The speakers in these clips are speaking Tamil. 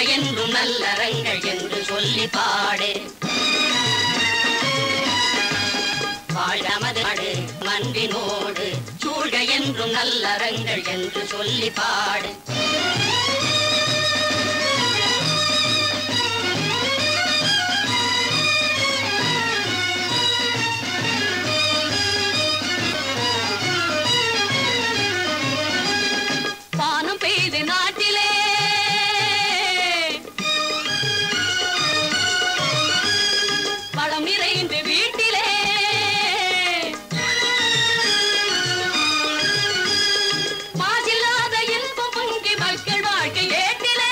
என்றும் நல்லறங்கள் என்று சொல்லி பாடு வாழ்க நமது நாடு மண்பினோடு சூழ்க என்றும் நல்லறங்கள் என்று சொல்லி பாடு வானம் பெய்து நாட்டிலே வளம் நிறைந்து வீட்டிலே மாசில்லாத இன்பம் பொங்கி மக்கள் வாழ்க்கை ஏட்டிலே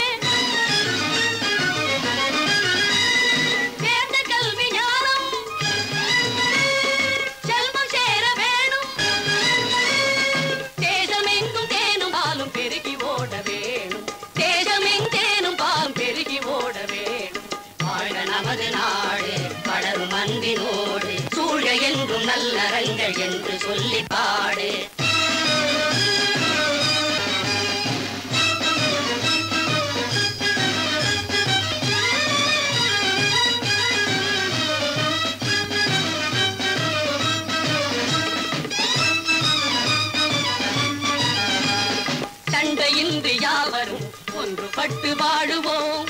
சேர்ந்த கல்வி ஞானம் செல்வம் சேர வேணும் தேசமெங்கும் தேனும் பாலும் பெருகி ஓட வேணும் தேசமெங்கேனும் பாலும் பெருகி ஓட வேணும் வாழ்க நமது நாடு வளரும் அன்பினோடு சூழ என்றும் நல்லறங்கள் என்று சொல்லி பாடு சண்டையின்றி யாவரும் ஒன்றுபட்டு வாழுவோம்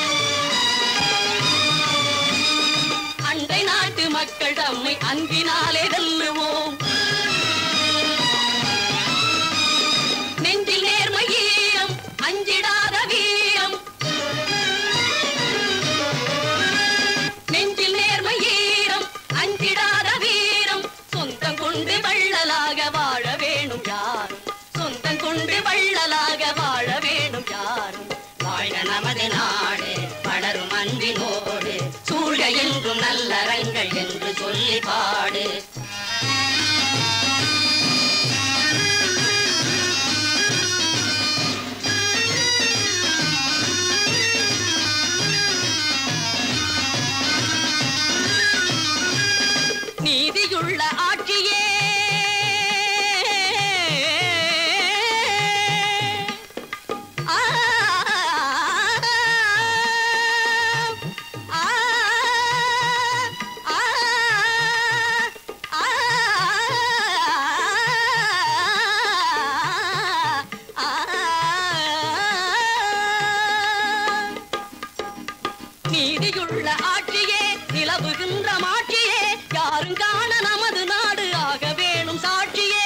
அண்டை நாட்டு மக்கள் தம்மை அன்பினாலே வெல்லுவோம் நெஞ்சில் நேர்மை ஈரம் அஞ்சிடாத வீரம் நெஞ்சில் நேர்மை ஈரம் அஞ்சிடாத வீரம் சொந்தம் கொண்டு வள்ளலாக வாழ வேணும் யாரும் சொந்தம் கொண்டு வள்ளலாக வாழ வேணும் யாரும் வாழ்க நமது நாடு வளரும் அன்பினோடு சூழ என்றும் நல்லறங்கள் என்று சொல்லி பாடு நீதியுள்ள ஆட்சியே ஆ, ஆ, ஆ, ஆ, ஆ. நீதியுள்ள ஆட்சியே நிலவுகின்ற மாட்சியே யாரும் காண நமது நாடு ஆக வேணும் சாட்சியே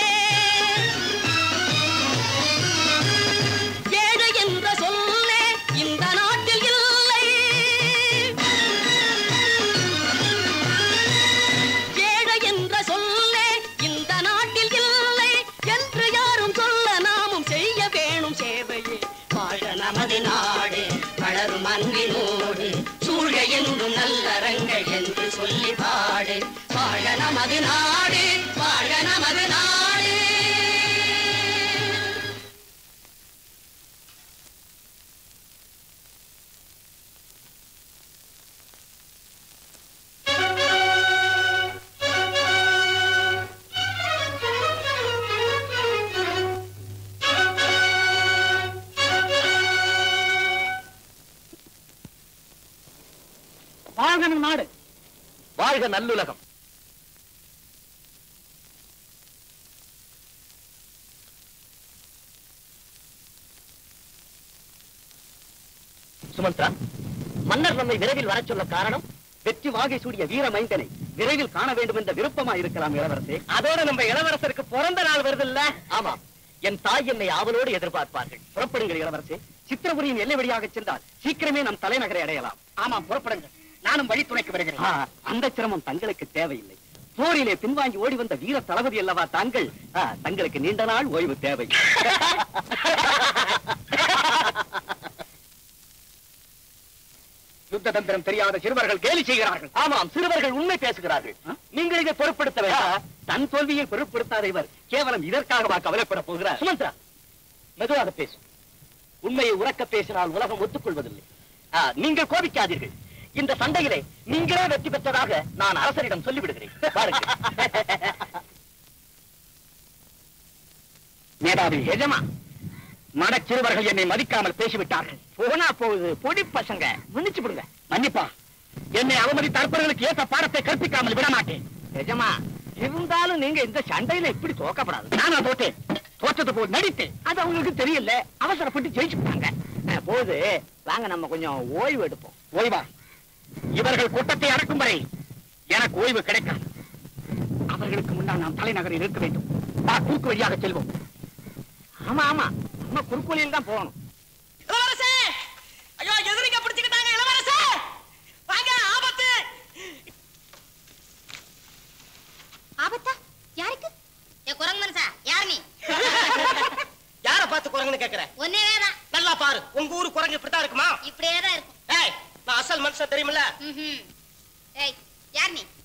ஏழை என்ற சொல்லே இந்த நாட்டில் இல்லை ஏழை என்ற சொல்லே இந்த நாட்டில் இல்லை என்று யாரும் சொல்ல நாமும் செய்ய வேணும் சேவையே வாழ நமது நாடு வளரும் அன்பினோடு சூழ என்றும் நல்லறங்கள் என்று சொல்லி பாடு வாழ நமது நாடு வாழ நமது நாடு வாழ்க நம் நாடு வாழ்க நல்லுலகம் சுமந்த்ரா மன்னர் நம்மை விரைவில் வரச் சொல்ல காரணம் வெற்றி வாகை சூடிய வீர மைந்தனை விரைவில் காண வேண்டும் என்ற விருப்பமா இருக்கலாம் இளவரசே அதோட நம்ம இளவரசருக்கு பிறந்த நாள் வருது இல்ல ஆமா என் தாய் என்னை ஆவலோடு எதிர்பார்ப்பார்கள் புறப்படுங்கள் இளவரசே சித்திரபுரியின் எல்லை வழியாக சென்றால் சீக்கிரமே நம் தலைநகரை அடையலாம் ஆமாம் புறப்படுங்கள் நானும் வழித்துணைக்கு வருகிறேன் அந்த சிரமம் தங்களுக்கு தேவையில்லை போரிலே பின்வாங்கி ஓடி வந்த வீர தளபதி அல்லவா தாங்கள் ஆ, தங்களுக்கு நீண்ட நாள் ஓய்வு தேவை யுத்த தந்திரம் தெரியாத சிறுவர்கள் கேலி செய்கிறார்கள் ஆமாம் சிறுவர்கள் உண்மை பேசுகிறார்கள் ஆ? நீங்கள் இதை பொருட்படுத்த வேண்டாம் தன் தோல்வியை பொருட்படுத்தாத இவர் கேவலம் இதற்காகவா கவலைப்பட போகிறார் சுமந்த்ரா மெதுவாக பேசு உண்மையை உறக்க பேசினால் உலகம் ஒத்துக்கொள்வதில்லை ஆ, நீங்கள் கோபிக்காதீர்கள் இந்த சண்டையிலே நீங்களே வெற்றி பெற்றதாக நான் அரசரிடம் சொல்லிவிடுகிறேன் பாருங்கள் மேதாவி எஜமா மடச்சிறுவர்கள் என்னை மதிக்காமல் பேசிவிட்டார்கள் போனா போகுது பொடி பசங்க மன்னிச்சு விடுங்க மன்னிப்பா என்னை அவமதித்த அற்பர்களுக்கு ஏற்ற பாடத்தை கற்பிக்காமல் விட மாட்டேன் நிஜமா இருந்தாலும் நீங்க இந்த சண்டையில இப்படி தோக்கப்படாது நானா தோத்தேன் தோற்றது போல் நடித்தேன் அது அவங்களுக்கு தெரியல அவசரப்பட்டு ஜெயிச்சுட்டாங்க போது வாங்க நம்ம கொஞ்சம் ஓய்வு எடுப்போம் ஓய்வா இவர்கள் கூட்டத்தை அடக்கும் வரை எனக்கு ஓய்வு கிடைக்காது அவர்களுக்கு முன்னால் நாம் தலைநகரில் இருக்க வேண்டும் வா குறுக்கு வழியாக செல்வோம் ஆமா ஆமா நம்ம குறுக்கு வழியில் தான் போகணும் இளவரசே ஐயோ எதிரிங்க பிடிச்சுக்கிட்டாங்க இளவரசே வாங்க ஆபத்து ஆபத்தா யாருக்கு ஏ குரங்கு மனுஷா யார் நீ யார பார்த்து குரங்குன்னு கேக்குற ஒன்னே தான் நல்லா பாரு உங்க ஊரு குரங்கு இப்படித்தான் இருக்குமா இப்படியே தான் இருக்கும் ஏய் நான் அசல் மனுஷன் தெரியுமில்ல ம்ஹும். ஏய் யார் நீ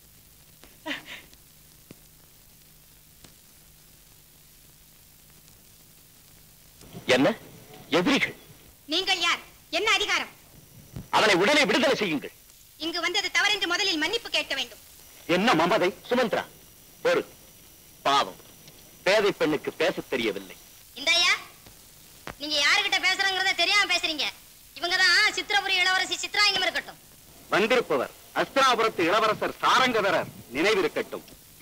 என்ன எதிரிகள் நீங்கள் யார் என்ன அதிகாரம் அவனை உடனே விடுதலை செய்யுங்கள் இங்கு வந்தது தவறென்று முதலில் மன்னிப்பு கேட்க வேண்டும் என்ன மமதை சுமந்திரா பொறு பாவம் பேதை பெண்ணுக்கு பேசத் தெரியவில்லை இந்தாயா நீங்க யாருகிட்ட பேசுறங்கிறத தெரியாம பேசுறீங்க இவங்கதான் சித்திரபுரி இளவரசி சித்ராங்கம் இருக்கட்டும் வந்திருப்பவர் அஸ்திராபுரத்து இளவரசர் சாரங்கதரர் நினைவிருக்கட்டும்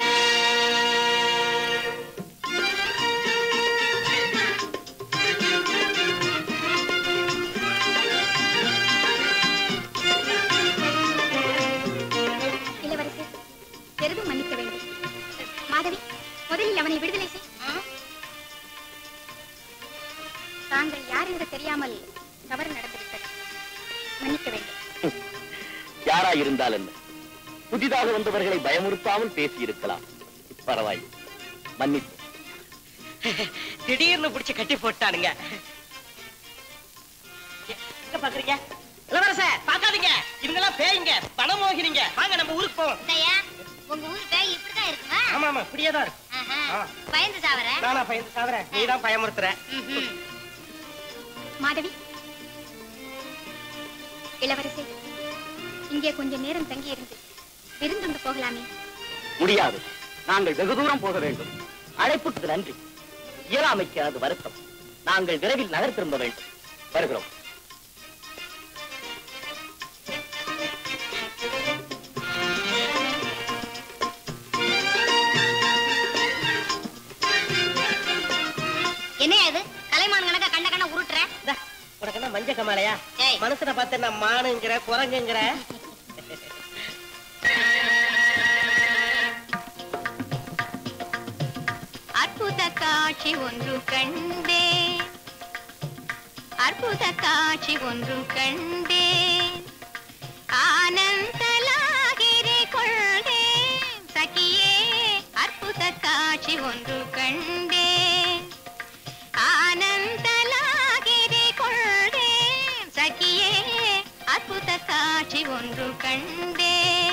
இளவரசி பெரிதும் மன்னிக்க வேண்டும் மாதவி முதலில் அவனை விடுதலை செய் தாங்கள் யார் என்று தெரியாமல் தவறு நடந்துவிட்டது மன்னிக்க வேண்டும் யாராயிருந்தால் என்ன புதிதாக வந்தவர்களை பயமுறுத்தாமல் பேசியிருக்கலாம் பரவாயில்லை மன்னிப்பு திடீர்னு பிடிச்சு கட்டி போட்டானுங்க எங்க பாக்குறீங்க இளவரச பாக்காதீங்க இவங்க எல்லாம் பேய்ங்க பணமோகினீங்க வாங்க நம்ம ஊருக்கு போவோம் இந்தாயா உங்க ஊர் பேய் இப்படிதான் இருக்குமா ஆமா ஆமா இப்படியே தான் இருக்கு ஆஹா. ஆ. பயந்து சாவற நானா பயந்து சாவறேன் நீ தான் பயமுறுத்துற ம்ஹும். மாதவி இளவரசி இங்கே கொஞ்ச நேரம் தங்கி இருந்து விருந்துண்டு போகலாமே முடியாது நாங்கள் வெகு தூரம் போக வேண்டும் அழைப்புக்கு நன்றி இயலாமைக்கு அது வருத்தம் நாங்கள் விரைவில் நகர் திரும்ப வேண்டும் வருகிறோம் என்னையா இது கலைமான் கணக்கா கண்ண கண்ண உருட்டுற இந்தா, உனக்கு என்ன மஞ்ச கமாலையா ஏய். மனுஷனை பார்த்து என்ன மானுங்கிற குரங்குங்கிற அற்புத காட்சி ஒன்று கண்டே அற்புத காட்சி ஒன்று கண்டே ஆனந்தலாகிரி கொண்டே சகியே அற்புத காட்சி ஒன்று கண்டே ஆனந்தலாகிரி கொண்டே சகியே அற்புத காட்சி ஒன்று கண்டே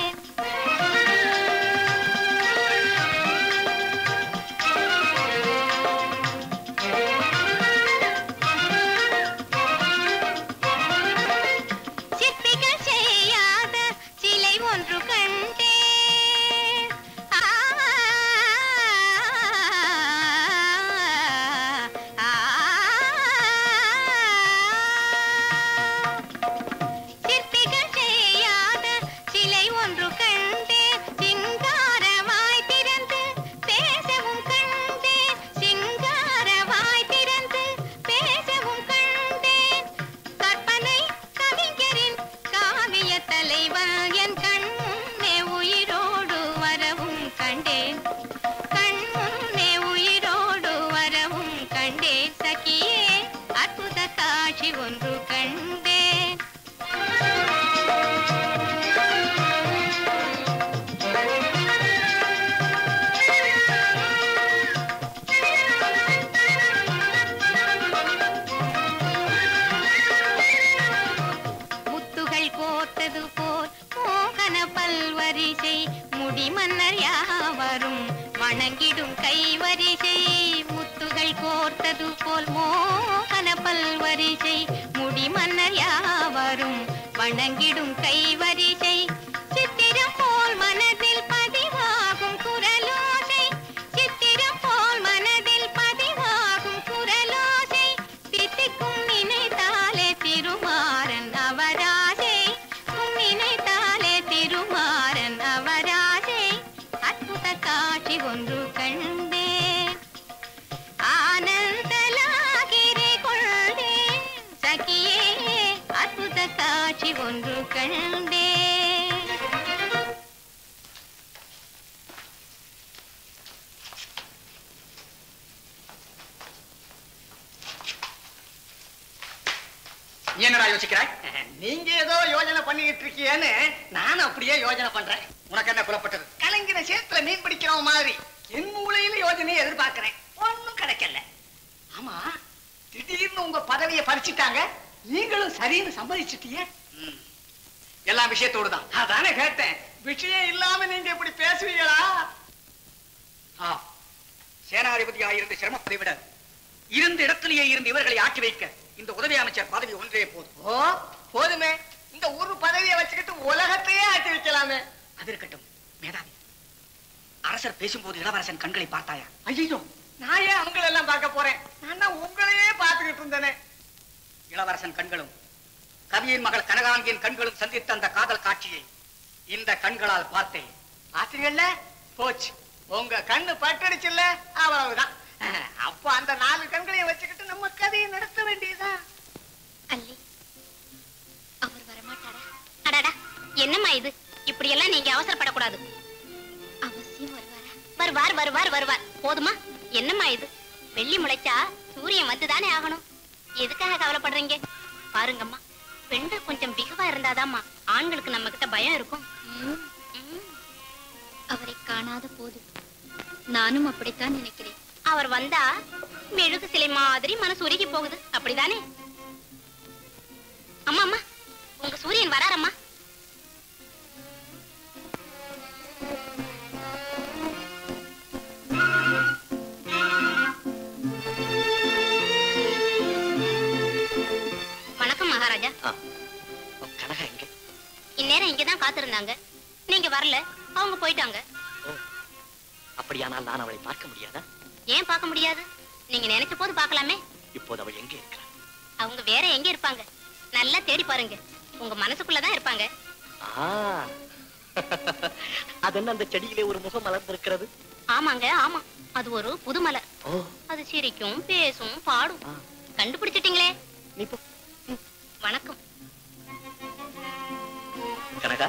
சிற்பிகள் செய்யாத சிலை ஒன்று கண்டேன் ஆ, ஆ, சிற்பிகள் செய்யாத சிலை ஒன்று கண்டேன் சிங்காரமாய் திறந்து பேசவும் கண்டேன் சிங்காரமாய் திறந்து பேசவும் கண்டேன் கற்பனை கவிஞரின் காவிய தலைவன் என் கண் முன்னே உயிரோடு வரவும் கண்டேன் கண் முன்னே உயிரோடு வரவும் கண்டேன் சகியே அற்புத காட்சி ஒன்று கண்டேன் முத்துகள் கோர்த்தது போல் மோகன பல்வரிசை முடிமன்னர் யாவரும் வணங்கிடும் கைவரிசை முத்துகள் கோர்த்தது போல் மோகன பல்வரிசை முடிமன்னர் யாவரும் வணங்கிடும் கைவரிசை சித்திரம் போல் மனதில் பதிவாகும் குரலோசை சித்திரம் போல் மனதில் பதிவாகும் குரலோசை காட்சி ஒன்று கண்டே நீ என்னடா யோசிக்கிறாய் நீங்க ஏதோ யோஜனை பண்ணிக்கிட்டு இருக்கீங்கன்னு நானும் அப்படியே யோஜனை பண்றேன் உனக்கு என்ன புலப்பட்டது கலங்கின சேத்துல மீன் பிடிக்கிற மாதிரி என் மூலையில யோஜனையை எதிர்பார்க்கிறேன் ஒண்ணும் கிடைக்கல ஆமா திடீர்னு உங்க பதவியை பறிச்சிட்டாங்க நீங்களும் சரின்னு சம்மதிச்சிட்டீங்க ம். எல்லா விஷயத்தோடு தான் அதானே கேட்டேன் விஷயம் இல்லாம நீங்க இப்படி பேசுவீங்களா ஆ சேனாதிபதியா இருந்து சிரமப்பதை விட இருந்த இடத்திலேயே இருந்து இவர்களை ஆக்கி வைக்க இந்த உதவி அமைச்சர் பதவி ஒன்றே போதும் ஓ போதுமே இந்த ஒரு பதவியை வச்சுக்கிட்டு உலகத்தையே ஆட்டி வைக்கலாமே அது இருக்கட்டும் மேதாவி அரசர் பேசும்போது இளவரசன் கண்களை பார்த்தாயா ஐயோ நான் ஏன் அவங்களை எல்லாம் பார்க்க போறேன் நான் தான் உங்களையே பார்த்துக்கிட்டு இருந்தேனே இளவரசன் கண்களும் கவியின் மகள் கனகாங்கியின் கண்களும் சந்தித்த அந்த காதல் காட்சியை இந்த கண்களால் பார்த்தேன் பார்த்தீங்கல்ல போச்சு உங்க கண்ணு பட்டடிச்சுல்ல அவ்வளவுதான் அஹ், அப்போ அந்த நாலு கண்களையும் வச்சுக்கிட்டு நம்ம கதையை நடத்த வேண்டியதுதான் அல்லி அவர் வரமாட்டாரா அடடா என்னம்மா இது இப்படி எல்லாம் நீங்க அவசரப்படக்கூடாது அவசியம் வருவாரா வருவார் வருவார் வருவார் போதுமா என்னம்மா இது வெள்ளி முளைச்சா சூரியன் வந்துதானே ஆகணும் எதுக்காக கவலைப்படுறீங்க பாருங்கம்மா பெண்கள் கொஞ்சம் பிகுவா இருந்தாதாம்மா ஆண்களுக்கு நம்ம கிட்ட பயம் இருக்கும் அவரை காணாத போது நானும் அப்படித்தான் நினைக்கிறேன் அவர் வந்தா மெழுகு சிலை மாதிரி மனசு உருகி போகுது அப்படிதானே அம்மா அம்மா உங்க சூரியன் வராரம்மா வணக்கம் மகாராஜா கனகா எங்க இந்நேரம் இங்கதான் காத்திருந்தாங்க நீங்க வரல அவங்க போயிட்டாங்க அப்படியானால் நான் அவளை பார்க்க முடியாதா ஏன் பார்க்க முடியாது நீங்க நினைச்ச போது பார்க்கலாமே இப்போது அவள் எங்கே இருக்கிறாள் அவங்க வேற எங்க இருப்பாங்க நல்லா தேடி பாருங்க உங்க மனசுக்குள்ளதான் இருப்பாங்க ஆ. அதென்ன அந்த செடியிலே ஒரு முகம் மலர்ந்திருக்கிறது ஆமாங்க ஆமா அது ஒரு புது மலர் ஓ அது சிரிக்கும் பேசும் பாடும் ஆ. கண்டுபிடிச்சிட்டீங்களே நீ போ வணக்கம் கனகா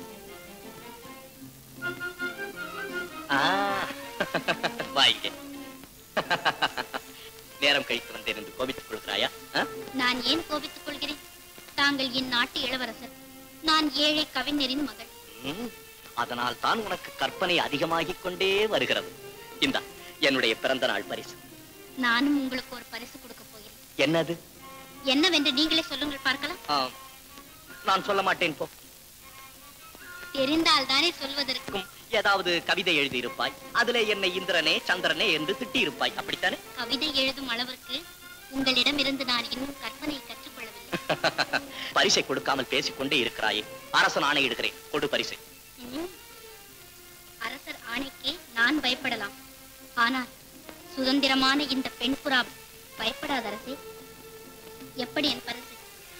ஆ. வாங்க நேரம் கழித்து வந்தேன் என்று கோபித்துக் கொள்கிறாயா ஆ? நான் ஏன் கோபித்துக் கொள்கிறேன் தாங்கள் என் நாட்டு இளவரசர் நான் ஏழை கவிஞரின் மகள் ம், அதனால் தான் உனக்கு கற்பனை அதிகமாகிக் கொண்டே வருகிறது இந்தா என்னுடைய பிறந்த நாள் பரிசு நானும் உங்களுக்கு ஒரு பரிசு கொடுக்க போகிறேன் என்னது என்னவென்று நீங்களே சொல்லுங்கள் பார்க்கலாம் ஆ, நான் சொல்ல மாட்டேன் போ தெரிந்தால் தானே சொல்வதற்கு இருக்கும். ஏதாவது கவிதை எழுதியிருப்பாய் அதிலே என்னை இந்திரனே சந்திரனே என்று திட்டியிருப்பாய் அப்படித்தானே கவிதை எழுதும் அளவிற்கு உங்களிடம் இருந்து நான் இன்னும் கற்பனை கற்றுக்கொள்ளவில்லை பரிசை கொடுக்காமல் பேசிக்கொண்டே இருக்கிறாயே அரசன் ஆணையிடுகிறேன் கொடு பரிசை ம். அரசர் ஆணைக்கு நான் பயப்படலாம் ஆனால் சுதந்திரமான இந்த பெண் புறா பயப்படாத அரசே எப்படி என் பரிசு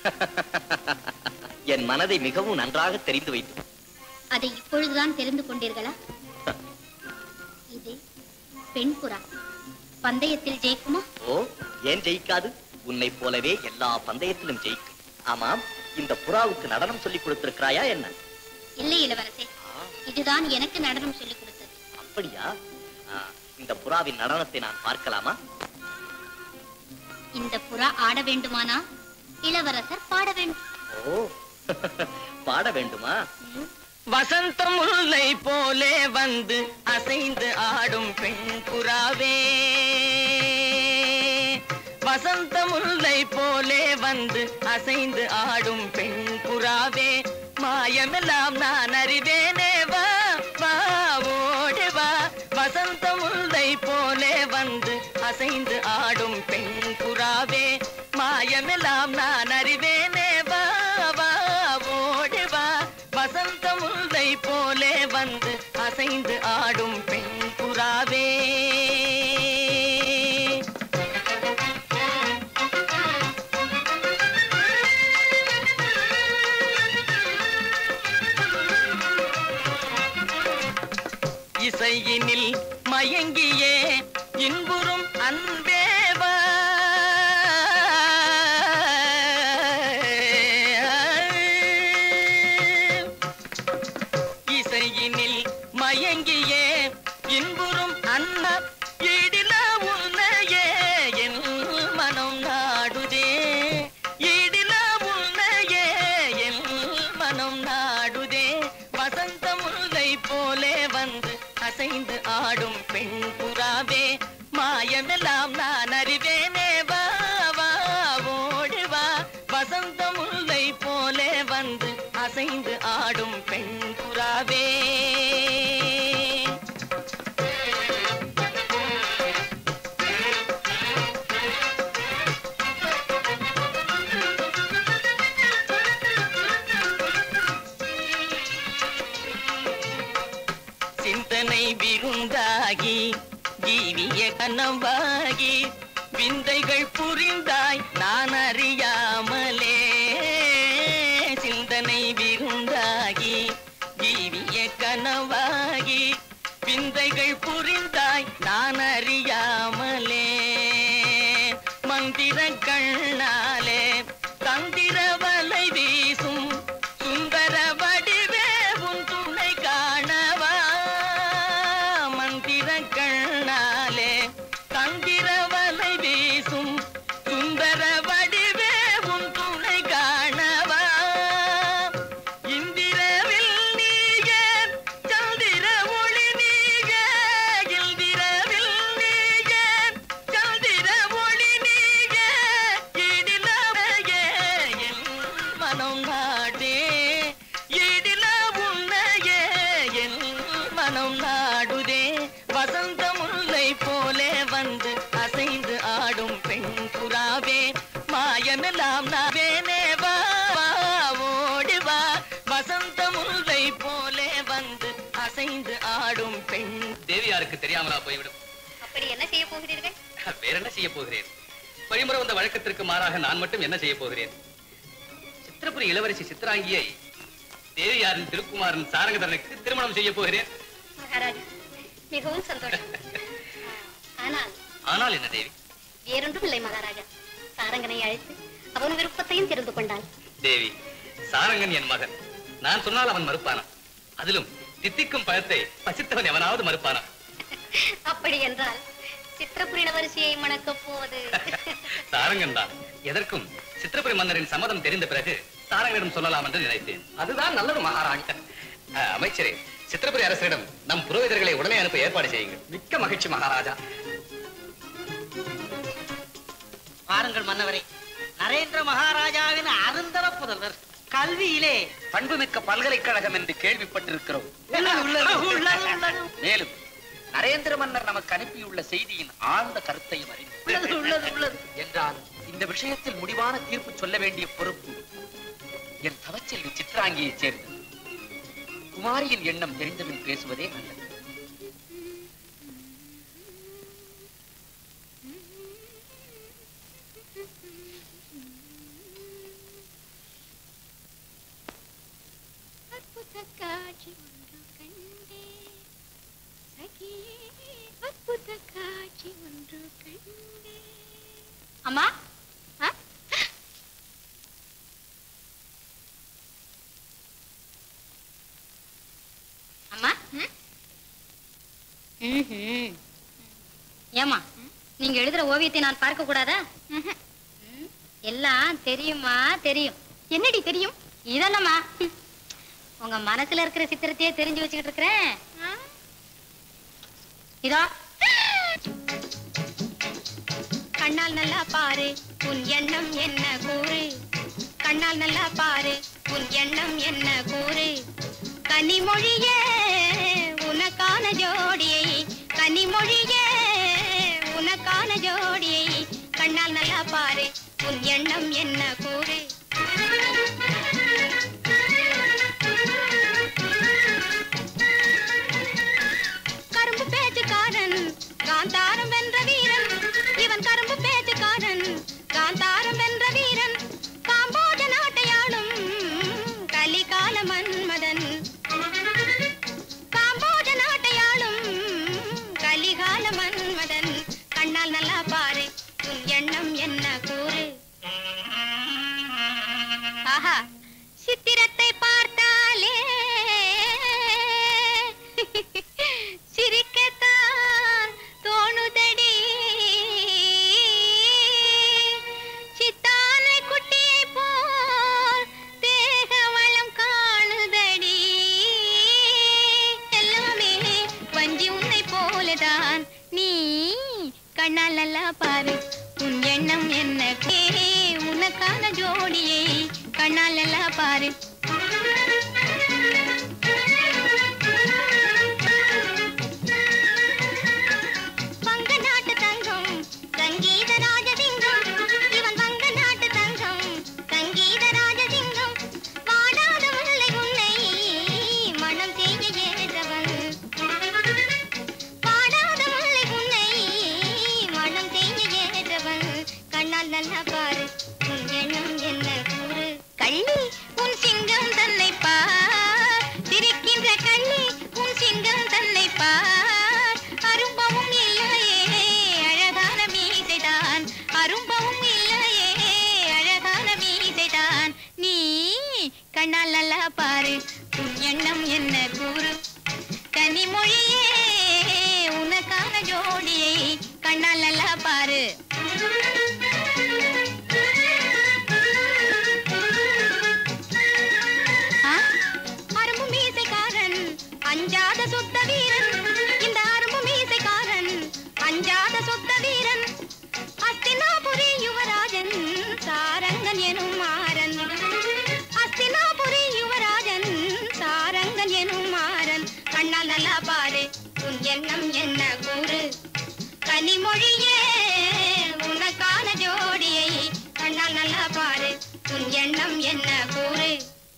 என் மனதை மிகவும் நன்றாக தெரிந்து வைத்து அதை இப்பொழுதுதான் தெரிந்து கொண்டீர்களா இது பெண் புறா பந்தயத்தில் ஜெயிக்குமா ஓ ஏன் ஜெயிக்காது உன்னை போலவே எல்லா பந்தயத்திலும் ஜெயிக்கும் ஆமாம் இந்த புறாவுக்கு நடனம் சொல்லி கொடுத்திருக்கிறாயா என்ன இல்லை இளவரசே ஆ, இதுதான் எனக்கு நடனம் சொல்லிக் கொடுத்தது அப்படியா ஆ, இந்த புறாவின் நடனத்தை நான் பார்க்கலாமா இந்த புறா ஆட வேண்டுமானா இளவரசர் பாட வேண்டும் ஓ பாட வேண்டுமா ம். வசந்தம் முல்லை போலே வந்து அசைந்து ஆடும் பெண் புறாவே வசந்த முல்லை போலே வந்து அசைந்து ஆடும் பெண் புறாவே மாயமெல்லாம் நான் அறிவேனே வா வா ஓடி வா வசந்த முல்லை போலே வந்து அசைந்து ஆடும் பெண் புறாவே மாயமெல்லாம் நான் அறிவேனே வா வா ஓடி வா வசந்த முல்லை போலே வந்து அசைந்து ஆடும் பெண் புறாவே இசையினில் மயங்கியே இன்புறும் அன்பேவா அசைந்து ஆடும் பெண் புறாவே மாயமெல்லாம் நான் அறிவேனே வா வா ஓடி வா வசந்த முல்லை போலே வந்து அசைந்து ஆடும் பெண் புறாவே சிந்தனை விருந்தாகி ஜீவிய கனவாகி விந்தைகள் புரிந்தாய் நான் அறியாமலே சிந்தனை விருந்தாகி ஜீவிய கனவாகி விந்தைகள் புரிந்தாய் நான் அறியாமலே மந்திர கண்ணாலே தந்திர வலை வீசும் சுந்தர வடிவே உன் துணை காணவா மந்திர கண்ணாலே தந்திர வலை வீசும் சுந்தர வடிவே உன் துணை காணவா இந்திரவில் நீயே சந்திர ஒளி நீயே இந்திரவில் நீயே சந்திர ஒளி நீயே இடிலவையே என் மனம் நாடே இடில உன்னையே என் மனம் நாடுதே வசந்த முல்லை போலே வந்து அசைந்து ஆடும் பெண் புறாவே மாயமெல்லாம் நாவேனே வா வா, ஓடி வா வசந்த முல்லை போலே வந்து அசைந்து ஆடும் பெண் தேவியாருக்கு தெரியாமலா போய்விடும் அப்படி என்ன செய்ய போகிறீர்கள் வேற என்ன செய்ய போகிறேன் வழிமுறை வந்த வழக்கத்திற்கு மாறாக நான் மட்டும் என்ன செய்ய போகிறேன் சித்திரபுரி இளவரசி சித்ராங்கியை தேவியாரின் திருக்குமாரன் சாரங்கதரனுக்கு திருமணம் செய்ய போகிறேன் மகாராஜா மிகவும் சந்தோஷம் ஆனால் ஆனால் என்ன தேவி வேறொன்றும் இல்லை மகாராஜா சாரங்கனை அழைத்து அவன் விருப்பத்தையும் தெரிந்து கொண்டாள் தேவி சாரங்கன் என் மகன் நான் சொன்னால் அவன் மறுப்பானா அதிலும் தித்திக்கும் பழத்தை பசித்தவன் எவனாவது மறுப்பானா அப்படி என்றால் சித்திரபுரி இளவரசியை மணக்கப் போவது சாரங்கன் தான் எதற்கும் சித்திரபுரி மன்னரின் சம்மதம் தெரிந்த பிறகு சாரங்கனிடம் சொல்லலாம் என்று நினைத்தேன் அதுதான் நல்லது மகாராணி அஹ், அமைச்சரே சித்திரபுரி அரசரிடம் நம் புரோகிதர்களை உடனே அனுப்ப ஏற்பாடு செய்யுங்கள் மிக்க மகிழ்ச்சி மகாராஜா பாருங்கள் மன்னவரே நரேந்திர மகாராஜாவின் அருந்தர புதல்வர் கல்வியிலே பண்புமிக்க பல்கலைக்கழகம் என்று கேள்விப்பட்டிருக்கிறோம் உள்ளது, உள்ளது, உள்ளது, உள்ளது. மேலும் நரேந்திர மன்னர் நமக்கு அனுப்பியுள்ள செய்தியின் ஆழ்ந்த கருத்தையும் உள்ளது, உள்ளது, உள்ளது. அறிந்து என்றால் இந்த விஷயத்தில் முடிவான தீர்ப்பு சொல்ல வேண்டிய பொறுப்பு என் தவச்செல்வி சித்ராங்கியைச் சேர்ந்தது குமாரியின் எண்ணம் தெரிந்தபின் பேசுவதே நல்லது அற்புத காட்சி ஒன்று கண்டே சகியே அற்புத காட்சி ஒன்று கண்டே அம்மா ஆ? அம்மா ம்ஹும். ஏம்மா நீங்க எழுதுற ஓவியத்தை நான் பார்க்க கூடாதா ம், எல்லாம் தெரியுமா தெரியும் என்னடி தெரியும் இதென்னம்மா ம். உங்க மனசுல இருக்கிற சித்திரத்தையே தெரிஞ்சு வச்சுக்கிட்டு இருக்கிறேன் ஆ? இதோ கண்ணால் நல்லா பாரு உன் எண்ணம் என்ன கூறு கண்ணால் நல்லா பாரு உன் எண்ணம் என்ன கூறு கனிமொழியே உனக்கான ஜோடியை கனிமொழியே உனக்கான ஜோடியை கண்ணால் நல்லா பாரு உன் எண்ணம் என்ன கூறு கரும்பு பேச்சுக்காரன் காந்தாரம் வென்ற வீரன் இவன் கரும்பு பேச்சுக்காரன் காந்தாரம் வென்ற வீரன் காம்போஜ நாட்டையாளும் கலிகால மன்மதன் காம்போஜ நாட்டையாளும் கலிகால மன்மதன் கண்ணால் நல்லா பாரு உன் எண்ணம் என்ன கூறு ஆஹா சித்திரத்தை பார்த்தாலே சிரிக்கத்தான் தோணுதடி சித்தானை குட்டியை போல் தேக வளம் காணுதடி எல்லாமே வஞ்சி கண்ணால் எல்லாம் பாரு வங்க நாட்டு தங்கம் சங்கீத ராஜசிங்கம் இவன் வங்க நாட்டு தங்கம் சங்கீத ராஜசிங்கம் வாடாத முல்லை உன்னை மனம் செய்ய ஏற்றவன் பாடாத முல்லை உன்னை மனம் செய்ய ஏற்றவன் கண்ணால் நல்லா பாரு உன் எண்ணம் என்ன கூறு கள்ளி உன் சிங்கம் தன்னை பார் சிரிக்கின்ற கள்ளி உன் சிங்கம் தன்னை பார் அரும்பவும் இல்லையே அழகான மீசைதான் அரும்பவும் இல்லையே அழகான மீசைதான் நீ கண்ணால் நல்லா பாரு உன் எண்ணம் என்ன கூறு கனிமொழியே உனக்கான ஜோடியை கண்ணால் நல்லா பாரு ஆ? அரும்பு மீசைக்காரன் அஞ்சாத சுத்த வீரன் இந்த அரும்பு மீசைக்காரன் அஞ்சாத சுத்த வீரன் அஸ்தினாபுரி யுவராஜன் சாரங்கன் எனும் மாறன் அஸ்தினாபுரி யுவராஜன் சாரங்கன் எனும் மாறன் கண்ணால் நல்லா பாரு உன் எண்ணம் என்ன கூறு கனிமொழியே உனக்கான ஜோடியை கண்ணால் நல்லா பாரு உன் எண்ணம் என்ன கூறு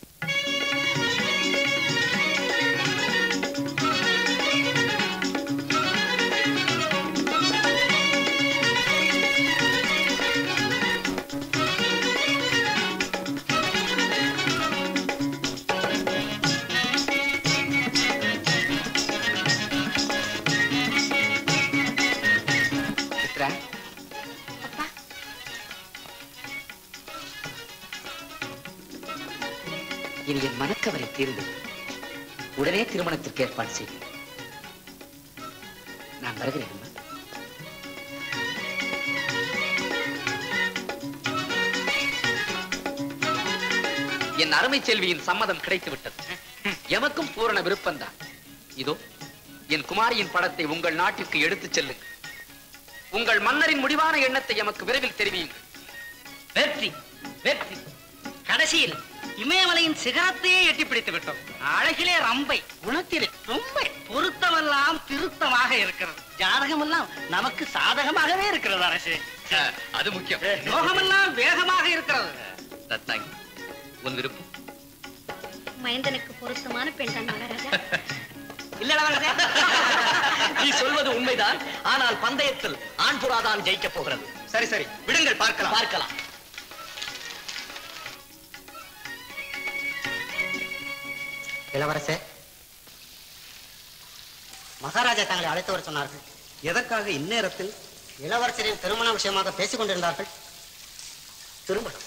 சித்ரா இனி என் மனக்கவலை தீர்ந்து உடனே திருமணத்திற்கு ஏற்பாடு செய்கிறேன் நான் வருகிறேன் அம்மா. என் அருமை செல்வியின் சம்மதம் கிடைத்து விட்டது எமக்கும் பூரண விருப்பம்தான் இதோ என் குமாரியின் படத்தை உங்கள் நாட்டிற்கு எடுத்துச் செல்லுங்கள் உங்கள் மன்னரின் முடிவான எண்ணத்தை எமக்கு விரைவில் தெரிவியுங்கள் வெற்றி வெற்றி கடைசியில் இமயமலையின் சிகரத்தையே எட்டி பிடித்து விட்டோம் அழகிலே ரம்பை குணத்திலே ரொம்ப பொருத்தமெல்லாம் திருத்தமாக இருக்கிறது ஜாதகமெல்லாம் நமக்கு சாதகமாகவே இருக்கிறது அரசு அது முக்கியம் யோகமெல்லாம் வேகமாக இருக்கிறது தத்தாங்கி உன் விருப்பம் மைந்தனுக்கு பொருத்தமான பெண் தான் மகாராஜா இல்ல இளவரசே? நீ சொல்வது உண்மைதான் ஆனால் பந்தயத்தில் ஆண் புறாதான் ஜெயிக்க போகிறது சரி சரி விடுங்கள் பார்க்கலாம் பார்க்கலாம் இளவரசே மகாராஜா தங்களை அழைத்து வர சொன்னார்கள் எதற்காக இந்நேரத்தில் இளவரசரின் திருமண விஷயமாக பேசிக் கொண்டிருந்தார்கள் திருமணம்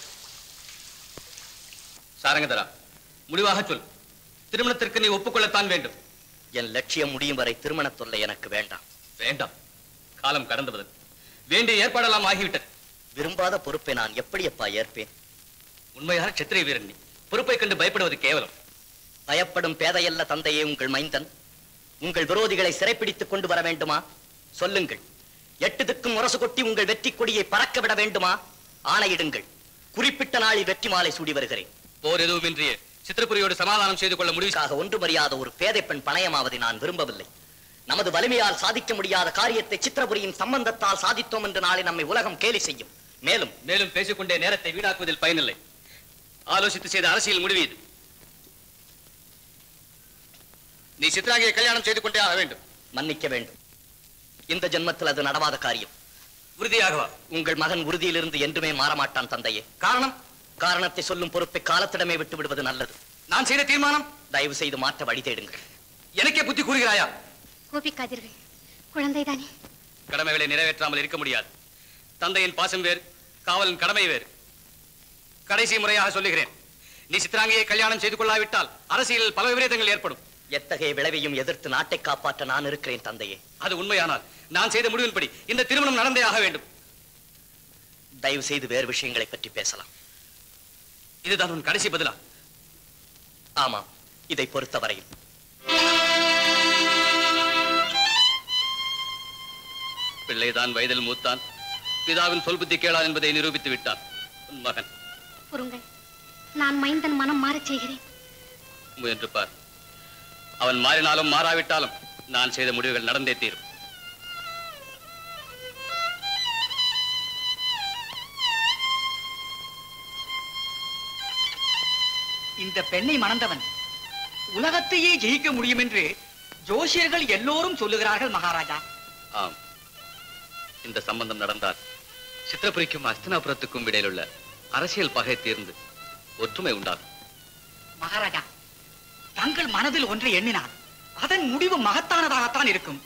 சாரங்கதரா முடிவாக சொல் திருமணத்திற்கு நீ ஒப்புக்கொள்ளத்தான் வேண்டும் என் லட்சியம் முடியும் வரை திருமண தொல்லை எனக்கு வேண்டாம் வேண்டாம் காலம் கடந்துவது வேண்டிய ஏற்பாடெல்லாம் ஆகிவிட்டது விரும்பாத பொறுப்பை நான் எப்படி அப்பா ஏற்பேன் உண்மையான சத்திரிய வீரன் நீ பொறுப்பை கண்டு பயப்படுவது கேவலம் பயப்படும் பேதையல்ல தந்தையே உங்கள் மைந்தன் உங்கள் விரோதிகளை சிறைப்பிடித்துக் கொண்டு வர வேண்டுமா சொல்லுங்கள் எட்டு திக்கும் முரசு கொட்டி உங்கள் வெற்றி கொடியை பறக்க விட வேண்டுமா ஆணையிடுங்கள் குறிப்பிட்ட நாளில் வெற்றி மாலை சூடி வருகிறேன் போர் எதுவுமின்றிய சித்திரபுரியோடு சமாதானம் செய்து கொள்ள முடிவு இதற்காக ஒன்றுமறியாத ஒரு பேதை பெண் பணயமாவதை நான் விரும்பவில்லை நமது வலிமையால் சாதிக்க முடியாத காரியத்தை சித்திரபுரியின் சம்பந்தத்தால் சாதித்தோம் என்று நாளை நம்மை உலகம் கேலி செய்யும் மேலும் மேலும் பேசிக்கொண்டே நேரத்தை வீணாக்குவதில் பயனில்லை ஆலோசித்து செய்த அரசியல் முடிவு இது நீ சித்ராங்கியை கல்யாணம் செய்து கொண்டே ஆக வேண்டும் மன்னிக்க வேண்டும் இந்த ஜென்மத்தில் அது நடவாத காரியம் உறுதியாகவா உங்கள் மகன் உறுதியிலிருந்து என்றுமே மாறமாட்டான் தந்தையே காரணம் காரணத்தை சொல்லும் பொறுப்பை காலத்திடமே விட்டு விடுவது நல்லது நான் செய்த தீர்மானம் தயவு செய்து மாற்ற வழி தேடுங்கள் எனக்கே புத்தி கூறுகிறாயா கோபிக்காதீர்கள் குழந்தைதானே கடமைகளை நிறைவேற்றாமல் இருக்க முடியாது தந்தையின் பாசம் வேறு காவலின் கடமை வேறு கடைசி முறையாக சொல்லுகிறேன் நீ சித்ராங்கியை கல்யாணம் செய்து கொள்ளாவிட்டால் அரசியலில் பல விபரீதங்கள் ஏற்படும் எத்தகைய விளைவையும் எதிர்த்து நாட்டை காப்பாற்ற நான் இருக்கிறேன் தந்தையே அது உண்மையானால் நான் செய்த முடிவின்படி இந்த திருமணம் நடந்தே ஆக வேண்டும் தயவு செய்து வேறு விஷயங்களை பற்றி பேசலாம் இதுதான் உன் கடைசி பதிலா ஆமாம் இதை பொறுத்தவரையில் பிள்ளைதான் வயதில் மூத்தான் பிதாவின் சொல் புத்தி கேளான் என்பதை நிரூபித்து விட்டான் உன் மகன் பொறுங்கள் நான் மைந்தன் மனம் மாறச் செய்கிறேன் முயன்று பார் அவன் மாறினாலும் மாறாவிட்டாலும் நான் செய்த முடிவுகள் நடந்தே தீரும் இந்த பெண்ணை மணந்தவன் உலகத்தையே ஜெயிக்க முடியும் என்று ஜோசியர்கள் எல்லோரும் சொல்லுகிறார்கள் மகாராஜா ஆம் இந்த சம்பந்தம் நடந்தால் சித்திரபுரிக்கும் அஸ்தினாபுரத்துக்கும் இடையிலுள்ள அரசியல் பகை தீர்ந்து ஒற்றுமை உண்டாகும் மகாராஜா தங்கள் மனதில் ஒன்றை எண்ணினார் அதன் முடிவு மகத்தானதாகத்தான் இருக்கும்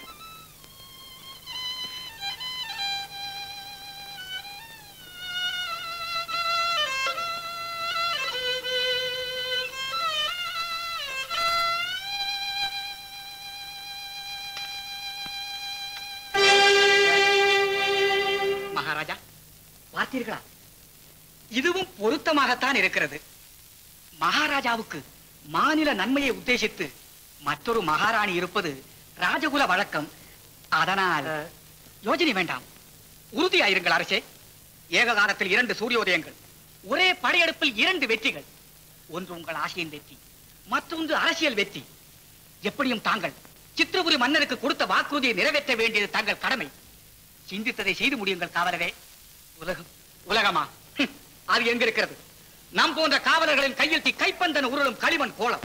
மகாராஜா பார்த்தீர்களா இதுவும் பொருத்தமாகத்தான் இருக்கிறது மகாராஜாவுக்கு மாநில நன்மையை உத்தேசித்து மற்றொரு மகாராணி இருப்பது ராஜகுல வழக்கம் அதனால் யோஜனை வேண்டாம் உறுதியாயிருங்கள் அரசே ஏககாலத்தில் இரண்டு சூரியோதயங்கள் ஒரே படையெடுப்பில் இரண்டு வெற்றிகள் ஒன்று உங்கள் ஆசையின் வெற்றி மற்றொன்று அரசியல் வெற்றி எப்படியும் தாங்கள் சித்திரபுரி மன்னருக்கு கொடுத்த வாக்குறுதியை நிறைவேற்ற வேண்டியது தங்கள் கடமை சிந்தித்ததை செய்து முடியுங்கள் காவலரே உலகம் உலகமா ஹம், அது எங்க இருக்கிறது நம் போன்ற காவலர்களின் கையில் தீ கைப்பந்தன் உருளும் களிமண் கோலம்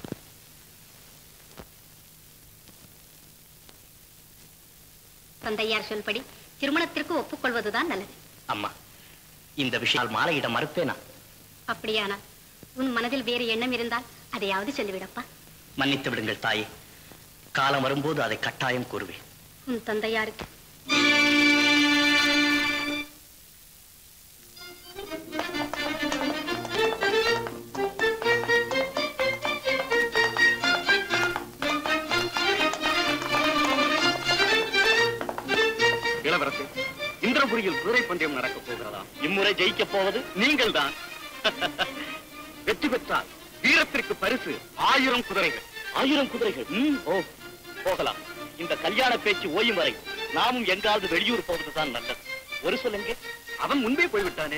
தந்தையார் சொல்படி திருமணத்திற்கு ஒப்புக்கொள்வதுதான் நல்லது அம்மா இந்த விஷயம் மாலையிட மறுப்பேனா அப்படியானால் உன் மனதில் வேறு எண்ணம் இருந்தால் அதையாவது சொல்லிவிடப்பா மன்னித்து விடுங்கள் தாயே காலம் வரும்போது அதை கட்டாயம் கூறுவேன் உன் தந்தையாருக்கு இளவரசி இந்திரபுரியில் குதிரை பந்தயம் நடக்கப் போகிறதாம் இம்முறை ஜெயிக்க போவது நீங்கள் தான் வெற்றி பெற்றால் வீரத்திற்கு பரிசு ஆயிரம் குதிரைகள் ஆயிரம் குதிரைகள் ம், ஓ போகலாம் இந்த கல்யாண பேச்சு ஓயும் வரை நாமும் எங்காவது வெளியூர் போவதுதான் நல்லது ஒரு சொல்லுங்க அவன் முன்பே போய்விட்டானே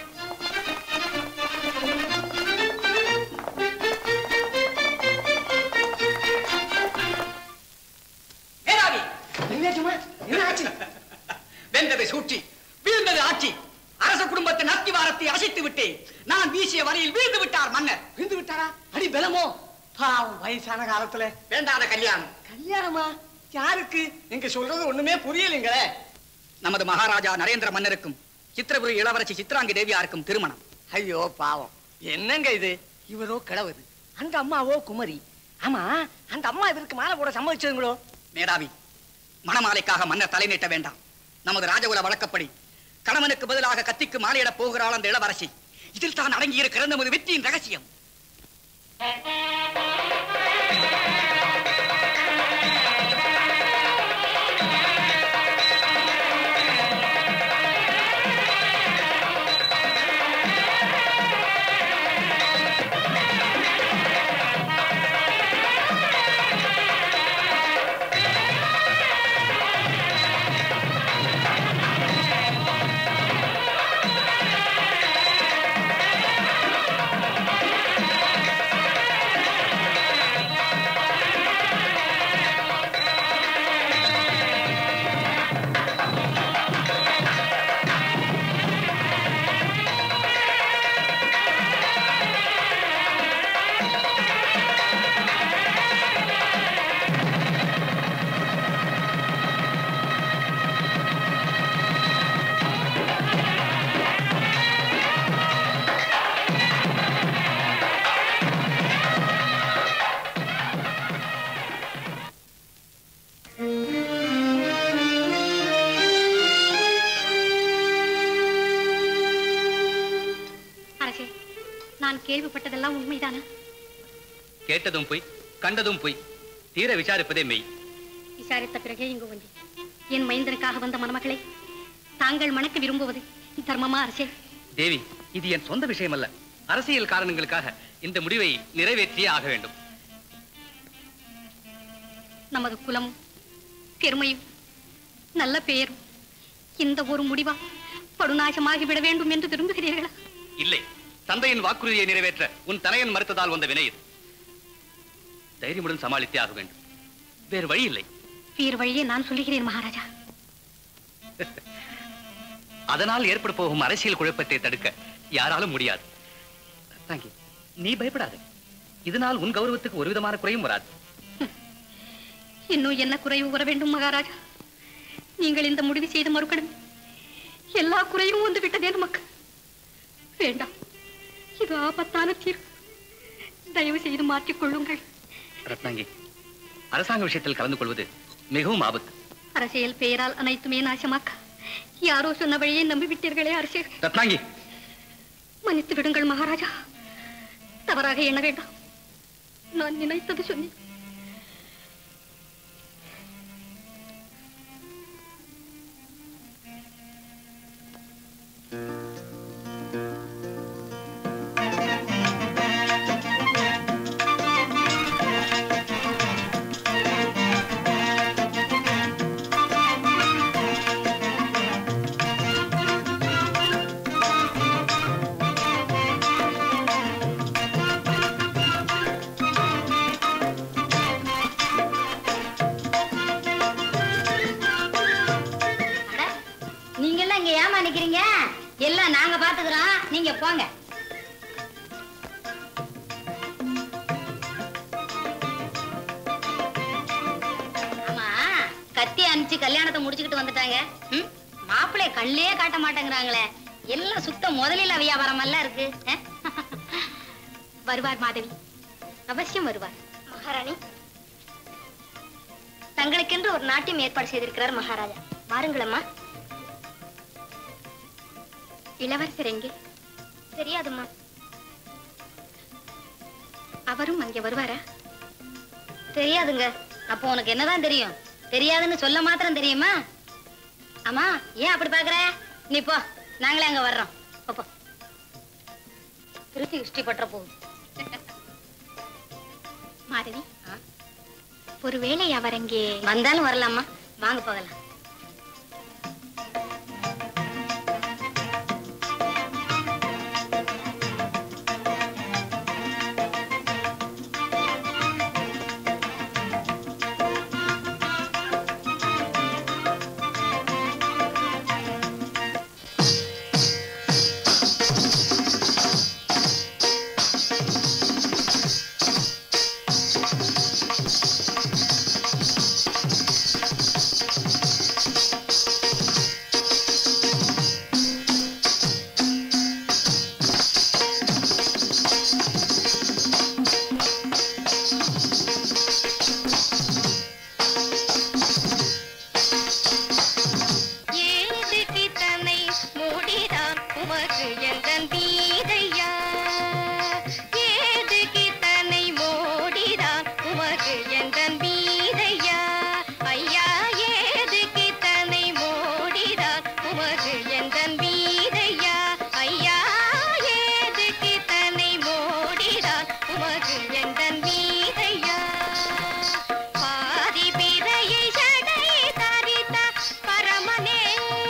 மேலாவி வெந்ததை சூழ்ச்சி வீழ்ந்தது ஆட்சி அரச குடும்பத்தின் அத்திவாரத்தை அசைத்து விட்டேன் நான் வீசிய வரையில் வீழ்ந்து விட்டார் மன்னர் விழுந்து விட்டாரா அடி பலமோ பாவம் வயசான காலத்துல வேண்டாத கல்யாணம் கல்யாணமா யாருக்கு நீங்க சொல்றது ஒண்ணுமே புரியலைங்களே நமது மகாராஜா நரேந்திர மன்னருக்கும் சித்திரபுரி இளவரசி சித்ராங்கி தேவியாருக்கும் திருமணம் ஐயோ பாவம் என்னங்க இது இவரோ கிழவது அந்த அம்மாவோ குமரி ஆமா அந்த அம்மா இவருக்கு மாலை போட சம்மதிச்சதுங்களோ மேடாவி மணமாலைக்காக மன்னர் தலை நீட்ட வேண்டாம் நமது ராஜகுல வழக்கப்படி கணவனுக்கு பதிலாக கத்திக்கு மாலையிடப் போகிறாள் அந்த இளவரசி இதில் தான் அடங்கியிருக்கிறது நமது வெற்றியின் ரகசியம் அரசே நான் கேள்விப்பட்டதெல்லாம் உண்மைதானா கேட்டதும் பொய் கண்டதும் பொய் தீர விசாரிப்பதே மெய் விசாரித்த பிறகே இங்கு வந்தேன் என் மைந்தனுக்காக வந்த மணமகளை தாங்கள் மணக்க விரும்புவது தர்மமா அரசே தேவி இது என் சொந்த விஷயம் அல்ல அரசியல் காரணங்களுக்காக இந்த முடிவை நிறைவேற்றியே ஆக வேண்டும் நமது குலமும் பெருமையும் நல்ல பெயரும் இந்த ஒரு முடிவா படுநாசமாகி விட வேண்டும் என்று விரும்புகிறீர்களா இல்லை தந்தையின் வாக்குறுதியை நிறைவேற்ற உன் தனையன் மறுத்ததால் வந்த வினை இது தைரியமுடன் சமாளித்தே ஆக வேண்டும் வேறு வழி இல்லை வேறு வழியே நான் சொல்லுகிறேன் மகாராஜா அதனால் ஏற்பட போகும் அரசியல் குழப்பத்தை தடுக்க யாராலும் முடியாது ரத்னாங்கி நீ பயப்படாத இதனால் உன் கௌரவத்துக்கு ஒரு விதமான குறையும் வராது இன்னும் என்ன குறைவு வர வேண்டும் மகாராஜா நீங்கள் இந்த முடிவு செய்து மறுக்கணும் எல்லா குறையும் வந்து விட்டதே நமக்கு வேண்டாம் இது ஆபத்தான தீர்வு தயவு செய்து மாற்றிக் கொள்ளுங்கள் ரத்னாங்கி அரசாங்க விஷயத்தில் கலந்து கொள்வது மிகவும் ஆபத்து அரசியல் பெயரால் அனைத்துமே நாசமாக்க யாரோ சொன்ன வழியை நம்பிவிட்டீர்களே அரசியல் ரத்னாங்கி மன்னித்து விடுங்கள் மகாராஜா தவறாக எண்ண வேண்டாம் நான் நினைத்தது சொன்னேன் நீங்க எல்லாம் இங்க ஏமா நிக்கிறீங்க எல்லாம் நாங்க பாத்துக்கிறோம் நீங்க போங்க ஆமா கத்தி அனுப்பிச்சு கல்யாணத்தை முடிச்சுக்கிட்டு வந்துட்டாங்க ம்? மாப்பிள்ளைய கண்ணிலே காட்ட மாட்டேங்கிறாங்களே எல்லாம் சுத்த முதலில் வியாபாரம் எல்லாம் இருக்கு அஹ்? வருவார் மாதவி அவசியம் வருவார் மகாராணி தங்களுக்கென்று ஒரு நாட்டியம் ஏற்பாடு செய்திருக்கிறார் மகாராஜா வாருங்களம்மா இளவரசர் எங்கே தெரியாதும்மா அவரும் அங்கே வருவாரா தெரியாதுங்க அப்போ உனக்கு என்னதான் தெரியும் தெரியாதுன்னு சொல்ல மாத்திரம் தெரியுமா ஆமா ஏன் அப்படி பாக்குற நீ போ நாங்களே அங்க வர்றோம் போ, போ திருப்பி இஷ்டி பற்ற போகுது மாதவி ஒருவேளை அவர் அங்கே வந்தாலும் வரலாமா வாங்க போகலாம் ஏதுக்கு தன்னை மூடிதான் உமக்கு எந்தன் வீதையா ஏதுக்கு தன்னை மூடிதான் உமக்கு எந்தன் வீதையா ஐயா ஏதுக்கு தன்னை மூடிதான் உமக்கு எந்தன் வீதையா ஐயா ஏதுக்கு தன்னை மூடிதான் உமக்கு எந்தன் வீதையா பாதி பிறையை சடை தரித்த பரமனே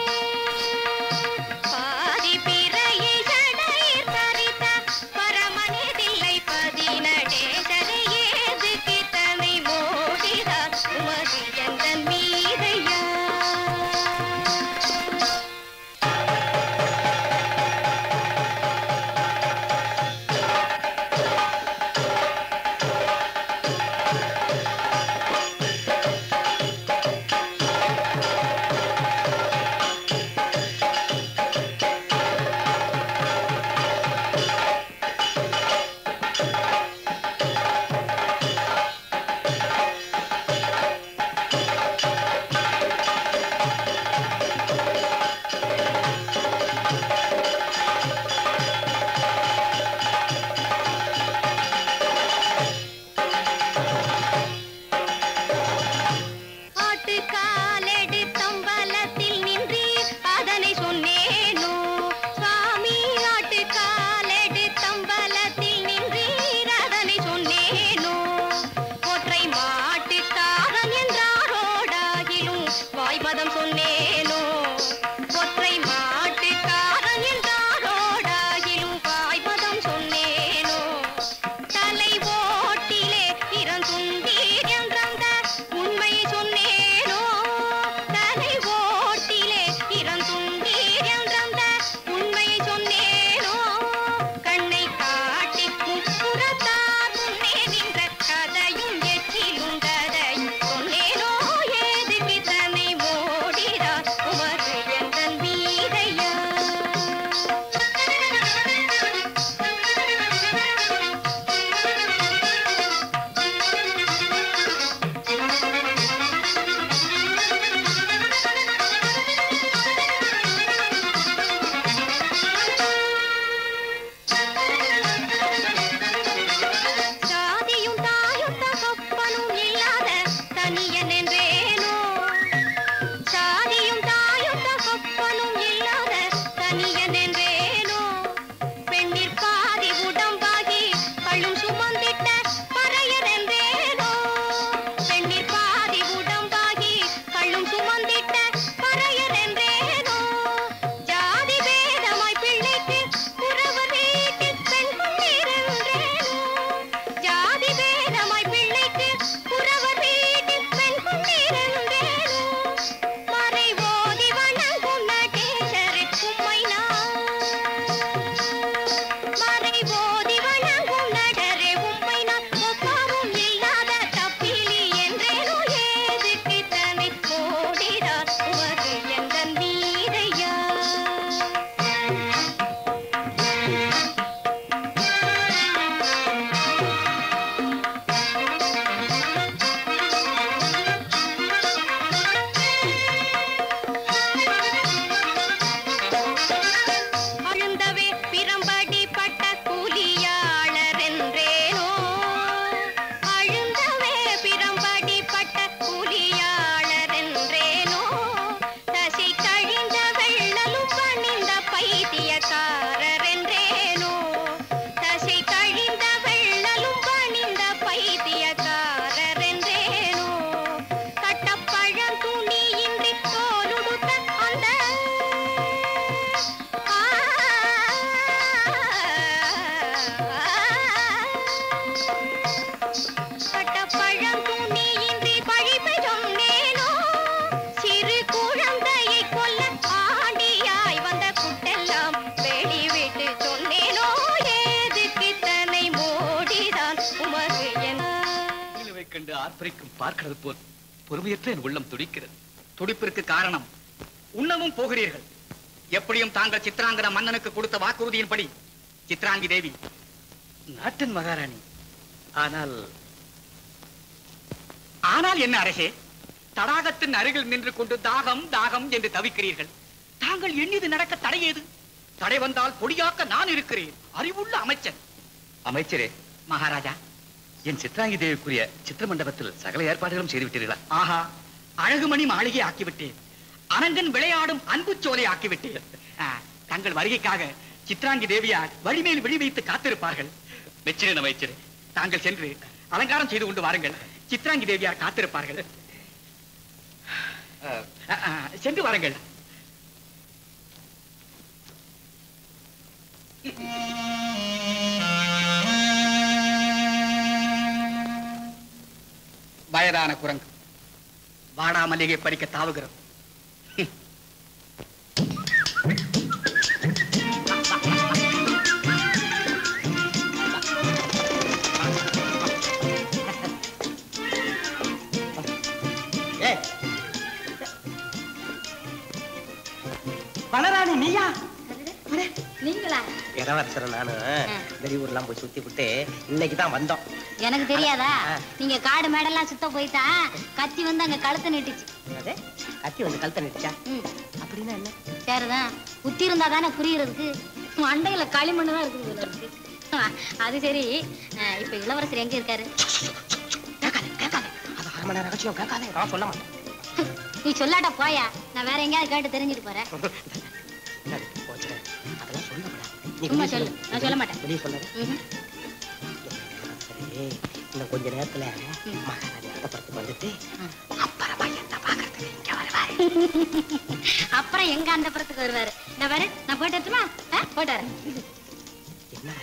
பாதி பிறையை சடை தரித்த பரமனே தில்லை பதினடேசரை ஏதுக்கு தன்னை மோடினார் உமது எந்தன் மீதையா பட்டப்பழம் துணியின்றி பழிப்பு சொன்னேனோ சிறு குழந்தையை கொல்ல ஆண்டியாய் வந்த குட்டெல்லாம் வெளிவிட்டு சொன்னேனோ ஏதுக்கு தன்னை மோடிதான் உமக்கு என் நிலவை கண்டு ஆர்ப்பரிக்கும் பார்க்கிறது போல் பொறுமையற்ற என் உள்ளம் துடிக்கிறது துடிப்பிற்கு காரணம் உண்ணவும் போகிறீர்கள் எப்படியும் தாங்கள் சித்ராங்கத மன்னனுக்கு கொடுத்த வாக்குறுதியின்படி சித்ராங்கி தேவி நாட்டின் மகாராணி ஆனால் ஆனால் என்ன அரசே தடாகத்தின் அருகில் நின்று கொண்டு தாகம் தாகம் என்று தவிக்கிறீர்கள் தாங்கள் எண்ணியது நடக்க தடையேது தடை வந்தால் பொடியாக்க நான் இருக்கிறேன் அறிவுள்ள அமைச்சன் அமைச்சரே மகாராஜா என் சித்ராங்கி தேவிக்குரிய சித்திர மண்டபத்தில் சகல ஏற்பாடுகளும் செய்து விட்டீர்களா ஆஹா அழகுமணி மாளிகை ஆக்கிவிட்டேன் அனங்கன் விளையாடும் அன்பு சோலை ஆக்கிவிட்டேன் ஆ, தங்கள் வருகைக்காக சித்ராங்கி தேவியார் வழிமேல் விழி வைத்து காத்திருப்பார்கள் மெச்சினேன் அமைச்சரே தாங்கள் சென்று அலங்காரம் செய்து கொண்டு வாருங்கள் சித்ராங்கி தேவியார் காத்திருப்பார்கள் அஹ், ஆ, ஆ, சென்று வாருங்கள் வயதான குரங்கு வாடா மல்லிகை பறிக்க தாவுகிறது வனராணி நீயா நீங்களா இளவரசர் நானு வெளியூர்லாம் போய் சுத்தி விட்டு இன்னைக்கு தான் வந்தோம் எனக்கு தெரியாதா ஆ. நீங்க காடு மேடெல்லாம் சுத்த போய்த்தா கத்தி வந்து அங்க கழுத்தை நீட்டுச்சு அதே கத்தி வந்து கழுத்த நிச்சா ம், அப்படின்னா என்ன சரிதான் குத்தி இருந்தா தானே புரியுறதுக்கு மண்டையில களிமண்ணு தான் இருக்குது போல இருக்கு ஆ, அது சரி ஆ, இப்ப இளவரசர் எங்க இருக்காரு கேட்காத கேட்காத அது அரை மணி நேரம் ரகசியம் கேட்காத நான் சொல்ல மாட்டேன் நீ சொல்லாட்ட போயா நான் வேற எங்கேயாவது கேட்டு தெரிஞ்சுட்டு போறேன் என்னது, போச்சு. அதெல்லாம் சொல்லக்கூடாது நீ சும்மா வெளிய சொல்லு. நான் சொல்ல மாட்டேன். வெளியே சொல்லாத ம்ஹும். சரி இன்னும் கொஞ்ச நேரத்துல மகாராஜா அர்த்தப்படத்துக்கு வந்துட்டு அப்புறமா என்ன பாக்குறதுக்கு இங்க வருவாரு அப்புறம் எங்க அந்த புறத்துக்கு வருவாரு நான் வரேன் நான் போயிட்டு வரட்டுமா ஆ, போயிட்டு வரேன் என்ன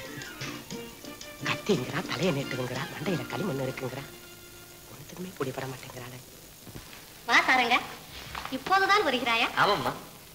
கத்திங்கிறா தலையை நீட்டுங்கிறா மண்டையில களிமண் இருக்குங்கிறா ஒன்றுத்துக்குமே பிடிபட மாட்டேங்கிறாளே வா சாரங்க இப்போதுதான் வருகிறாயா ஆமாம்மா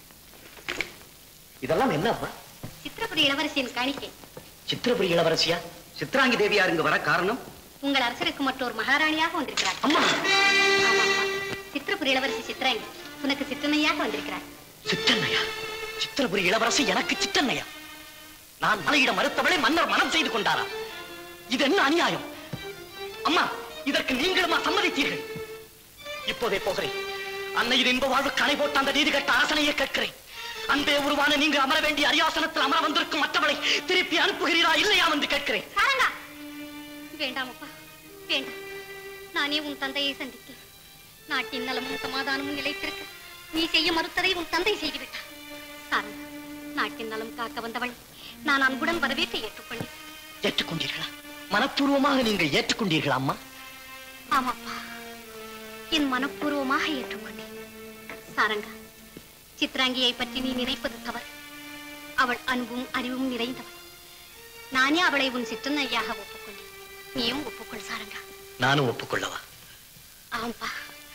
இதெல்லாம் என்னம்மா சித்திரபுரி இளவரசியின் காணிக்கை சித்திரபுரி இளவரசியா சித்ராங்கி தேவியார் இங்க வர காரணம் உங்கள் அரசருக்கு மற்றொரு மகாராணியாக வந்திருக்கிறார் அம்மா ஆமாப்பா. சித்திரபுரி இளவரசி சித்ராங்கி உனக்கு சிற்றனையாக வந்திருக்கிறார் சித்தன்னையா சித்திரபுரி இளவரசி எனக்கு சித்தன்னையா நான் மலையிட மறுத்தவளை மன்னர் மனம் செய்து கொண்டாரா இது என்ன அநியாயம் அம்மா இதற்கு நீங்களுமா சம்மதித்தீர்கள் இப்போதே போகிறேன் அன்னையின் இன்ப வாழ்வுக்கு அணை போட்ட அந்த நீதி கட்ட அரசனையே கேட்கிறேன் அன்பே உருவான நீங்க அமர வேண்டிய அரியாசனத்தில் அமர வந்திருக்கும் மற்றவளை திருப்பி அனுப்புகிறீரா இல்லையா என்று கேட்கிறேன் சாரங்கா வேண்டாமப்பா வேண்டாம் நானே உன் தந்தையை சந்தித்தேன் நாட்டின் நலமும் சமாதானமும் நிலைத்திருக்க நீ செய்ய மறுத்ததை உன் தந்தை செய்துவிட்டார் சாரங்கா நாட்டின் நலம் காக்க வந்தவள் நான் அன்புடன் வரவேற்று ஏற்றுக்கொண்டேன் ஏற்றுக்கொண்டீர்களா மனப்பூர்வமாக நீங்கள் ஏற்றுக்கொண்டீர்களா அம்மா ஆமாப்பா என் மனப்பூர்வமாக ஏற்றுக்கொண்டேன் சாரங்கா சித்ராங்கியை பற்றி நீ நினைப்பது தவறு அவள் அன்பும் அறிவும் நிறைந்தவள் நானே அவளை உன் சிற்றன்னையாக ஒப்புக்கொண்டேன் நீயும் ஒப்புக்கொள் சாரங்கா நானும் ஒப்புக்கொள்ளவா ஆம்பா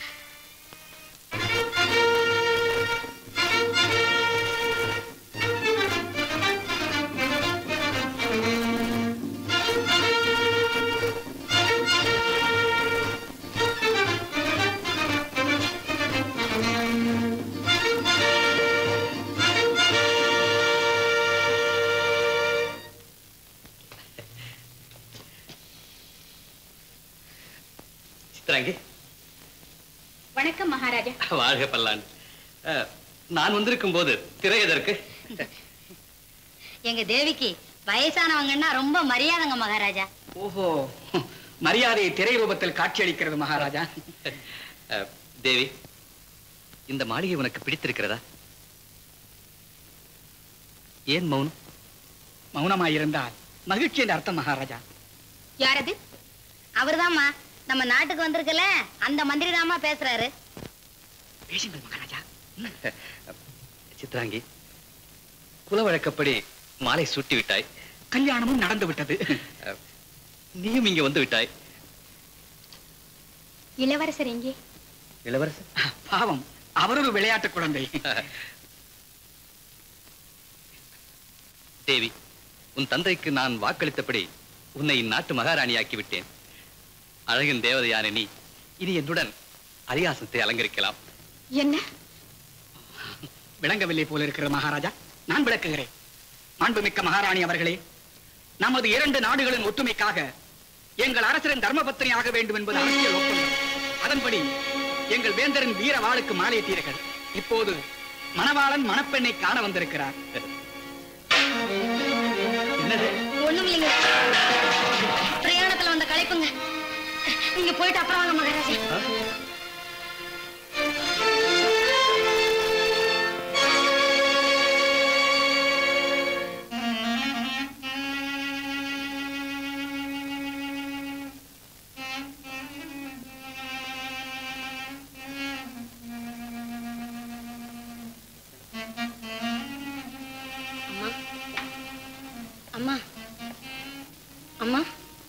சித்ராங்கி வணக்கம் மகாராஜா வாழ்க பல்லாண்டு அஹ், நான் வந்திருக்கும் போது திரை எதற்கு எங்க தேவிக்கு வயசானவங்கன்னா ரொம்ப மரியாதைங்க மகாராஜா ஓஹோ மரியாதை திரை ரூபத்தில் காட்சியளிக்கிறது மகாராஜா அஹ், தேவி இந்த மாளிகை உனக்கு பிடித்திருக்கிறதா ஏன் மௌனம் மௌனமாயிருந்தால் மகிழ்ச்சி என்ற அர்த்தம் மகாராஜா யாரது அவர்தாம்மா நம்ம நாட்டுக்கு வந்திருக்கல அந்த மந்திரி தாமா பேசுறாரு பேசுங்கள் மகாராஜா சித்ராங்கி குல வழக்கப்படி மாலை சூட்டி விட்டாய் கல்யாணமும் நடந்து விட்டது அஹ், நீயும் இங்க வந்து விட்டாய் இளவரசர் எங்கே இளவரசர் பாவம் அவர் ஒரு விளையாட்டு குழந்தை தேவி உன் தந்தைக்கு நான் வாக்களித்தபடி உன்னை இந்நாட்டு மகாராணியாக்கி விட்டேன் அழகின் தேவதையான நீ இனி என்னுடன் அரியாசனத்தை அலங்கரிக்கலாம் என்ன விளங்கவில்லை போல இருக்கிற மகாராஜா நான் விளக்குகிறேன் மாண்புமிக்க மகாராணி அவர்களே நமது இரண்டு நாடுகளின் ஒற்றுமைக்காக எங்கள் அரசரின் தர்மபத்தினி ஆக வேண்டும் என்பது அரசியல் ஒப்பந்தம் அதன்படி எங்கள் வேந்தரின் வீர வாளுக்கு மாலையிட்டீர்கள் இப்போது மணவாளன் மணப்பெண்ணை காண வந்திருக்கிறார் என்னது ஒண்ணும் இல்லைங்க பிரயாணத்துல வந்த களைப்புங்க நீங்க போயிட்டு அப்புறம் வாங்க மகாராஜா அம்மா அம்மா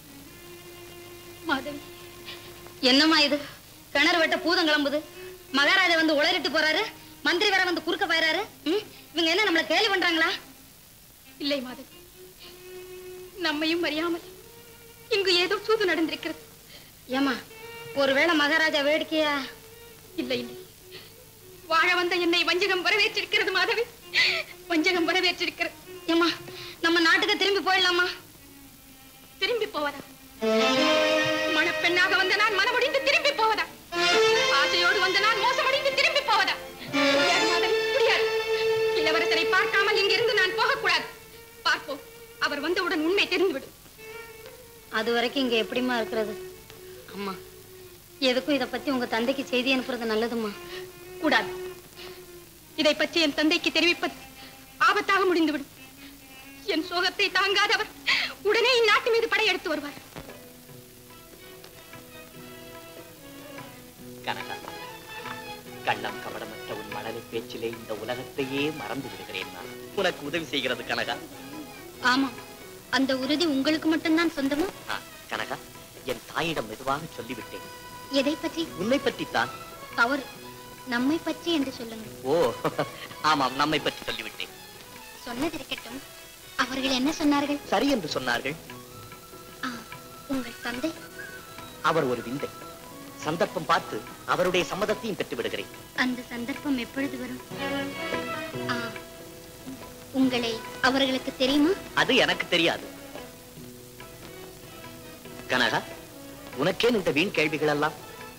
மாதவி என்னம்மா இது கிணறு வெட்ட பூதம் கிளம்புது மகாராஜா வந்து உளறிட்டு போறாரு மந்திரி வர வந்து குறுக்க போயிறாரு ம்? இவங்க என்ன நம்மள கேலி பண்றாங்களா இல்லை மாதவி நம்மையும் அறியாமல் இங்கு ஏதோ சூது நடந்திருக்கிறது ஏமா ஒருவேளை மகாராஜா வேடிக்கையா இல்லை இல்லை வாழ வந்த என்னை வஞ்சகம் வரவேற்றிருக்கிறது மாதவி வஞ்சகம் வரவேற்றிருக்கிறது ஏமா நம்ம நாட்டுக்கு திரும்பி போயிடலாமா திரும்பி போவதா மணப்பெண்ணாக வந்த நான் மனமுடிந்து திரும்பி போவதா ஆசையோடு வந்த நான் மோசமடைந்து திரும்பி போவதா முடியாது மாதவி முடியாது இளவரசரை பார்க்காமல் இங்கிருந்து நான் போகக்கூடாது பார்ப்போம் அவர் வந்தவுடன் உண்மை தெரிந்துவிடும் அது வரைக்கும் இங்க எப்படிம்மா இருக்கிறது அம்மா எதுக்கும் இத பத்தி உங்க தந்தைக்கு செய்தி அனுப்புறது நல்லதும்மா கூடாது இதை பற்றி என் தந்தைக்கு தெரிவிப்பது ஆபத்தாக முடிந்துவிடும் என் சோகத்தை தாங்காதவர் உடனே இந்நாட்டு மீது படையெடுத்து வருவார் கனகா கள்ளம் கவடமற்ற உன் மழலை பேச்சிலே இந்த உலகத்தையே மறந்து விடுகிறேன் நான் உனக்கு உதவி செய்கிறது கனகா ஆமா அந்த உறுதி உங்களுக்கு மட்டும்தான் சொந்தமா ஆ, கனகா என் தாயிடம் மெதுவாக சொல்லிவிட்டேன் எதை பற்றி உன்னை பற்றித்தான் தவறு நம்மை பற்றி என்று சொல்லுங்க ஓ ஆமாம் நம்மை பற்றி சொல்லிவிட்டேன் சொன்னது இருக்கட்டும் அவர்கள் என்ன சொன்னார்கள் சரி என்று சொன்னார்கள் ஆ, உங்கள் தந்தை அவர் ஒரு விந்தை சந்தர்ப்பம் பார்த்து அவருடைய சம்மதத்தையும் பெற்று விடுகிறேன் அந்த சந்தர்ப்பம் எப்பொழுது வரும் ஆ, உங்களை அவர்களுக்கு தெரியுமா அது எனக்கு தெரியாது கனகா உனக்கேன் இந்த வீண் கேள்விகள் எல்லாம்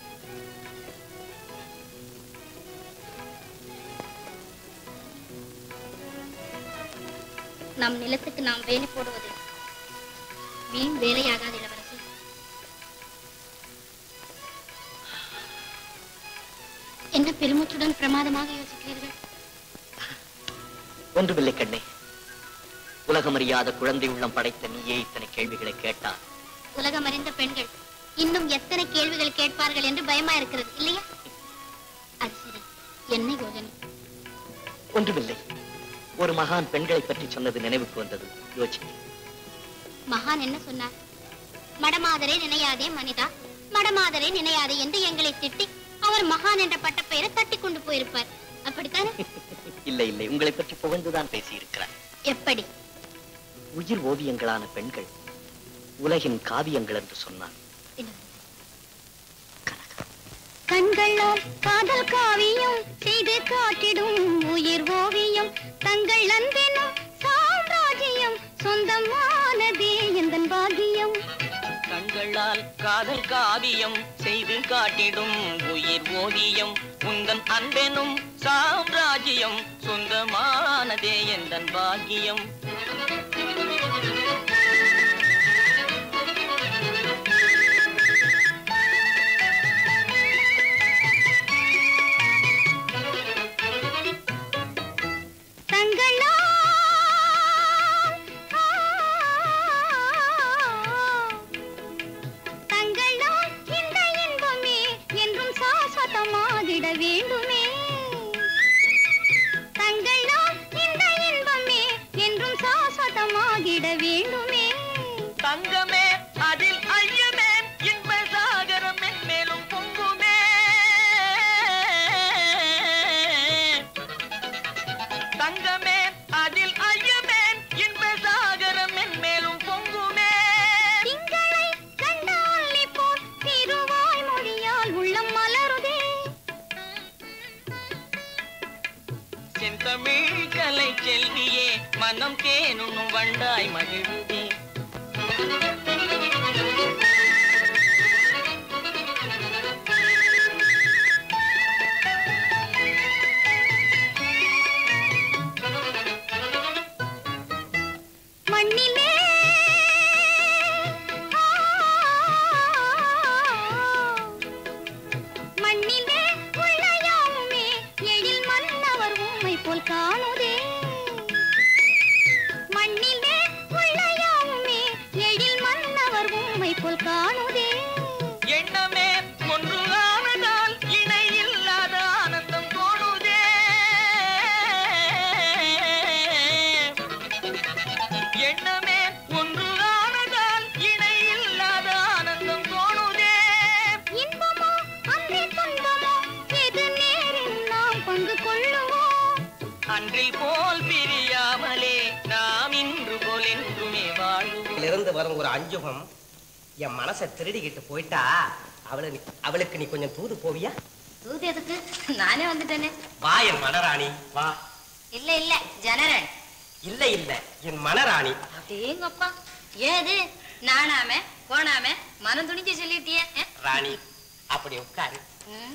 நம் நிலத்துக்கு நாம் வேலி போடுவது வீண் வேலையாகாது இளவரசி என்ன பெருமூச்சுடன் பிரமாதமாக யோசிக்கிறீர்கள் ஒன்றுமில்லை கண்ணே உலகமறியாத குழந்தை உள்ளம் படைத்த நீயே இத்தனை கேள்விகளை கேட்டார் உலகம் அறிந்த பெண்கள் இன்னும் எத்தனை கேள்விகள் கேட்பார்கள் என்று பயமா இருக்கிறது இல்லையா அது சரி என்ன யோஜனை ஒன்றுமில்லை ஒரு மகான் பெண்களை பற்றி சொன்னது நினைவுக்கு வந்தது யோசித்தேன் மகான் என்ன சொன்னார் மடமாதரை நினையாதே மனிதா மடமாதரை நினையாதே என்று எங்களை திட்டி அவர் மகான் என்ற பட்டப்பெயரை தட்டி கொண்டு போயிருப்பார் அப்படித்தானே இல்லை இல்லை உங்களை பற்றி புகழ்ந்துதான் பேசியிருக்கிறார் எப்படி உயிர் ஓவியங்களான பெண்கள் உலகின் காவியங்கள் என்று சொன்னார் கண்களால் காதல் காவியம் செய்து காட்டிடும் உயிர் ஓவியம் தங்கள் அன்பினும் சாம்ராஜ்யம் சொந்தமானதே எந்தன் பாகியம் கண்களால் காதல் காவியம் செய்து காட்டிடும் உயிர் ஓவியம் உந்தன் அன்பெனும் சாம்ராஜ்யம் சொந்தமானதே எந்தன் பாக்கியம் தங்களால் தங்களால் இந்த இன்பமே என்றும் சாஸ்வதமாகிட வேண்டுமே தங்களால் இந்த இன்பமே என்றும் தமிழ் கலை செல்வியே மனம் தேனுண்ணும் வண்டாய் மகிழ்ந்தே மண்ணிலே மண்ணிலே உள்ள யாவுமே எழில் மன்னவர் உம்மை போல் காணுதே மண்ணிலே உள்ள யாவுமே எழில் மன்னவர் உம்மை போல் காணுதே எண்ணமே ஒன்று ஆனதால் இணை இல்லாத ஆனந்தம் தோணுதே எண்ணமே ஒன்று ஆனதால் இணை இல்லாத ஆனந்தம் தோணுதே இன்பமோ அன்றே துன்பமோ எது நேரில் நாம் பங்கு கொள்ளுவோம் அன்றில் போல் பிரியாமலே நாம் இன்று போல் என்றுமே வாழ்வோம் இருந்து வரும் ஒரு அஞ்சுகம் என் மனசை திருடிக்கிட்டு போயிட்டா அவளை நீ- அவளுக்கு நீ கொஞ்சம் தூது போவியா தூது எதுக்கு நானே வந்துட்டேனே வா என் மனராணி வா இல்ல இல்ல ஜனரன் இல்ல இல்ல என் மனராணி அடேங்கப்பா ஏது நானாம போனாம மனம் துணிஞ்சு சொல்லிட்டியே ஆ? ராணி அப்படி உட்காரு ம்.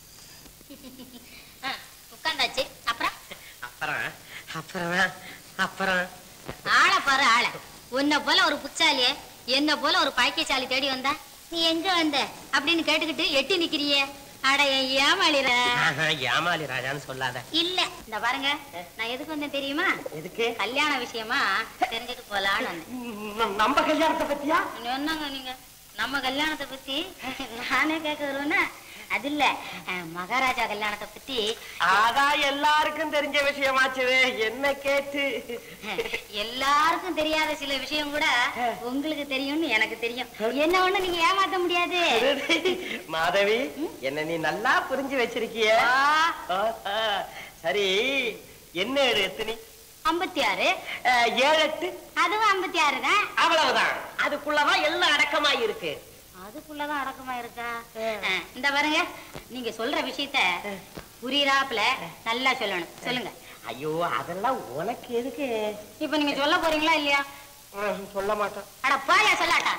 ஆ, உட்கார்ந்தாச்சு அப்புறம் அப்புறம் அப்புறம் அப்புறம் ஆள பாரு ஆள உன்னை போல ஒரு புச்சாலிய என்ன போல ஒரு பாக்கியசாலி தேடி வந்தா நீ எங்க வந்த அப்படின்னு கேட்டுக்கிட்டு எட்டி நிக்கிறியே அட என் ஏமாளிர ஆஹா, ஏமாளி ராஜான்னு சொல்லாத இல்ல இந்த பாருங்க நான் எதுக்கு வந்தேன் தெரியுமா எதுக்கு கல்யாண விஷயமா தெரிஞ்சுட்டு போலான்னு வந்தேன் நம்ம கல்யாணத்தை பத்தியா நீங்க என்னங்க நீங்க நம்ம கல்யாணத்தை பத்தி நானே கேட்க வருவேன்னா அது இல்ல அஹ், மகாராஜா கல்யாணத்தை பத்தி ஆகா எல்லாருக்கும் தெரிஞ்ச விஷயமாச்சுவே என்ன கேட்டு எல்லாருக்கும் தெரியாத சில விஷயம் கூட உங்களுக்கு தெரியும்னு எனக்கு தெரியும் என்ன ஒண்ணு நீங்க ஏமாத்த முடியாது மாதவி என்ன நீ நல்லா புரிஞ்சு வச்சிருக்கிய ஆஹா. சரி என்ன ஏழு எத்தனை ஐம்பத்தி ஆறு அஹ், ஏழு எட்டு அதுவும் ஐம்பத்தி ஆறு தான் அவ்வளவுதான் அதுக்குள்ளதான் எல்லாம் அடக்கமா இருக்கு அதுக்குள்ளதான் அடக்கமா இருக்கா அஹ், இந்த பாருங்க நீங்க சொல்ற விஷயத்த புரியுறாப்புல நல்லா சொல்லணும் சொல்லுங்க ஐயோ அதெல்லாம் உனக்கு எதுக்கு இப்ப நீங்க சொல்ல போறீங்களா இல்லையா ம், சொல்ல மாட்டோம் அட போயா சொல்லாட்டா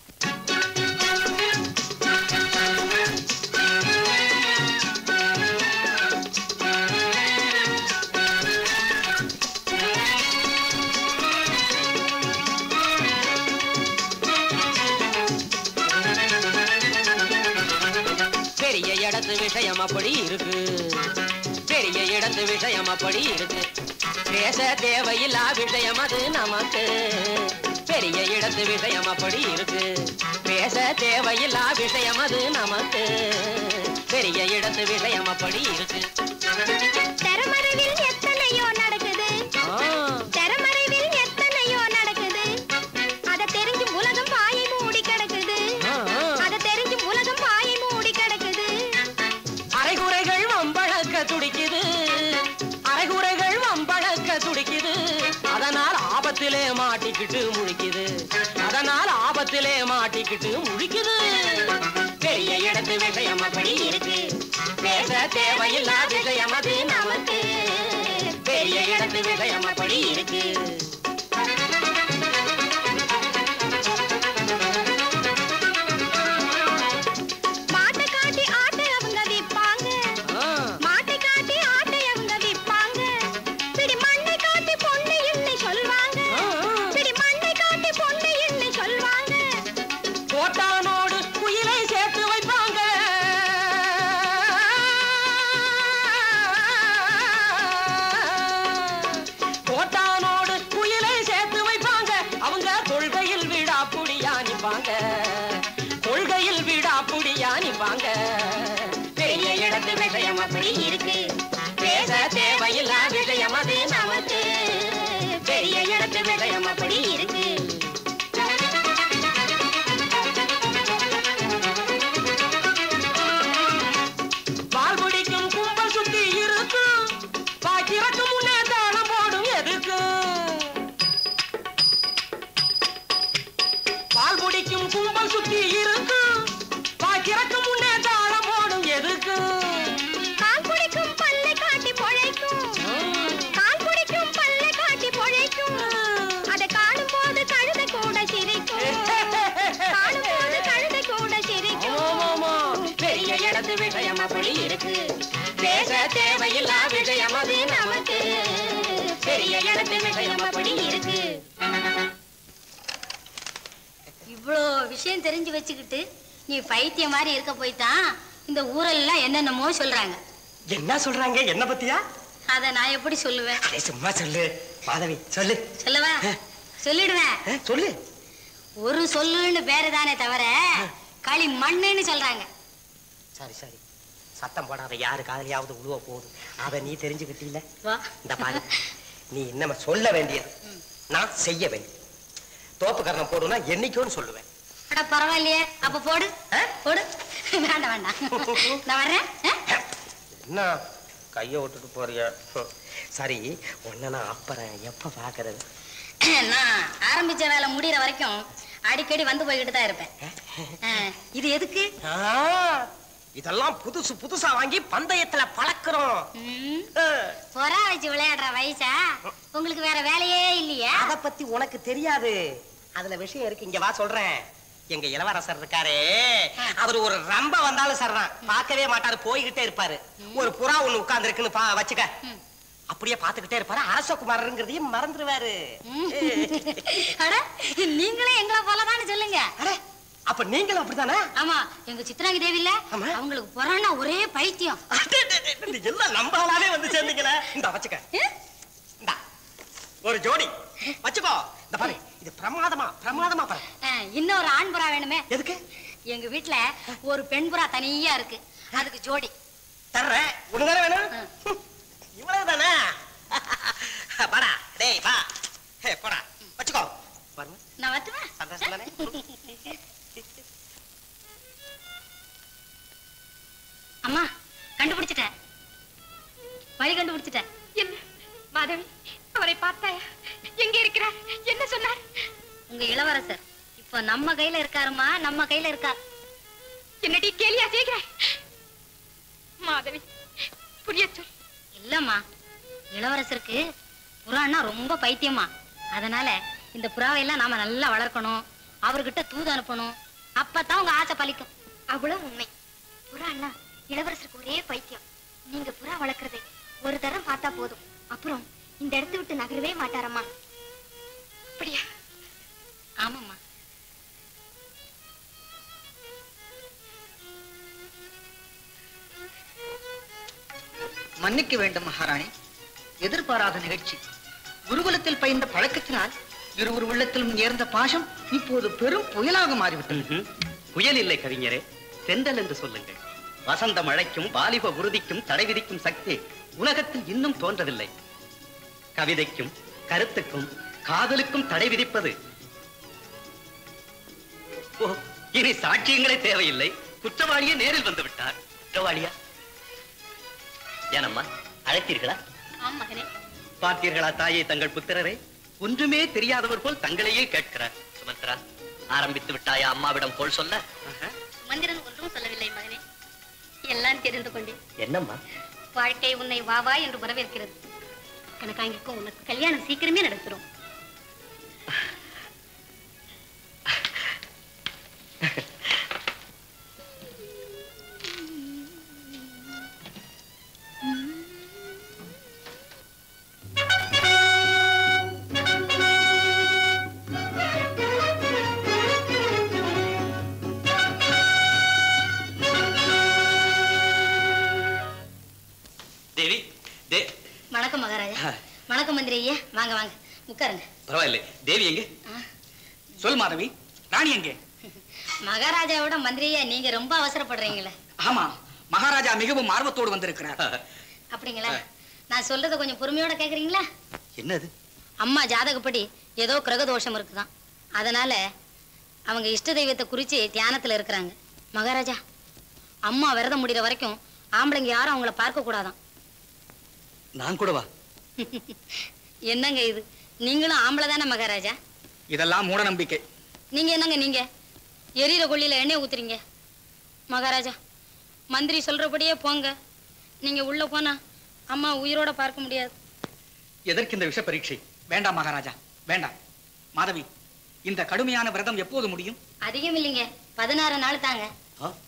பெரிய இடத்து விஷயம் அப்படி இருக்கு பெரிய இடத்து விஷயம் அப்படி இருக்கு பேச தேவையில்லா விஷயம் அது நமக்கு பெரிய இடத்து விஷயம் அப்படி இருக்கு பேச தேவையில்லா விஷயம் அது நமக்கு பெரிய இடத்து விஷயம் அப்படி இருக்கு தெரமறைவில் எத்தனையோ நடக்குது ஆ, தெரமறைவில் எத்தனையோ நடக்குது அத தெரிஞ்சும் உலகம் வாயை மூடி கிடக்குது ஆ, ஆ. அத தெரிஞ்சும் உலகம் வாயை மூடி கிடக்குது அரைகுறைகள் வம்பழக்க துடிக்குது அரைகுறைகள் வம்பழக்க துடிக்குது அதனால் ஆபத்திலே மாட்டிக்கிட்டு முழிக்குது அதனால் ஆபத்திலே மாட்டிக்கிட்டு முழிக்குது பெரிய இடத்து விஷயம் அப்படி இருக்கு பேச தேவையில்லா விஷயம் அது நமக்கு பெரிய இடத்து விஷயம் அப்படி இருக்கு மாட்டை காட்டி ஆட்டை அவங்க விப்பாங்க ஆ, மாட்டை காட்டி ஆட்டை அவங்க விப்பாங்க பிடி மண்ணை காட்டி பொண்ணு இல்லை சொல்வாங்க ஆ, ஆ. பிடி மண்ணை காட்டி பொண்ணு இல்லை சொல்வாங்க கோட்டானோடு குயிலை சேர்த்து வைப்பாங்க கோட்டானோடு இடத்து விஷயம் அப்படி இருக்கு பேச தேவையில்லா விஷயம் அது நமக்கு பெரிய இடத்து விஷயம் அப்படி இருக்கு இவ்வளோ விஷயம் தெரிஞ்சு வச்சுக்கிட்டு நீ பைத்தியம் மாதிரி இருக்க போய்தான் இந்த ஊரெல்லாம் என்னென்னமோ சொல்றாங்க என்ன சொல்றாங்க என்ன பத்தியா அத நான் எப்படி சொல்லுவேன் அடே, சும்மா சொல்லு மாதவி சொல்லு சொல்லவா சொல்லிடுவேன் அஹ், சொல்லு ஒரு சொல்லுன்னு பேரு தானே தவிர களி மண்ணுன்னு சொல்றாங்க சரி சரி சத்தம் போடாத யாரு காதலியாவது உழுவ போகுது அத நீ தெரிஞ்சுக்கிட்டீல வா இந்த பாரு நீ இன்னம சொல்ல வேண்டியது நான் செய்ய வேண்டியது தோப்புக்கரணம் போடுனா என்னைக்கோன்னு சொல்லுவேன் அட பரவாயில்லையே அப்ப போடு போடு வேண்டாம் வேண்டாம் நான் வர்றேன் ஆ? என்ன கைய விட்டுட்டு போறிய சரி உன்ன நான் அப்புறம் எப்ப பாக்குறது நான் ஆரம்பிச்ச வேலை முடியற வரைக்கும் அடிக்கடி வந்து போய்கிட்டு தான் இருப்பேன் ஆ, இது எதுக்கு ஆ, இதெல்லாம் புதுசு புதுசா வாங்கி பந்தயத்துல பழக்கிறோம் ம், புறா வச்சு விளையாடுற வயசா உங்களுக்கு வேற வேலையே இல்லையா அத பத்தி உனக்கு தெரியாது அதுல விஷயம் இருக்கு இங்க வா சொல்றேன் எங்க இளவரசர் இருக்காரே அவர் ஒரு ரம்ப வந்தாலும் சரிதான் பார்க்கவே மாட்டாரு போய்கிட்டே இருப்பாரு ஒரு புறா ஒண்ணு உட்கார்ந்து இருக்குன்னு பா வச்சுக்க அப்படியே பாத்துக்கிட்டே இருப்பாரு அரசகுமாரங்கிறதையும் மறந்துடுவாரு அட நீங்களே எங்களை போலதான்னு சொல்லுங்க அட, அப்ப நீங்களும் அப்படித்தானே ஆமா எங்க சித்ராங்கி தேவி இல்ல ஆமா. அவங்களுக்கு புறான்னா ஒரே பைத்தியம் அடே, டே, டே, டே, எல்லாம் நம்பாலாவே வந்து சேர்ந்தீங்களே இந்த வச்சுக்க இந்தா, ஒரு ஜோடி வச்சுக்கோ இந்த பாரு இது பிரமாதமா பிரமாதமா பாரு ஆ, இன்னொரு ஆண் புறா வேணுமே எதுக்கு எங்க வீட்ல ஒரு பெண் புறா தனியா இருக்கு அதுக்கு ஜோடி தர்றேன் ஒண்ணு தானே வேணும் இவ்வளவு தானே வாடா டேய் வா ஹே போடா வச்சுக்கோ பாருங்க நான் வத்துவேன் சந்தோஷம் தானே அம்மா கண்டுபிடிச்சிட்டேன் வழி கண்டுபிடிச்சிட்டேன் என்ன மாதவி அவரை பார்த்தாயா எங்க இருக்கிறார் என்ன சொன்னார் உங்க இளவரசர் இப்போ நம்ம கையில இருக்காருமா நம்ம கையில இருக்கார் என்னடி கேலியா செய்கிறாய் மாதவி புரிய சொல் இல்லம்மா இளவரசருக்கு புறான்னா ரொம்ப பைத்தியமா அதனால இந்த புறாவை எல்லாம் நாம நல்லா வளர்க்கணும் அவர்கிட்ட தூது அனுப்பணும் அப்பதான் உங்க ஆசை பலிக்கும் அவ்வளவு உண்மை புறா அண்ணா இளவரசருக்கு ஒரே பைத்தியம் நீங்க புறா வளர்க்கறதை ஒரு தரம் பார்த்தா போதும் அப்புறம் இந்த இடத்தை விட்டு நகரவே மாட்டாரம்மா அப்படியா ஆமாம்மா மன்னிக்க வேண்டும் மகாராணி எதிர்பாராத நிகழ்ச்சி குருகுலத்தில் பயின்ற பழக்கத்தினால் இருவர் உள்ளத்திலும் நேர்ந்த பாசம் இப்போது பெரும் புயலாக மாறிவிட்டது புயல் இல்லை கவிஞரே செந்தல் என்று சொல்லுங்கள் வசந்த மழைக்கும் வாலிப உறுதிக்கும் தடை விதிக்கும் சக்தி உலகத்தில் இன்னும் தோன்றவில்லை கவிதைக்கும் கருத்துக்கும் காதலுக்கும் தடை விதிப்பது ஓ இனி சாட்சியங்களே தேவையில்லை குற்றவாளியே நேரில் வந்து விட்டார் குற்றவாளியா ஏனம்மா அழைத்தீர்களா ஆமா மகனே பார்த்தீர்களா தாயே தங்கள் புத்திரரை ஒன்றுமே தெரியாதவர் போல் தங்களையே கேட்கிறார் சுமத்ரா ஆரம்பித்து விட்டாயா அம்மாவிடம் போல் சொல்ல மந்திரன் ஒன்றும் சொல்லவில்லை மகனே எல்லாம் தெரிந்து கொண்டேன் என்னம்மா வாழ்க்கை உன்னை வா வா என்று வரவேற்கிறது கணக்காங்கிக்கும் உனக்கு கல்யாணம் சீக்கிரமே நடத்துறோம் தேவி தே வணக்கம் மகாராஜா வணக்கம் மந்திரி ஐயா வாங்க வாங்க உட்காருங்க பரவாயில்லை தேவி எங்க சொல் மாதவி ராணி எங்கே மகாராஜாவோட மந்திரி ஐயா நீங்க ரொம்ப அவசரப்படுறீங்களே ஆமா மகாராஜா மிகவும் ஆர்வத்தோடு வந்திருக்கிறார் அப்படிங்களா நான் சொல்றத கொஞ்சம் பொறுமையோட கேக்குறீங்களா என்னது அம்மா ஜாதகப்படி ஏதோ கிரக தோஷம் இருக்குதான் அதனால அவங்க இஷ்ட தெய்வத்தை குறிச்சு தியானத்துல இருக்கிறாங்க மகாராஜா அம்மா விரதம் முடிகிற வரைக்கும் ஆம்பளைங்க யாரும் அவங்கள பார்க்க கூடாதாம் நான் கூடவா என்னங்க இது நீங்களும் ஆம்பளை தானே மகாராஜா இதெல்லாம் மூட நம்பிக்கை நீங்க என்னங்க நீங்க எரியிற கொள்ளியில எண்ணெய் ஊத்துறீங்க மகாராஜா மந்திரி சொல்றபடியே போங்க நீங்க உள்ள போனா அம்மா உயிரோட பார்க்க முடியாது எதற்கு இந்த விஷ பரீட்சை வேண்டாம் மகாராஜா வேண்டாம் மாதவி இந்த கடுமையான விரதம் எப்போது முடியும் அதிகம் இல்லைங்க பதினாறு நாள் தாங்க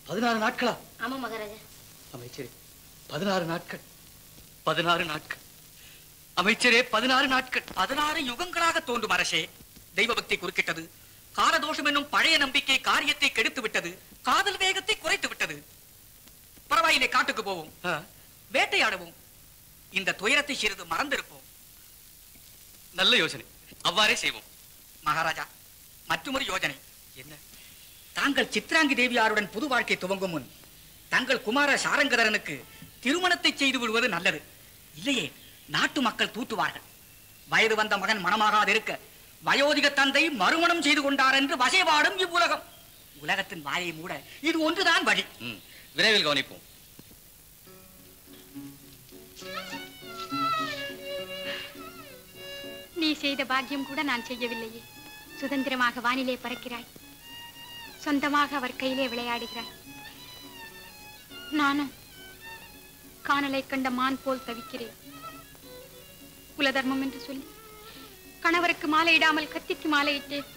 பதினாறு நாட்களா ஆமா மகாராஜா அமைச்சரே பதினாறு நாட்கள் பதினாறு நாட்கள் அமைச்சரே பதினாறு நாட்கள் பதினாறு யுகங்களாக தோன்றும் அரசே தெய்வ பக்தி குறுக்கிட்டது காலதோஷம் என்னும் பழைய நம்பிக்கை காரியத்தை கெடுத்து விட்டது காதல் வேகத்தை குறைத்து விட்டது பரவாயில்லை காட்டுக்கு போவோம் வேட்டையாடுவோம் இந்த துயரத்தை சிறிது மறந்திருப்போம் நல்ல யோசனை அவ்வாறே செய்வோம் மகாராஜா மற்றொரு யோஜனை என்ன தாங்கள் சித்ராங்கி தேவியாருடன் புது வாழ்க்கை துவங்கும் முன் தங்கள் குமார சாரங்கதரனுக்கு திருமணத்தை செய்து விடுவது நல்லது இல்லையே நாட்டு மக்கள் தூத்துவார்கள் வயது வந்த மகன் மனமாகாதிருக்க வயோதிக தந்தை மறுமணம் செய்து கொண்டார் என்று வசைபாடும் இவ்வுலகம் உலகத்தின் வாயை மூட இது ஒன்றுதான் வழி ம், விரைவில் கவனிப்போம் நீ செய்த பாக்கியம் கூட நான் செய்யவில்லையே சுதந்திரமாக வானிலே பறக்கிறாய் சொந்தமாக அவர் கையிலே விளையாடுகிறாய் நானும் காணலை கண்ட மான் போல் தவிக்கிறேன் குலதர்மம் என்று சொல்லி கணவருக்கு மாலையிடாமல் கத்திக்கு மாலையிட்டேன்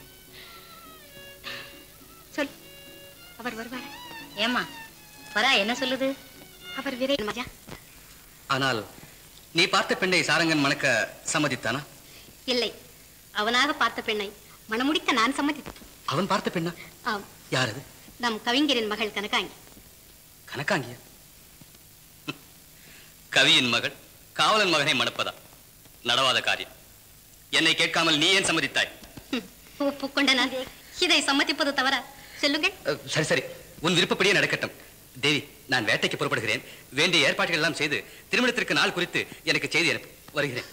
சொல் அவர் வருவாரா ஏமா வரா என்ன சொல்லுது அவர் விரை மஜா ஆனால் நீ பார்த்த பெண்ணை சாரங்கன் மணக்க சம்மதித்தானா இல்லை அவனாக பார்த்த பெண்ணை மணமுடிக்க நான் சம்மதித்தேன் அவன் பார்த்த பெண்ணா ஆம் யார் அது நம் கவிஞரின் மகள் கனகாங்கி கனகாங்கிய கவியின் மகள் காவலன் மகனை மணப்பதா நடவாத காரியம் என்னை கேட்காமல் நீ ஏன் சம்மதித்தாய் ஒப்புக்கொண்ட நான் இதை சம்மதிப்பது தவற சொல்லுங்கள் அஹ், சரி சரி உன் விருப்பப்படியே நடக்கட்டும் தேவி நான் வேட்டைக்கு புறப்படுகிறேன் வேண்டிய ஏற்பாடுகள் எல்லாம் செய்து திருமணத்திற்கு நாள் குறித்து எனக்கு செய்தி அனுப்பு வருகிறேன்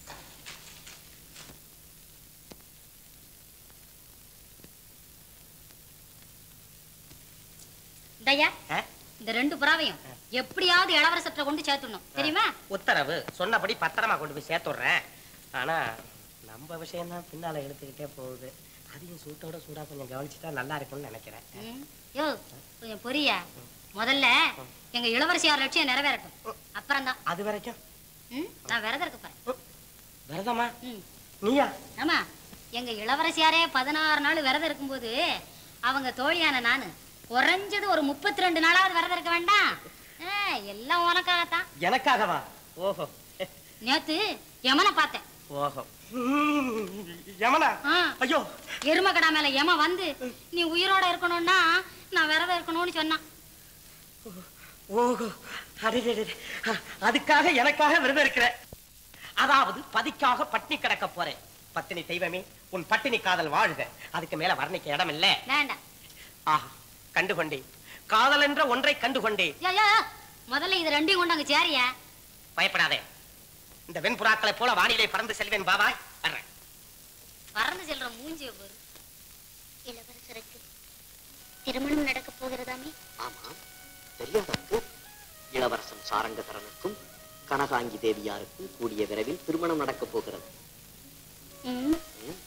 தயா இந்த ரெண்டு புறாவையும் எப்படியாவது இளவரசற்ற கொண்டு சேர்த்துடணும் தெரியுமா உத்தரவு சொன்னபடி பத்திரமா கொண்டு போய் சேர்த்துடுறேன் ஆனா நம்ம விஷயம் தான் பின்னால எடுத்துக்கிட்டே போகுது அதையும் சூட்டோட சூடா கொஞ்சம் கவனிச்சுட்டா நல்லா இருக்கும்னு நினைக்கிறேன் ம். யோ கொஞ்சம் பொரியா முதல்ல எங்க இளவரசியார் லட்சியம் நிறைவேறட்டும் அப்புறம் தான் அது வரைக்கும் நான் விரதம் இருக்க போறேன் விரதமா ம். நீயா ஆமா எங்க இளவரசியாரே பதினாறு நாள் விரதம் இருக்கும்போது அவங்க தோழியான நானு குறைஞ்சது ஒரு முப்பத்தி ரெண்டு நாளாவது விரதம் இருக்க வேண்டாம் ஆ, எல்லாம் உனக்காகத்தான் எனக்காகவா ஓஹோ நேத்து யமனை பார்த்தேன் ஓஹோ யமனா ஆ. ஐயோ எருமக்கடா மேல யம வந்து நீ உயிரோட இருக்கணும்னா நான் விரதம் இருக்கணும்னு சொன்னான் ஓஹோ அடடடட. அ- அதுக்காக எனக்காக விரதம் இருக்கிற அதாவது பதிக்காக பட்டினி கிடக்க போறேன் பத்தினி தெய்வமே உன் பட்டினி காதல் வாழுக அதுக்கு மேல வர்ணிக்க இடம் இல்ல வேண்டாம் ஆஹா கண்டுகொண்டேன் காதல் என்ற ஒன்றை கண்டுகொண்டேன் யோ, யோ, யோ. முதல்ல இது ரெண்டையும் கொண்டு அங்க சேரியா பயப்படாதே இந்த வெண்புறாக்களை போல வானிலை பறந்து செல்வேன் பாபாய் வர்றேன் பறந்து செல்ற மூஞ்சிய பாரு இளவரசருக்கு திருமணம் நடக்க போகிறதாமே ஆமாம் தெரியாதற்கு இளவரசன் சாரங்கதரனுக்கும் கனகாங்கி தேவியாருக்கும் கூடிய விரைவில் திருமணம் நடக்கப் போகிறது ம்.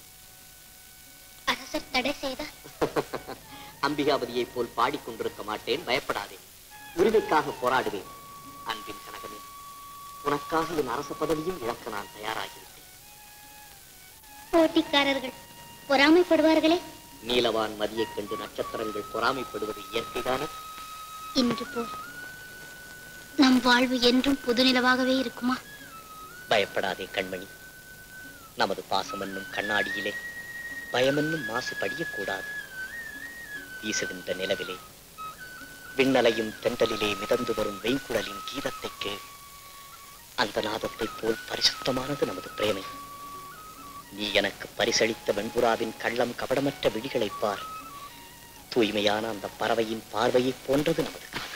அரசர் தடை செய்தார் அம்பிகாபதியைப் போல் பாடிக்கொண்டிருக்க மாட்டேன் பயப்படாதே உரிமைக்காக போராடுவேன் அன்பின் கனகமே உனக்காக என் அரச பதவியும் இழக்க நான் தயாராகிவிட்டேன் போட்டிக்காரர்கள் பொறாமைப்படுவார்களே நீலவான் மதியைக் கண்டு நட்சத்திரங்கள் பொறாமைப்படுவது இயற்கைதான இன்று போல் நம் வாழ்வு என்றும் புதுநிலவாகவே இருக்குமா பயப்படாதே கண்மணி நமது பாசம் என்னும் கண்ணாடியிலே பயமென்னும் மாசு படியக்கூடாது வீசுகின்ற நிலவிலே விண்ணலையும் தென்றலிலே மிதந்து வரும் வெண்குழலின் கீதத்தைக் கேள் அந்த நாதத்தைப் போல் பரிசுத்தமானது நமது பிரேமை நீ எனக்கு பரிசளித்த வெண்புறாவின் கள்ளம் கபடமற்ற விழிகளைப் பார் தூய்மையான அந்த பறவையின் பார்வையைப் போன்றது நமது காதல்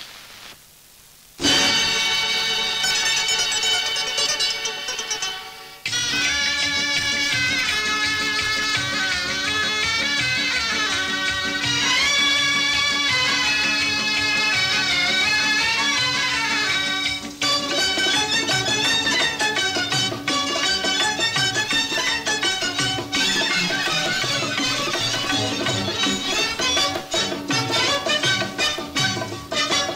ஆ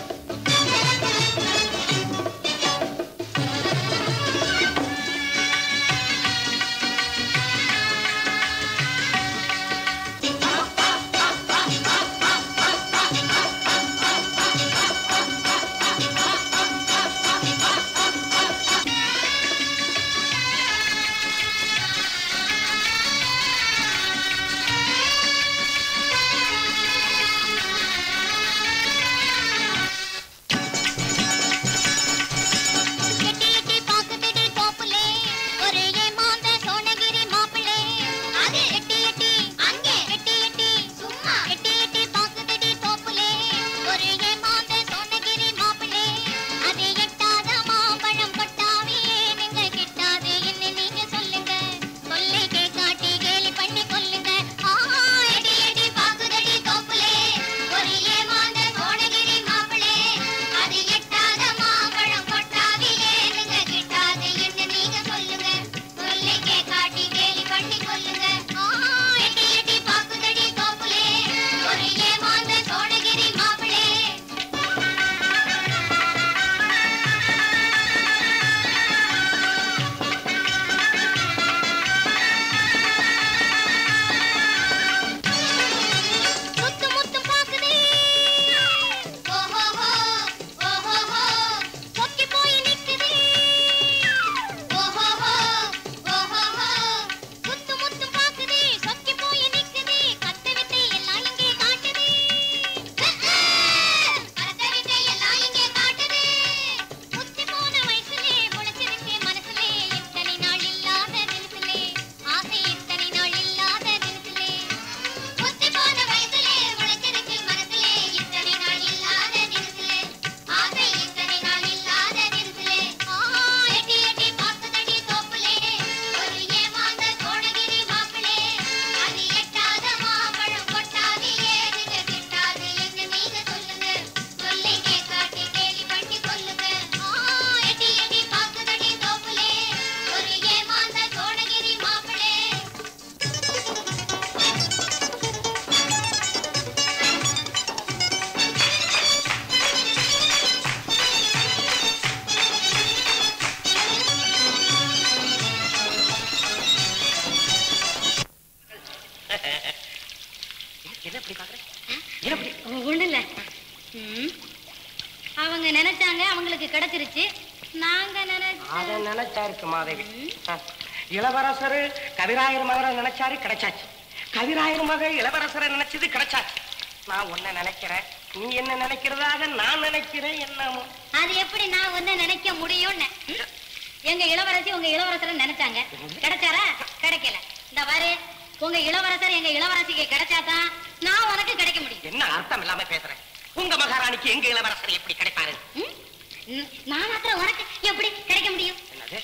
அவங்க நினைச்சாங்க அவங்களுக்கு கிடைச்சிருச்சு நாங்க அத நினைச்சோம் நினைச்சாரு மாதவி ஆ. இளவரசர் கவிராயர் மகரை நினைச்சாரு கிடைச்சாச்சு கவிராயர் மகள் இளவரசரை நினைச்சது கிடைச்சாச்சு நான் உன்னை நினைக்கிறேன் நீ என்ன நினைக்கிறதாக நான் நினைக்கிறேன் என்னமோ அது எப்படி நான் வந்து நினைக்க முடியும்னு ம்? எங்க இளவரசி உங்க இளவரசரை நினைச்சாங்க கிடைச்சாரா கிடைக்கல இந்த பாரு உங்க இளவரசர் எங்க இளவரசிக்கு கிடைச்சாதான் நான் உனக்கு கிடைக்க முடியும் என்ன அர்த்தம் இல்லாம பேசுறேன் உங்க மகாராணிக்கு எங்க இளவரசர் எப்படி கிடைப்பாரு ம்? ம், நான் மாத்திரம் உனக்கு எப்படி கிடைக்க முடியும்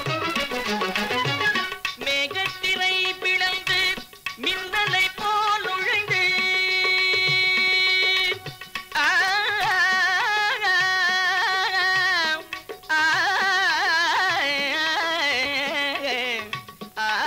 மேகத்திரை பிளந்து மின்னலை போல் நுழைந்து ஆ, ஆ, ஆ, ஆ,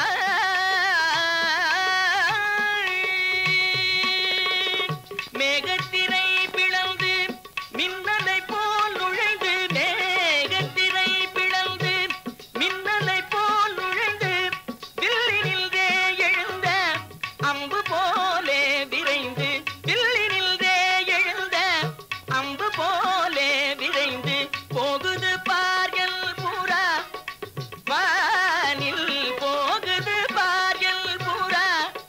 மேகத்திரை பிளந்து மின்னலை போல் நுழைந்து மேகத்திரை பிளந்து மின்னலை போல் நுழைந்து வில்லினில்தே எழுந்த அம்பு போலே விரைந்து வில்லினில்தே எழுந்த அம்பு போலே விரைந்து போகுது பார்கள் புறா வானில் போகுது பார்கள் புறா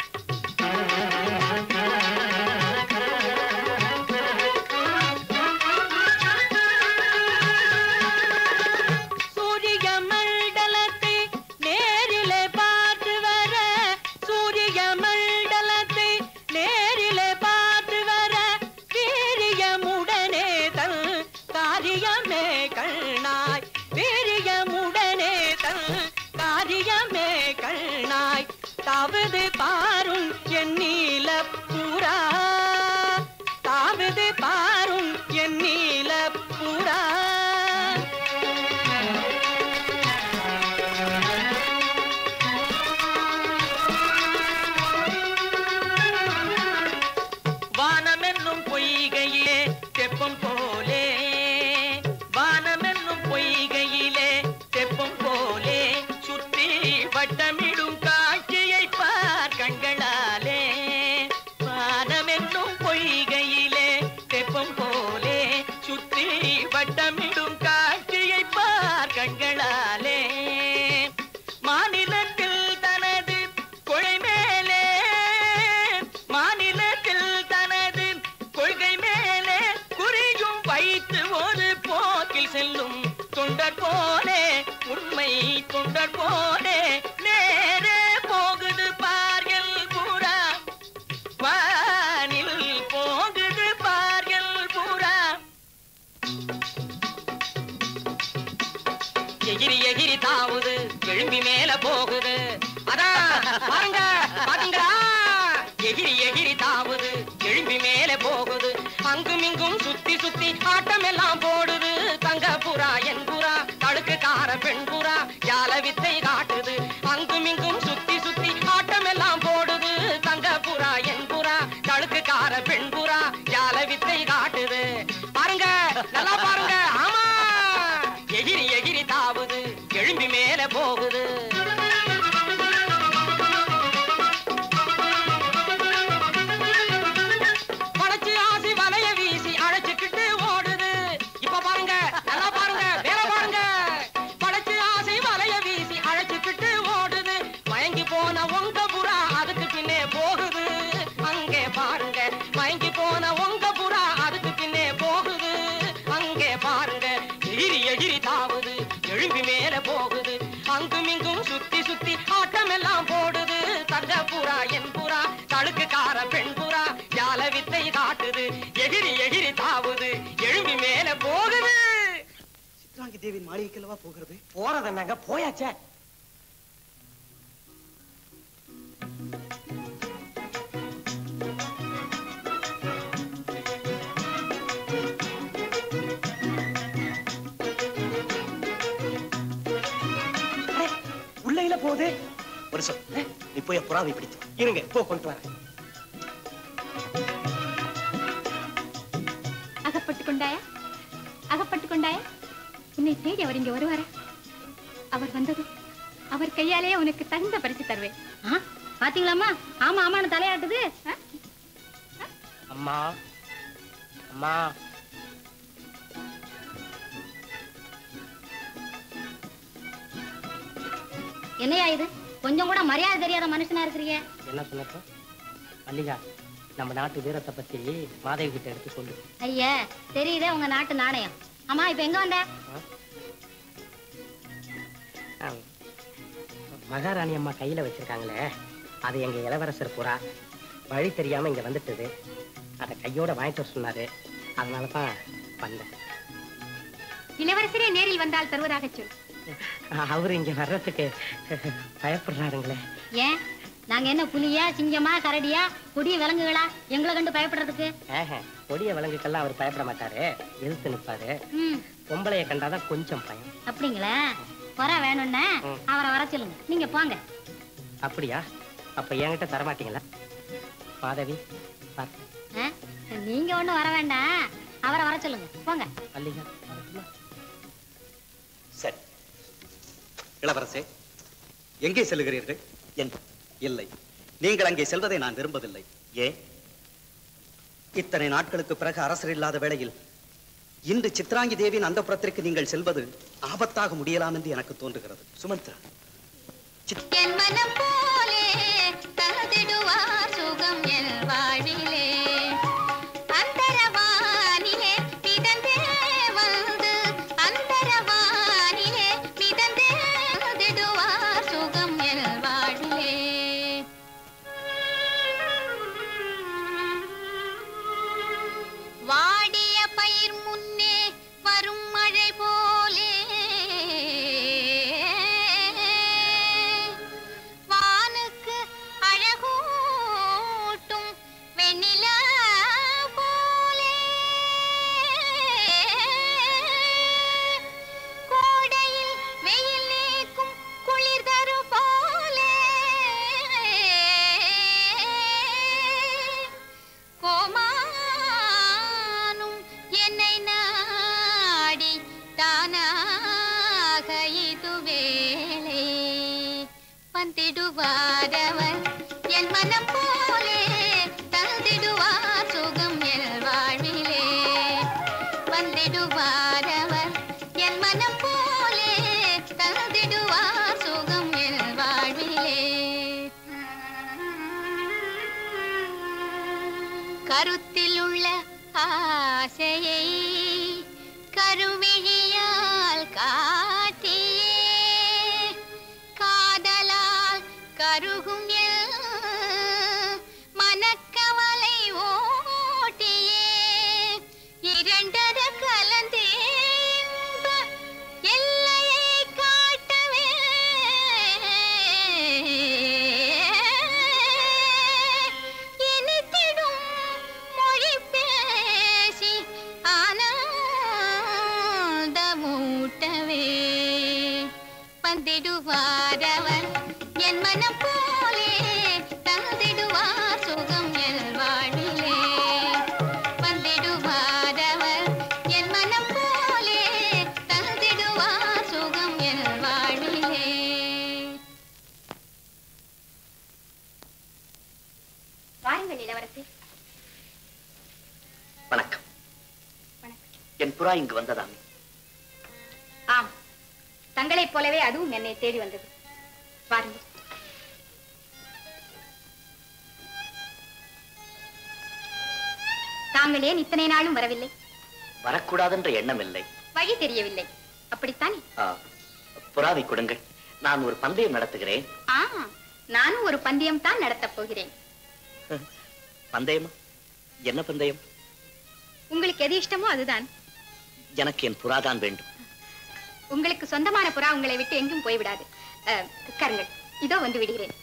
சூரிய மண்டலத்தை நேரிலே பார்த்து வர சூரிய மண்டலத்தை நேரிலே பார்த்து வர வீரியமுடனே தன் காரியமே கண்ணாய் வீரியமுடனே தன் காரியமே கண்ணாய் தாவது பாரும் என் நீல புறா தாவது பாரும் என் நீல புறா வானமென்னும் பொய்கையிலே தெப்பம் போலே வானமென்னும் பொய்கையிலே தெப்பம் போலே சுற்றி வட்டமிடும் காட்சியை பார் கண்களாலே வானமென்னும் பொய்கையிலே தெப்பம் போலே சுற்றி வட்டமிடும் காட்சியை பார் கண்களாலே மாநிலத்தில் தனது கொழை மேலே மாநிலத்தில் தனது கொள்கை மேலே குறியும் வைத்து ஒரு போக்கில் செல்லும் தொண்டர் போலே உண்மை தொண்டர் போலே நேரே போகுது பார்கள் புறா வானில் போகுது பார்கள் புறா எகிரி எகிரி தாவுது எழும்பி மேல போகுது அதான் பாருங்க பாத்தீங்களா எகிரி எகிரி தாவுது எழும்பி மேல போகுது அங்கும் இங்கும் சுத்தி சுத்தி ஆட்டம் எல்லாம் போடுது தங்க புறா என் புறா தடுக்கு கார பெண் புறா ஜால வித்தை காட்டுது அங்கும் இங்கும் சுத்தி சுத்தி ஆட்டம் எல்லாம் போடுது தங்க புறா என் புறா தடுக்கு கார பெண் புறா ஜால வித்தை காட்டுது பாருங்க நல்லா பாருங்க ஆமா எகிரி எகிரி தாவுது எழும்பி மேல போகுது படைச்சு ஆசி வலைய வீசி அழைச்சுக்கிட்டு ஓடுது இப்ப பாருங்க நல்லா பாருங்க வேற பாருங்க படைச்சு ஆசை வலைய வீசி அழைச்சுக்கிட்டு ஓடுது மயங்கி போன உங்க புறா அதுக்கு பின்னே போகுது அங்கே பாருங்க மயங்கி போன உங்க புறா அதுக்கு பின்னே போகுது அங்கே பாருங்க எகிரி எகிரி தாவுது எழும்பி மேல போகுது அங்கும் இங்கும் சுத்தி சுத்தி ஆட்டம் எல்லாம் போடுது தங்க புறா என் புறா தழுக்கு கார பெண் புறா ஜால வித்தை காட்டுது எகிரி எகிரி தாவுது எழும்பி மேல போகுது சித்ராங்கி தேவி மாளிகைக்கல்லவா போகிறது போறது என்னங்க போயாச்சே அடே, உள்ள இல்ல போகுது ஒரு சொல் நீ போய் புறாவை பிடித்து வா. இருங்க போ கொண்டு வரேன் அகப்பட்டு கொண்டாயா அகப்பட்டு கொண்டாயா உன்னை தேடி அவர் இங்க வருவாரா அவர் வந்ததும் அவர் கையாலேயே உனக்கு தகுந்த பரிசு தருவேன் ஆ, பாத்தீங்களாம்மா ஆமா ஆமான்னு தலையாட்டுது ஆ? அம்மா அம்மா என்னையா இது கொஞ்சம் கூட மரியாதை தெரியாத மனுஷனா இருக்கிறீங்க என்ன சொன்னப்போ மல்லிகா நம்ம நாட்டு வீரத்தை பத்தி மாதவி கிட்ட எடுத்து சொல்லு ஐயா தெரியுதே உங்க நாட்டு நாணயம் ஆமா இப்ப எங்க வந்த ஆம். மகாராணி அம்மா கையில வச்சிருக்காங்களே அது எங்க இளவரசர் புறா வழி தெரியாம இங்க வந்துட்டது அதை கையோட வாங்கிட்டு வர சொன்னாரு அதனால தான் வந்தேன் இளவரசரே நேரில் வந்தால் தருவதாக சொல் அவரு இங்க வர்றதுக்கு பயப்படுறாருங்களே ஏன் நாங்க என்ன புலியா சிங்கமா கரடியா கொடிய விலங்குகளா எங்களை கண்டு பயப்படுறதுக்கு ஆஹா, கொடிய விலங்குக்கெல்லாம் அவர் பயப்பட மாட்டாரு எதிர்த்து நிப்பாரு ம் பொம்பளைய கண்டாதான் கொஞ்சம் பயம் அப்படிங்களா வர வேணும்னா ம். அவரை வர சொல்லுங்க நீங்க போங்க அப்படியா அப்ப என்கிட்ட தரமாட்டீங்களா மாதவி பாத்து ஆ? நீங்க ஒண்ணும் வர வேண்டாம் அவரை வர சொல்லுங்க போங்க மல்லிகா வரட்டுமா? சரி இளவரசே எங்கே செல்கிறீர்கள் என் இல்லை நீங்கள் அங்கே செல்வதை நான் விரும்பவில்லை ஏன் இத்தனை நாட்களுக்கு பிறகு அரசர் இல்லாத வேளையில் இன்று சித்ராங்கி தேவியின் அந்த நீங்கள் செல்வது ஆபத்தாக முடியலாம் என்று எனக்கு தோன்றுகிறது சுமந்த்ரா என் மனம் போலே தந்திடுவார் சுகம் என் வாழ்விலே அந்தரவானிலே மிதந்தே வந்து அந்தரவானிலே மிதந்தே தந்திடுவார் சுகம் என் வாழ்விலே வாடிய பயிர் முன்னே வரும் மழை போலே வானுக்கு அழகூட்டும் வெண்ணிலா போலே கோடையில் வெயில் நீக்கும் குளிர் தரு போலே கோமானும் என்னை நாடி தானாக இது வேளை வந்திடுவாரவர் என் மனம் போலே தந்திடுவார் சுகம் என் வாழ்விலே வந்திடுவாரவர் என் மனம் போலே தந்திடுவார் சுகம் என் வாழ்விலே கருத்தில் உள்ள ஆசையை கருவிழியால் காட்டியே காதலால் கருகும் என் மனக்கவலை ஓட்டியே இரண்டர கலந்தே இன்ப எல்லையை காட்டவே இனித்திடும் மொழி பேசி ஆனந்தமூட்டவே வந்திடுவாரவர் என் மனம் போலே தந்திடுவார் சுகம் என் வாழ்விலே வந்திடுவாரவர் என் மனம் போலே தந்திடுவார் சுகம் என் வாழ்விலே வாருங்கள் இளவரசி வணக்கம் என் புறா இங்கு வந்ததாமே ஆம் தங்களைப் போலவே அதுவும் என்னை தேடி வந்தது வாருங்கள் தாங்கள் ஏன் இத்தனை நாளும் வரவில்லை வரக்கூடாதென்ற எண்ணம் இல்லை வழி தெரியவில்லை அப்படித்தானே ஆ, புறாவை கொடுங்கள் நான் ஒரு பந்தயம் நடத்துகிறேன் ஆ நானும் ஒரு பந்தயம் தான் நடத்தப் போகிறேன் பந்தயமா என்ன பந்தயம் உங்களுக்கு எது இஷ்டமோ அதுதான் எனக்கு என் புறாதான் வேண்டும் உங்களுக்கு சொந்தமான புறா உங்களை விட்டு எங்கும் போய்விடாது அஹ், உட்காருங்கள் இதோ வந்து விடுகிறேன்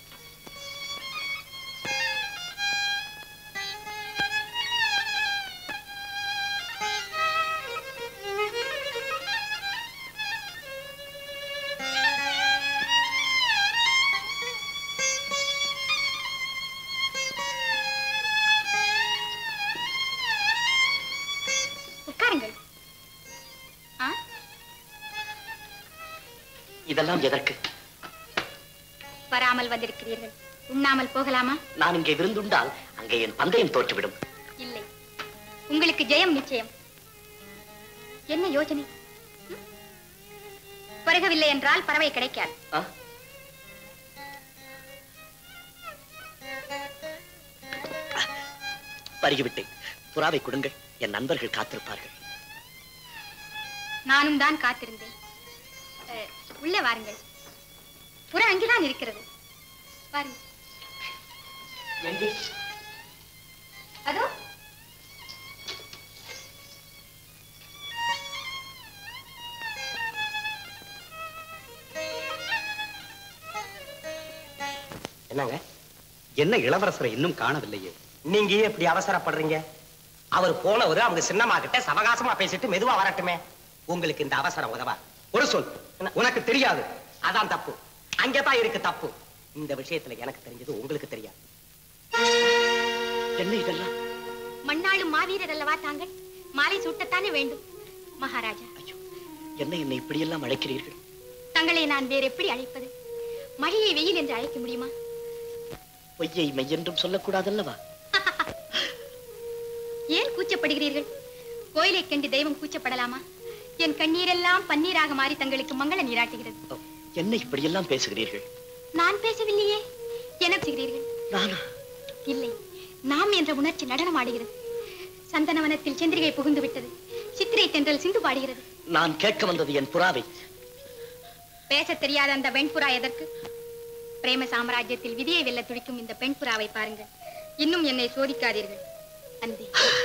உட்காருங்கள் ஆ இதெல்லாம் எதற்கு வராமல் வந்திருக்கிறீர்கள் உண்ணாமல் போகலாமா நான் இங்கே விருந்துண்டால் அங்கே என் பந்தயம் தோற்றுவிடும் இல்லை உங்களுக்கு ஜெயம் நிச்சயம் என்ன யோசனை ம்? பருகவில்லை என்றால் பறவை கிடைக்காது ஆ? அறிகிவிட்டேன் புறாவை கொடுங்கள் என் நண்பர்கள் காத்திருப்பார்கள் நானும் தான் காத்திருந்தேன் அஹ், உள்ளே வாருங்கள் புறா அங்கேதான் இருக்கிறது வாருங்கள் அதோ என்னங்க என்ன இளவரசரை இன்னும் காணவில்லையே நீங்க ஏன் இப்படி அவசரப்படுறீங்க அவர் போனவரு அவங்க சின்னம்மா கிட்ட சவகாசமா பேசிட்டு மெதுவா வரட்டுமே உங்களுக்கு இந்த அவசரம் உதவா ஒரு சொல் உனக்கு தெரியாது அதான் தப்பு அங்கதான் இருக்கு தப்பு இந்த விஷயத்துல எனக்கு தெரிஞ்சது உங்களுக்கு தெரியாது என்ன இதெல்லாம் மண்ணாளும் மாவீரர் அல்லவா தாங்கள் மாலை சூட்டத்தானே வேண்டும் மகாராஜா என்ன என்னை இப்படியெல்லாம் அழைக்கிறீர்கள் தங்களை நான் வேற எப்படி அழைப்பது மழையை வெயில் என்று அழைக்க முடியுமா பொய்யை மெய்யென்றும் சொல்லக்கூடாதல்லவா ஏன் கூச்சப்படுகிறீர்கள் கோயிலை கண்டு தெய்வம் கூச்சப்படலாமா என் கண்ணீரெல்லாம் பன்னீராக மாறி தங்களுக்கு மங்கள நீராட்டுகிறது என்ன இப்படியெல்லாம் பேசுகிறீர்கள் நான் பேசவில்லையே என்ன பேசுகிறீர்கள் நானா இல்லை நாம் என்ற உணர்ச்சி நடனம் ஆடுகிறது சந்தனவனத்தில் சந்திரிகை புகுந்து விட்டது சித்திரை தென்றல் சிந்து பாடுகிறது நான் கேட்க வந்தது என் புறாவை பேசத் தெரியாத அந்த வெண்புறா எதற்கு பிரேம சாம்ராஜ்யத்தில் விதியை வெல்ல துடிக்கும் இந்த பெண் புறாவை பாருங்கள் இன்னும் என்னை சோதிக்காதீர்கள் அன்பே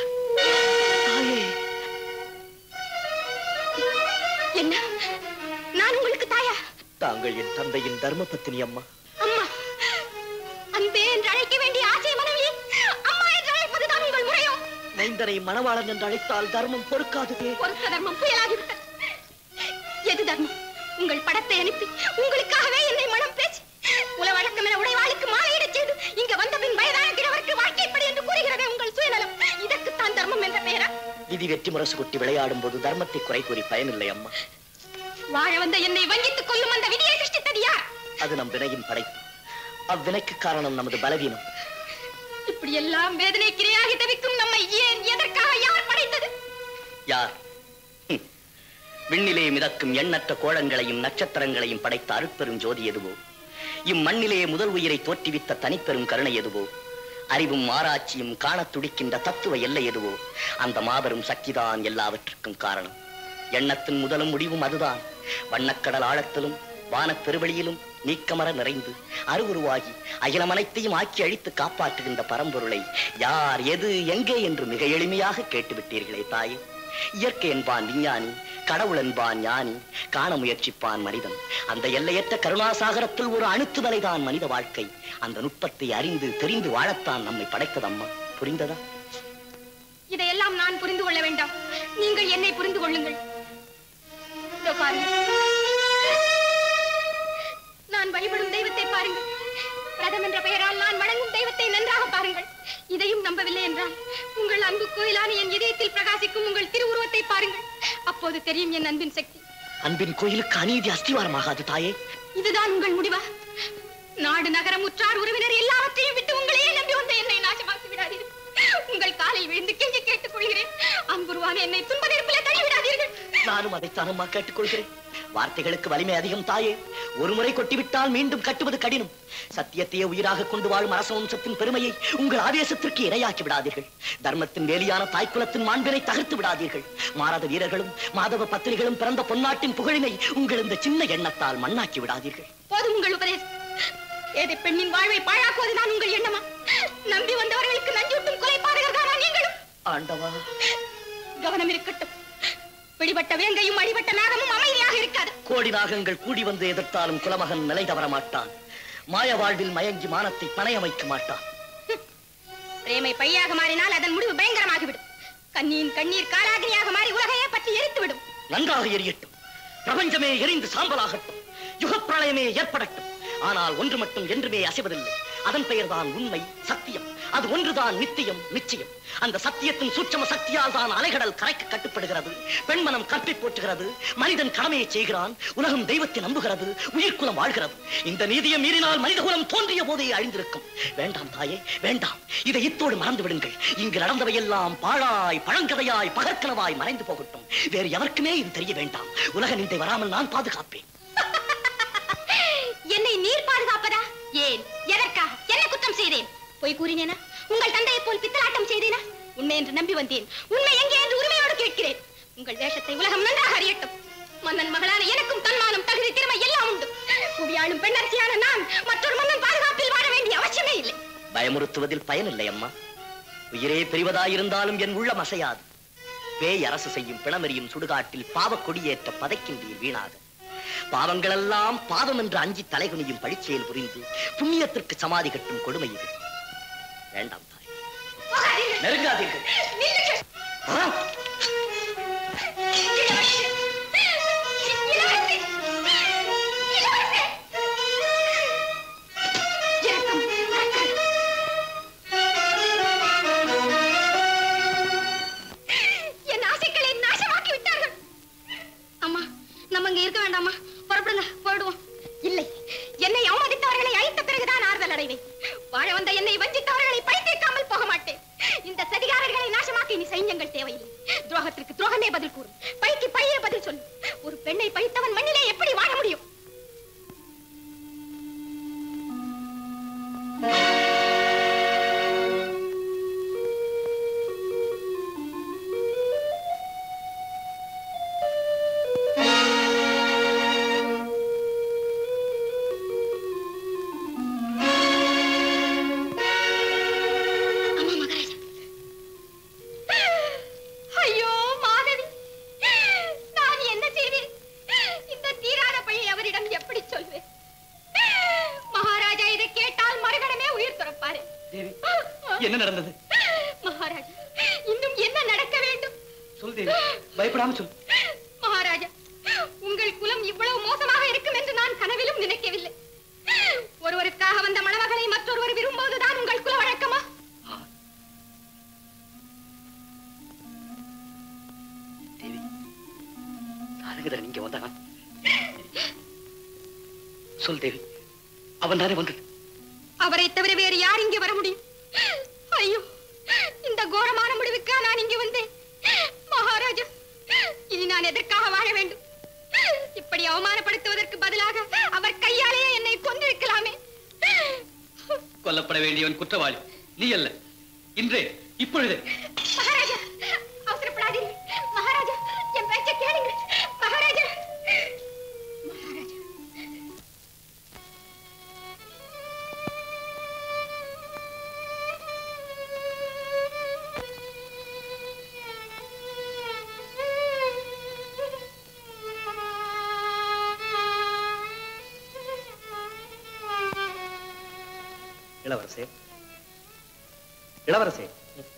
என்ன நான் உங்களுக்கு தாயா தாங்கள் என் தந்தையின் தர்ம பத்தினி அம்மா அம்மா அன்பே என்று அழைக்க வேண்டிய ஆசை மனைவி அம்மா என்று அழைப்பதுதான் உங்கள் முறையோ மைந்தனை மணவாளன் என்று அழைத்தால் தர்மம் பொறுக்காததே பொருத்த தர்மம் புயலாகிவிட்டது எது தர்மம் உங்கள் படத்தை அனுப்பி உங்களுக்காகவே என்னை மனம் பேசி உல வழக்கம் என உடைவாளுக்கு மாலையிடச் செய்து இங்க வந்த பின் வயதான கிழவருக்கு வாழ்க்கைப்படி என்று கூறுகிறதே உங்கள் சுயநலம் இதற்குத்தான் தர்மம் என்ற பெயரா விதி வெற்றி முரசு கொட்டி விளையாடும் போது தர்மத்தை குறை கூறி பயனில்லை அம்மா வாழ வந்த என்னை வஞ்சித்துக் கொள்ளும் அந்த விதியை சிருஷ்டித்தது யார் அது நம் வினையின் படைப்பு அவ்வினைக்கு காரணம் நமது பலவீனம் இப்படி எல்லாம் வேதனைக்கிரையாகி தவிக்கும் நம்மை ஏன் எதற்காக யார் படைத்தது யார் ஹம். விண்ணிலே மிதக்கும் எண்ணற்ற கோளங்களையும் நட்சத்திரங்களையும் படைத்த அருட்பெரும் ஜோதி எதுவோ இம்மண்ணிலே முதல் உயிரை தோற்றுவித்த தனிப்பெரும் கருணை எதுவோ அறிவும் ஆராய்ச்சியும் காணத் துடிக்கின்ற தத்துவ எல்லை எதுவோ அந்த மாபெரும் சக்திதான் எல்லாவற்றுக்கும் காரணம் எண்ணத்தின் முதலும் முடிவும் அதுதான் வண்ணக்கடல் ஆழத்திலும் வானப் பெருவெளியிலும் நீக்கமர நிறைந்து அருவுருவாகி அகிலம் அனைத்தையும் ஆக்கி அழித்து காப்பாற்றுகின்ற பரம்பொருளை யார் எது எங்கே என்று மிக எளிமையாக கேட்டுவிட்டீர்களே தாயே இயற்கை என்பான் விஞ்ஞானி கடவுள் என்பான் ஞானி காண முயற்சிப்பான் மனிதன் அந்த எல்லையற்ற கருணாசாகரத்தில் ஒரு அணுத்துதலைதான் மனித வாழ்க்கை அந்த நுட்பத்தை அறிந்து தெரிந்து வாழத்தான் நம்மை படைத்ததம்மா புரிந்ததா இதையெல்லாம் நான் புரிந்து கொள்ள வேண்டாம் நீங்கள் என்னை புரிந்து கொள்ளுங்கள் இதோ பாருங்கள் நான் வழிபடும் தெய்வத்தை பாருங்கள் பிரதம் என்ற பெயரால் நான் வணங்கும் தெய்வத்தை நன்றாக பாருங்கள் இதையும் நம்பவில்லை என்றால் உங்கள் அன்பு கோயிலான என் இதயத்தில் பிரகாசிக்கும் உங்கள் திருவுருவத்தை பாருங்கள் அப்போது தெரியும் என் அன்பின் சக்தி அன்பின் கோயிலுக்கு அநீதி அஸ்திவாரமாகாது தாயே இதுதான் உங்கள் முடிவா நாடு நகரம் உற்றார் உறவினர் எல்லாவற்றையும் விட்டு உங்களையே நம்பி வந்த என்னை நாசமாக்கி விடாதீர்கள் உங்கள் காலில் விழுந்து கெஞ்சி கேட்டுக் கொள்கிறேன் அன்புருவான என்னை துன்ப நெருப்பிலே தள்ளி விடாதீர்கள் நானும் அதைத்தானம்மா கேட்டுக்கொள்கிறேன் வார்த்தைகளுக்கு வலிமை அதிகம் தாயே ஒருமுறை கொட்டிவிட்டால் மீண்டும் கட்டுவது கடினம் சத்தியத்தையே உயிராக கொண்டு வாழும் அரச வம்சத்தின் பெருமையை உங்கள் ஆவேசத்திற்கு இரையாக்கி விடாதீர்கள் தர்மத்தின் வேலியான தாய்க்குலத்தின் மாண்பினை தகர்த்து விடாதீர்கள் மாறாத வீரர்களும் மாதவ பத்திரிகளும் பிறந்த பொன்னாட்டின் புகழினை உங்கள் இந்த சின்ன எண்ணத்தால் மண்ணாக்கி விடாதீர்கள் போதும் உங்கள் உபதேசம் ஏதை பெண்ணின் வாழ்வை பாழாக்குவதுதான் உங்கள் எண்ணமா நம்பி வந்தவர்களுக்கு நஞ்சூட்டும் கொலைப்பாதகர் தானா நீங்களும் ஆண்டவா கவனம் இருக்கட்டும் பிடிபட்ட வேங்கையும் அடிபட்ட நாகமும் அமைதியாக இருக்காது கோடி நாகங்கள் கூடி வந்து எதிர்த்தாலும் குலமகன் நிலை தவற மாட்டான் மாய வாழ்வில் மயங்கி மானத்தை பணைய வைக்க மாட்டான் பிரேமை பையாக மாறினால் அதன் முடிவு பயங்கரமாகிவிடும் கண்ணியின் கண்ணீர் காலாகினியாக மாறி உலகையே பற்றி எரித்துவிடும் நன்றாக எரியட்டும் பிரபஞ்சமே எரிந்து சாம்பலாகட்டும் யுகப்பிரளயமே ஏற்படட்டும் ஆனால் ஒன்று மட்டும் என்றுமே அசைவதில்லை அதன் பெயர்தான் உண்மை சத்தியம் அது ஒன்றுதான் நித்தியம் நிச்சயம் அந்த சத்தியத்தின் சூட்சம சக்தியால் தான் அலைகடல் கரைக்கு கட்டுப்படுகிறது பெண்மனம் கற்பை போற்றுகிறது மனிதன் கடமையை செய்கிறான் உலகம் தெய்வத்தை நம்புகிறது உயிர்க்குலம் வாழ்கிறது இந்த நீதியை மீறினால் மனிதகுலம் தோன்றிய போதே அழிந்திருக்கும் வேண்டாம் தாயே வேண்டாம் இதை இத்தோடு மறந்து விடுங்கள் இங்கு நடந்தவையெல்லாம் பாழாய் பழங்கதையாய் பகற்கனவாய் மறைந்து போகட்டும் வேறு எவருக்குமே இது தெரிய வேண்டாம் உலக நிந்தை வராமல் நான் பாதுகாப்பேன் என்னை நீர் பாதுகாப்பதா ஏன் எதற்காக என்ன குற்றம் செய்தேன் பொய் கூறினேனா உங்கள் தந்தையை போல் பித்தலாட்டம் செய்தேனா உண்மை என்று நம்பி வந்தேன் உண்மை எங்கே என்று உரிமையோடு கேட்கிறேன் உங்கள் வேஷத்தை உலகம் நன்றாக அறியட்டும் மன்னன் மகளான எனக்கும் தன்மானம் தகுதி திறமை எல்லாம் உண்டு புவியாளும் பெண்ணரசியான நான் மற்றொரு மன்னன் பாதுகாப்பில் வாழ வேண்டிய அவசியமே இல்லை பயமுறுத்துவதில் பயனில்லை அம்மா உயிரே பெரிவதாயிருந்தாலும் என் உள்ளம் அசையாது பேய் அரசு செய்யும் பிணமெறியும் சுடுகாட்டில் பாவக் கொடியேற்ற பதைக்கின்றீர் வீணாக பாவங்களெல்லாம் பாவம் என்று அஞ்சி தலைகுனியும் பழிச்செயல் புரிந்து புண்ணியத்திற்கு சமாதி கட்டும் கொடுமை இது வேண்டாம் தாய் நெருங்காதீர்கள் ஆ? என் ஆசைகளை நாசமாக்கி விட்டார்கள் அம்மா நம்ம இங்க இருக்க வேண்டாமா புறப்படுங்க போயிடுவோம் இல்லை என்னை அவமதித்தவர்களை அழித்த பிறகுதான் ஆறுதல் அடைவேன் வாழ வந்த என்னை வஞ்சித்தவர்களை பழித்தீர்க்காமல் போக மாட்டேன் இந்த சதிகாரர்களை நாசமாக்கி நீ சைன்யங்கள் தேவையில்லை துரோகத்திற்கு துரோகமே பதில் கூறும் பழிக்கு பழியே பதில் சொல்லு ஒரு பெண்ணை பழித்தவன் மண்ணிலே எப்படி வாழ முடியும் ஐயோ மாதவி நான் என்ன செய்வேன் இந்த தீராத பழி அவரிடம் எப்படி சொல்வேன் மகாராஜா இதை கேட்டால் மறுகணமே உயிர் துறப்பாரு தேவி என்ன நடந்தது மகாராஜா இன்னும் என்ன நடக்க வேண்டும் சொல் தேவி பயப்படாம சொல் மகாராஜா உங்கள் குலம் இவ்வளவு மோசமாக இருக்கும் என்று நான் கனவிலும் நினைக்கவில்லை ஒருவருக்காக வந்த மணமகளை மற்றொருவர் விரும்புவதுதான் உங்கள் குல வழக்கமா தேவி தாரகதரன் இங்க வந்தானா சொல் தேவி அவன் தானே வந்தது அவரை தவிர வேறு யார் இங்கே வர முடியும் ஐயோ இந்த கோரமான முடிவுக்கா நான் இங்கே வந்தேன் மகாராஜா இனி நான் எதற்காக வாழ வேண்டும் இப்படி அவமானப்படுத்துவதற்கு பதிலாக அவர் கையாலேயே என்னை கொன்றிருக்கலாமே கொல்லப்பட வேண்டியவன் குற்றவாளி நீ அல்ல இன்றே இப்பொழுது மகாராஜா அவசரப்படாதீர்கள் மகாராஜா என் பேச்சை கேளுங்கள் மகாராஜா மகாராஜா இளவரசே இளவரசே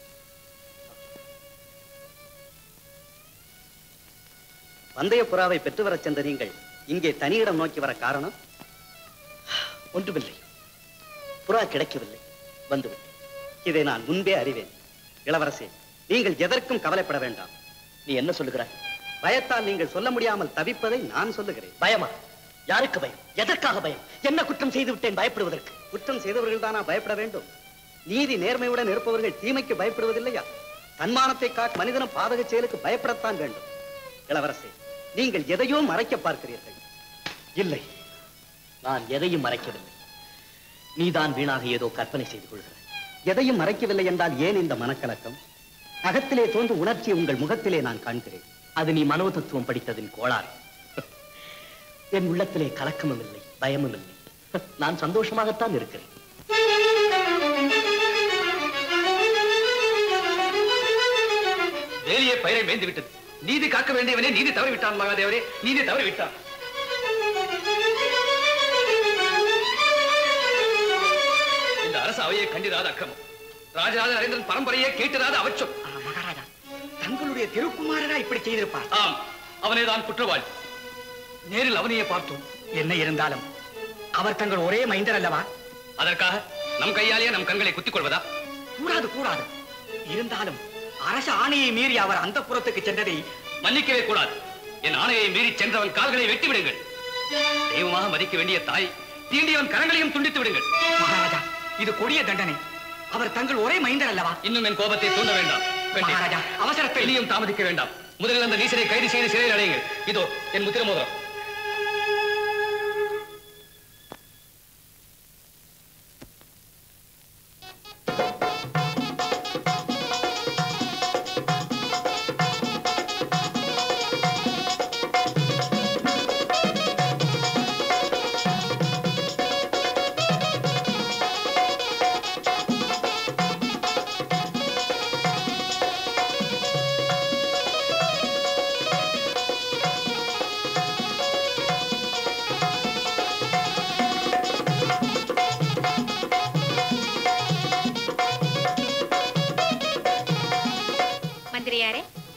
பந்தய புறாவை பெற்று வரச் சென்ற நீங்கள் இங்கே தனியிடம் நோக்கி வர காரணம் ஒன்றுமில்லை புறா கிடைக்கவில்லை வந்துவிட்டேன் இதை நான் முன்பே அறிவேன் இளவரசே நீங்கள் எதற்கும் கவலைப்பட வேண்டாம் நீ என்ன சொல்லுகிறாய் பயத்தால் நீங்கள் சொல்ல முடியாமல் தவிப்பதை நான் சொல்லுகிறேன் பயமா யாருக்கு பயம் எதற்காக பயம் என்ன குற்றம் செய்து விட்டேன் பயப்படுவதற்கு குற்றம் செய்தவர்கள் தானா பயப்பட வேண்டும் நீதி நேர்மையுடன் இருப்பவர்கள் தீமைக்கு பயப்படுவதில்லையா தன்மானத்தை காக்க மனிதனும் பாதக செயலுக்கு பயப்படத்தான் வேண்டும் இளவரசே நீங்கள் எதையோ மறைக்க பார்க்கிறீர்கள் இல்லை நான் எதையும் மறைக்கவில்லை நீதான் வீணாக ஏதோ கற்பனை செய்து கொள்கிறாய் எதையும் மறைக்கவில்லை என்றால் ஏன் இந்த மனக்கலக்கம் அகத்திலே தோன்றும் உணர்ச்சியை உங்கள் முகத்திலே நான் காண்கிறேன் அது நீ மனோ தத்துவம் படித்ததின் கோளாறு என் உள்ளத்திலே கலக்கமும் இல்லை பயமும் இல்லை நான் சந்தோஷமாகத்தான் இருக்கிறேன் வேலியே பயிரை மேய்ந்து விட்டது நீதி காக்க வேண்டியவனே நீதி தவறி விட்டான் மகாதேவரே நீதி தவறி விட்டான் இந்த அரசு அவையை கண்டிராத அக்கிரமம் ராஜராஜ நரேந்திரன் பரம்பரையே கேட்டிராத அவச்சம் மகாராஜா தங்களுடைய திருக்குமாரரா இப்படி செய்திருப்பார் ஆம் அவனே தான் குற்றவாளி நேரில் அவனையே பார்த்தோம் என்ன இருந்தாலும் அவர் தங்கள் ஒரே மைந்தர் அல்லவா அதற்காக நம் கையாலேயே நம் கண்களை குத்திக் கொள்வதா கூடாது கூடாது இருந்தாலும் அரச ஆணையை மீறி அவர் அந்த புறத்துக்கு சென்றதை மன்னிக்கவே கூடாது என் ஆணையை மீறி சென்றவன் கால்களை வெட்டி விடுங்கள் தெய்வமாக மதிக்க வேண்டிய தாய் தீண்டியவன் கரங்களையும் துண்டித்து விடுங்கள் மகாராஜா இது கொடிய தண்டனை அவர் தங்கள் ஒரே மைந்தர் அல்லவா இன்னும் என் கோபத்தை தூண்ட வேண்டாம் வேண்டேன். மகாராஜா, அவசரத்தை- இனியும் தாமதிக்க வேண்டாம் முதலில் அந்த நீசரை கைது செய்து சிறையில் அடையுங்கள் இதோ என் முத்திர மோதிரம்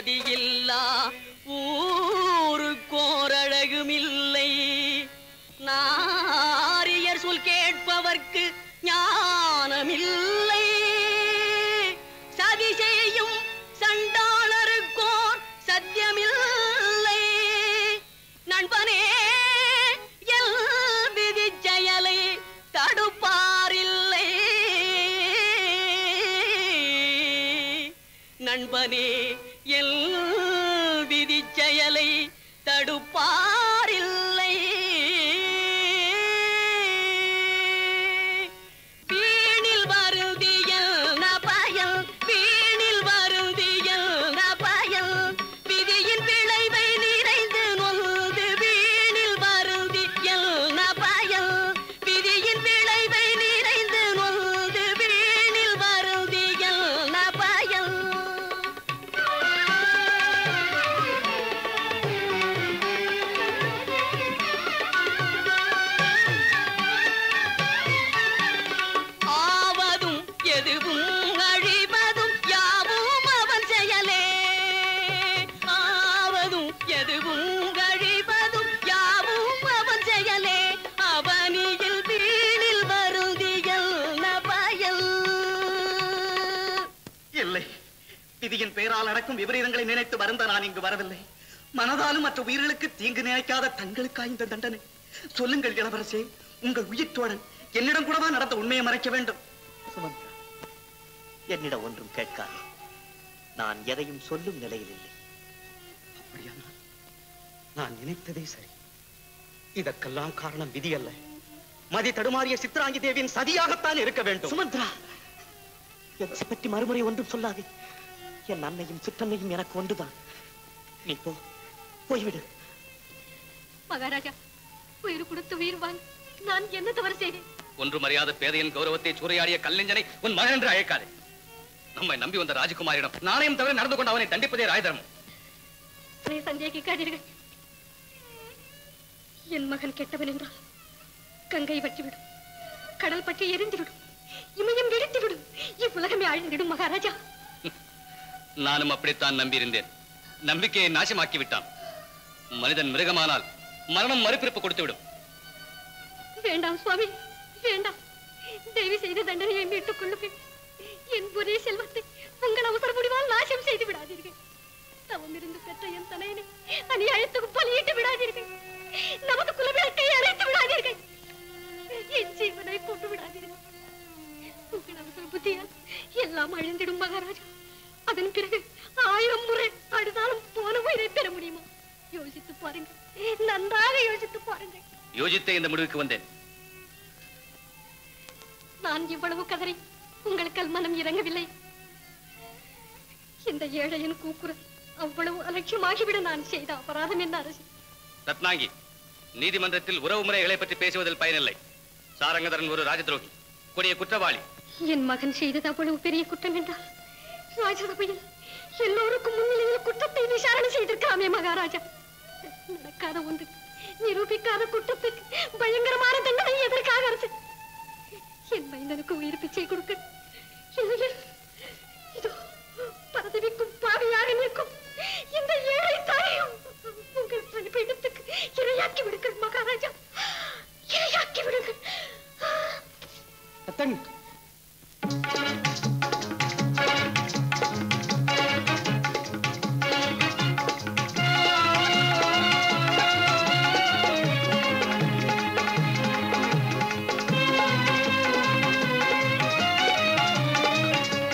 சதியில்லா ஊருக்கோரழகுமில்லை நாரியர் சொல் கேட்பவர்க்கு ஞானமில்லை சதி செய்யும் சண்டாளருக்கோர் சத்தியமில்லை நண்பனே எல் விதிச் செயலை தடுப்பாரில்லை நண்பனே எல் விதிச் செயலை தடுப்பாரில்லை வீணில் வருந்தியல் நபயல் வீணில் வருந்தியல் நபயல் விதியின் விளைவை நிறைந்து நொந்து வீணில் வருந்தியல் நபயல் விதியின் விளைவை நிறைந்து நொந்து வீணில் வருந்தியல் நபயல் ஆவதும் எதுவும் அழிவதும் யாவும் அவன் செயலே ஆவதும் எதுவும் அழிவதும் யாவும் அவன் செயலே அவனியில் வீணில் வருந்தியல் நபயல் இல்லை விதியின் பெயரால் நடக்கும் விபரீதங்களை நினைத்து வருந்த நான் இங்கு வரவில்லை மனதாலும் மற்ற உயிர்களுக்கு தீங்கு நினைக்காத தங்களுக்கா இந்த தண்டனை சொல்லுங்கள் இளவரசே உங்கள் உயிர் தோழன் என்னிடம் கூடவா நடந்த உண்மையை மறைக்க வேண்டும் சுமந்திரா என்னிடம் ஒன்றும் கேட்காதே நான் எதையும் சொல்லும் நிலையில் இல்லை அப்படியானால் நான் நினைத்ததே சரி இதற்கெல்லாம் காரணம் விதி அல்ல மதி தடுமாறிய சித்ராங்கி தேவியின் சதியாகத்தான் இருக்க வேண்டும் சுமந்திரா என்னை பற்றி மறுமுறை ஒன்றும் சொல்லாதே என் அன்னையும் சிற்றன்னையும் எனக்கு ஒன்றுதான் நீ போ போய்விடு மகாராஜா உயிர் கொடுத்து உயிர் வாங்க நான் என்ன தவறு செய்தேன் ஒன்றும் அறியாத பேதையின் கௌரவத்தை சூறையாடிய கல்நெஞ்சனை உன் மகன் என்று அழைக்காதே நம்மை நம்பி வந்த ராஜகுமாரிடம் நாணயம் தவிர நடந்து கொண்டு அவனை தண்டிப்பதே ராயதர்மம் என்னை சந்தேகிக்காதீர்கள் என் மகன் கெட்டவன் என்றால் கங்கை வற்றிவிடும் கடல் பற்றி எரிந்துவிடும் இமயம் வெடித்துவிடும் இவ்வுலகமே அழிந்திடும் மகாராஜா நானும் அப்படித்தான் நம்பியிருந்தேன் நம்பிக்கையை நாசமாக்கி விட்டான் மனிதன் மிருகமானால் மரணம் மறுபிறப்பு கொடுத்து விடும் வேண்டாம் சுவாமி வேண்டாம் தயவு செய்து தண்டனையை மீட்டுக் கொள்ளுங்கள் என் ஒரே செல்வத்தை உங்கள் அவசர முடிவால் நாசம் செய்து விடாதீர்கள் தவம் இருந்து பெற்ற என் தலையனை அநியாயத்துக்கு பலியிட்டு விடாதீர்கள் நமது குலவிளக்கை அழைத்து விடாதீர்கள் என் ஜீவனை கொண்டு விடாதீர்கள் உங்கள் அவசர புத்தியால் எல்லாம் அழிந்திடும் மகாராஜா அதன் பிறகு ஆயிரம் முறை அழுதாலும் போன உயிரை பெற முடியுமா யோசித்து பாருங்கள் நன்றாக யோசித்து பாருங்கள் யோசித்தே இந்த முடிவுக்கு வந்தேன் நான் இவ்வளவு கதறி உங்களுக்கு மனம் இறங்கவில்லை இந்த ஏழையின் கூக்குரல் அவ்வளவு அலட்சியமாகிவிட நான் செய்த அபராதம் என்ன அரசு ரத்னாங்கி நீதிமன்றத்தில் உறவு முறைகளை பற்றி பேசுவதில் பயனில்லை சாரங்கதரன் ஒரு ராஜதுரோகி கொடிய குற்றவாளி என் மகன் செய்தது அவ்வளவு பெரிய குற்றம் என்றால் ராஜசபையில் எல்லோருக்கும் முன்னிலையில் குற்றத்தை விசாரணை செய்திருக்கலாமே மகாராஜா நடக்காத ஒன்று நிரூபிக்காத குற்றத்துக்கு பயங்கரமான தண்டனை எதற்காக அரசு என் மைந்தனுக்கு உயிர் பிச்சை கொடுக்க இல்லையில் இதோ பதவிக்கும் பாவியாக நிற்கும் இந்த ஏழை தாயையும் உங்கள் பணிப்பிடத்துக்கு இரையாக்கி விடுங்கள் மகாராஜா இரையாக்கி விடுங்கள் அத்தன் ஆ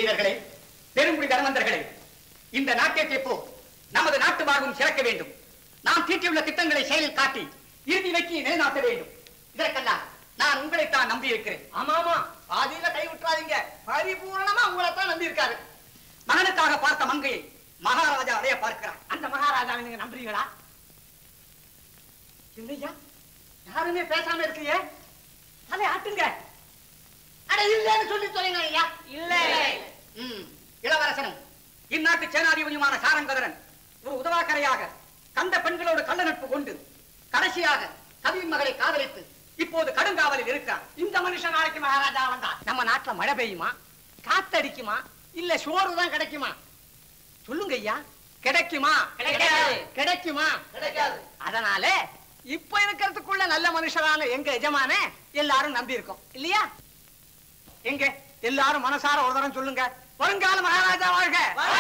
வீரர்களே பெருங்குடி தர்மந்தர்களே இந்த நாட்டிற்கு இப்போ நமது நாட்டு வாழ்வும் சிறக்க வேண்டும் நாம் தீட்டியுள்ள திட்டங்களை செயலில் காட்டி இறுதி வைக்கி நிலைநாட்ட வேண்டும் இதற்கெல்லாம் நான் உங்களைத்தான் நம்பி இருக்கிறேன் ஆமா ஆமா பாதியில கை விட்டுறாதீங்க பரிபூர்ணமா உங்களைத்தான் நம்பி இருக்காரு மகனுக்காக பார்த்த மங்கையை மகாராஜா அடைய பார்க்கிறார் அந்த மகாராஜா நீங்க நம்புறீங்களா இல்லையா யாருமே பேசாம இருக்கீங்க தலை ஆட்டுங்க அட இல்லன்னு சொல்லி சொல்லுங்க ஐயா இல்ல ம், இளவரசனும் இந்நாட்டு சேனாதிபதியுமான சாரங்கதரன் ஒரு உதவாக்கரையாக கந்த பெண்களோடு கள்ள நட்பு கொண்டு கடைசியாக கவியின் மகளை காதலித்து இப்போது கடுங்காவலில் இருக்கிறார் இந்த மனுஷன் நாளைக்கு மகாராஜா வந்தா நம்ம நாட்டுல மழை பெய்யுமா காத்தடிக்குமா இல்ல சோறு தான் கிடைக்குமா சொல்லுங்க ஐயா கிடைக்குமா கிடைக்காது. கிடைக்குமா கிடைக்காது அதனால இப்ப இருக்கிறதுக்குள்ள நல்ல மனுஷரான எங்க எஜமான எல்லாரும் நம்பி இருக்கோம் இல்லையா எங்க எல்லாரும் மனசார ஒரு தரம் சொல்லுங்க வருங்கால மகாராஜா வாழ்க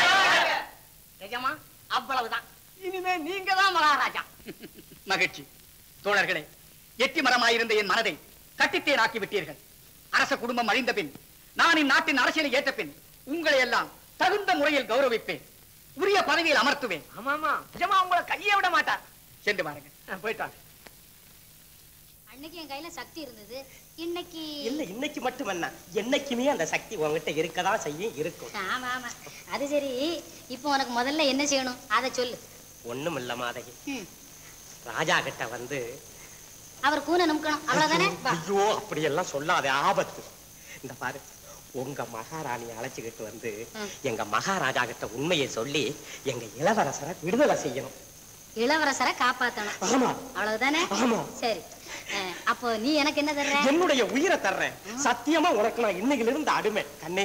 எஜமா அவ்வளவுதான் இனிமே நீங்க தான் மகாராஜா மகிழ்ச்சி தோழர்களே எட்டி மரமாயிருந்த என் மனதை கட்டித்தேனாக்கி விட்டீர்கள் அரச குடும்பம் அழிந்த பின் நான் இந்நாட்டின் அரசியலை ஏற்ற பின் உங்களை எல்லாம் தகுந்த முறையில் கௌரவிப்பேன் உரிய பதவியில் அமர்த்துவேன் ஆமா ஆமா நிஜமா உங்களை கையை விட மாட்டார் சென்று பாருங்க போயிட்டாங்க அன்னைக்கு என் கையில சக்தி இருந்தது இன்னைக்கு இல்ல இன்னைக்கு மட்டும் என்ன என்னைக்குமே அந்த சக்தி உங்ககிட்ட இருக்கதான் செய்யும் இருக்கும் ஆமா ஆமா அது சரி இப்போ உனக்கு முதல்ல என்ன செய்யணும் அதை சொல்லு ஒண்ணும் இல்ல மாதகி ராஜா கிட்ட வந்து அவர் கூனை நுமுக்கணும் அவ்வளவுதானே வா. ஐயோ அப்படி எல்லாம் சொல்லாத ஆபத்து இந்த பாரு உங்க மகாராணியை அழைச்சுக்கிட்டு வந்து எங்க மகாராஜா கிட்ட உண்மையை சொல்லி எங்க இளவரசரை விடுதலை செய்யணும் இளவரசரை காப்பாத்தணும் ஆமா. அவ்வளவுதானே ஆமா. சரி அஹ், அப்போ நீ எனக்கு என்ன தர்ற என்னுடைய உயிரை தர்றேன் சத்தியமா உனக்கு நான் இன்னையில இருந்து அடிமை கண்ணே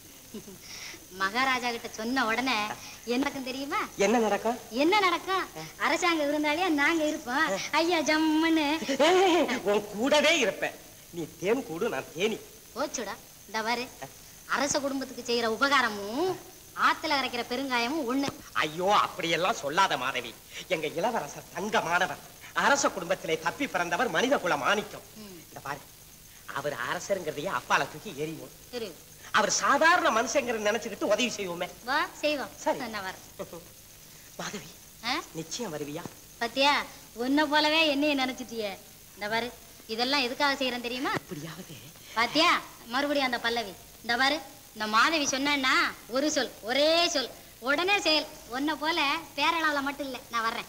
மகாராஜா கிட்ட சொன்ன உடனே என்னக்கும் தெரியுமா என்ன நடக்கும் என்ன நடக்கும் அரசாங்கம் இருந்தாலே நாங்க இருப்போம் ஐயா ஜம்முன்னு ஏய், உன் கூடவே இருப்பேன் நீ தேன் கூடு நான் தேனி போச்சுடா இந்த பாரு அரச குடும்பத்துக்கு செய்யற உபகாரமும் ஆத்துல கரைக்கிற பெருங்காயமும் ஒண்ணு ஐயோ அப்படியெல்லாம் சொல்லாத மாதவி எங்க இளவரசர் தங்கமானவர் அரச குடும்பத்திலே தப்பி பிறந்தவர் மனித குல மாணிக்கம் இந்த பாரு அவர் அரசருங்கிறதையே அப்பால தூக்கி எறிவோம் தெரியும் அவர் சாதாரண மனுஷங்கிற நினைச்சுக்கிட்டு உதவி செய்வோமே வா செய்வோம் சரி. நான் வரேன் மாதவி ஆ? நிச்சயம் வருவியா பாத்தியா உன்னை போலவே என்னைய நினைச்சிட்டியே இந்த பாரு இதெல்லாம் எதுக்காக செய்யறேன் தெரியுமா இப்படியாவது பாத்தியா மறுபடியும் அந்த பல்லவி இந்த பாரு இந்த மாதவி சொன்னா ஒரு சொல் ஒரே சொல் உடனே செயல் உன்னை போல பேரளால மட்டும் இல்ல நான் வர்றேன்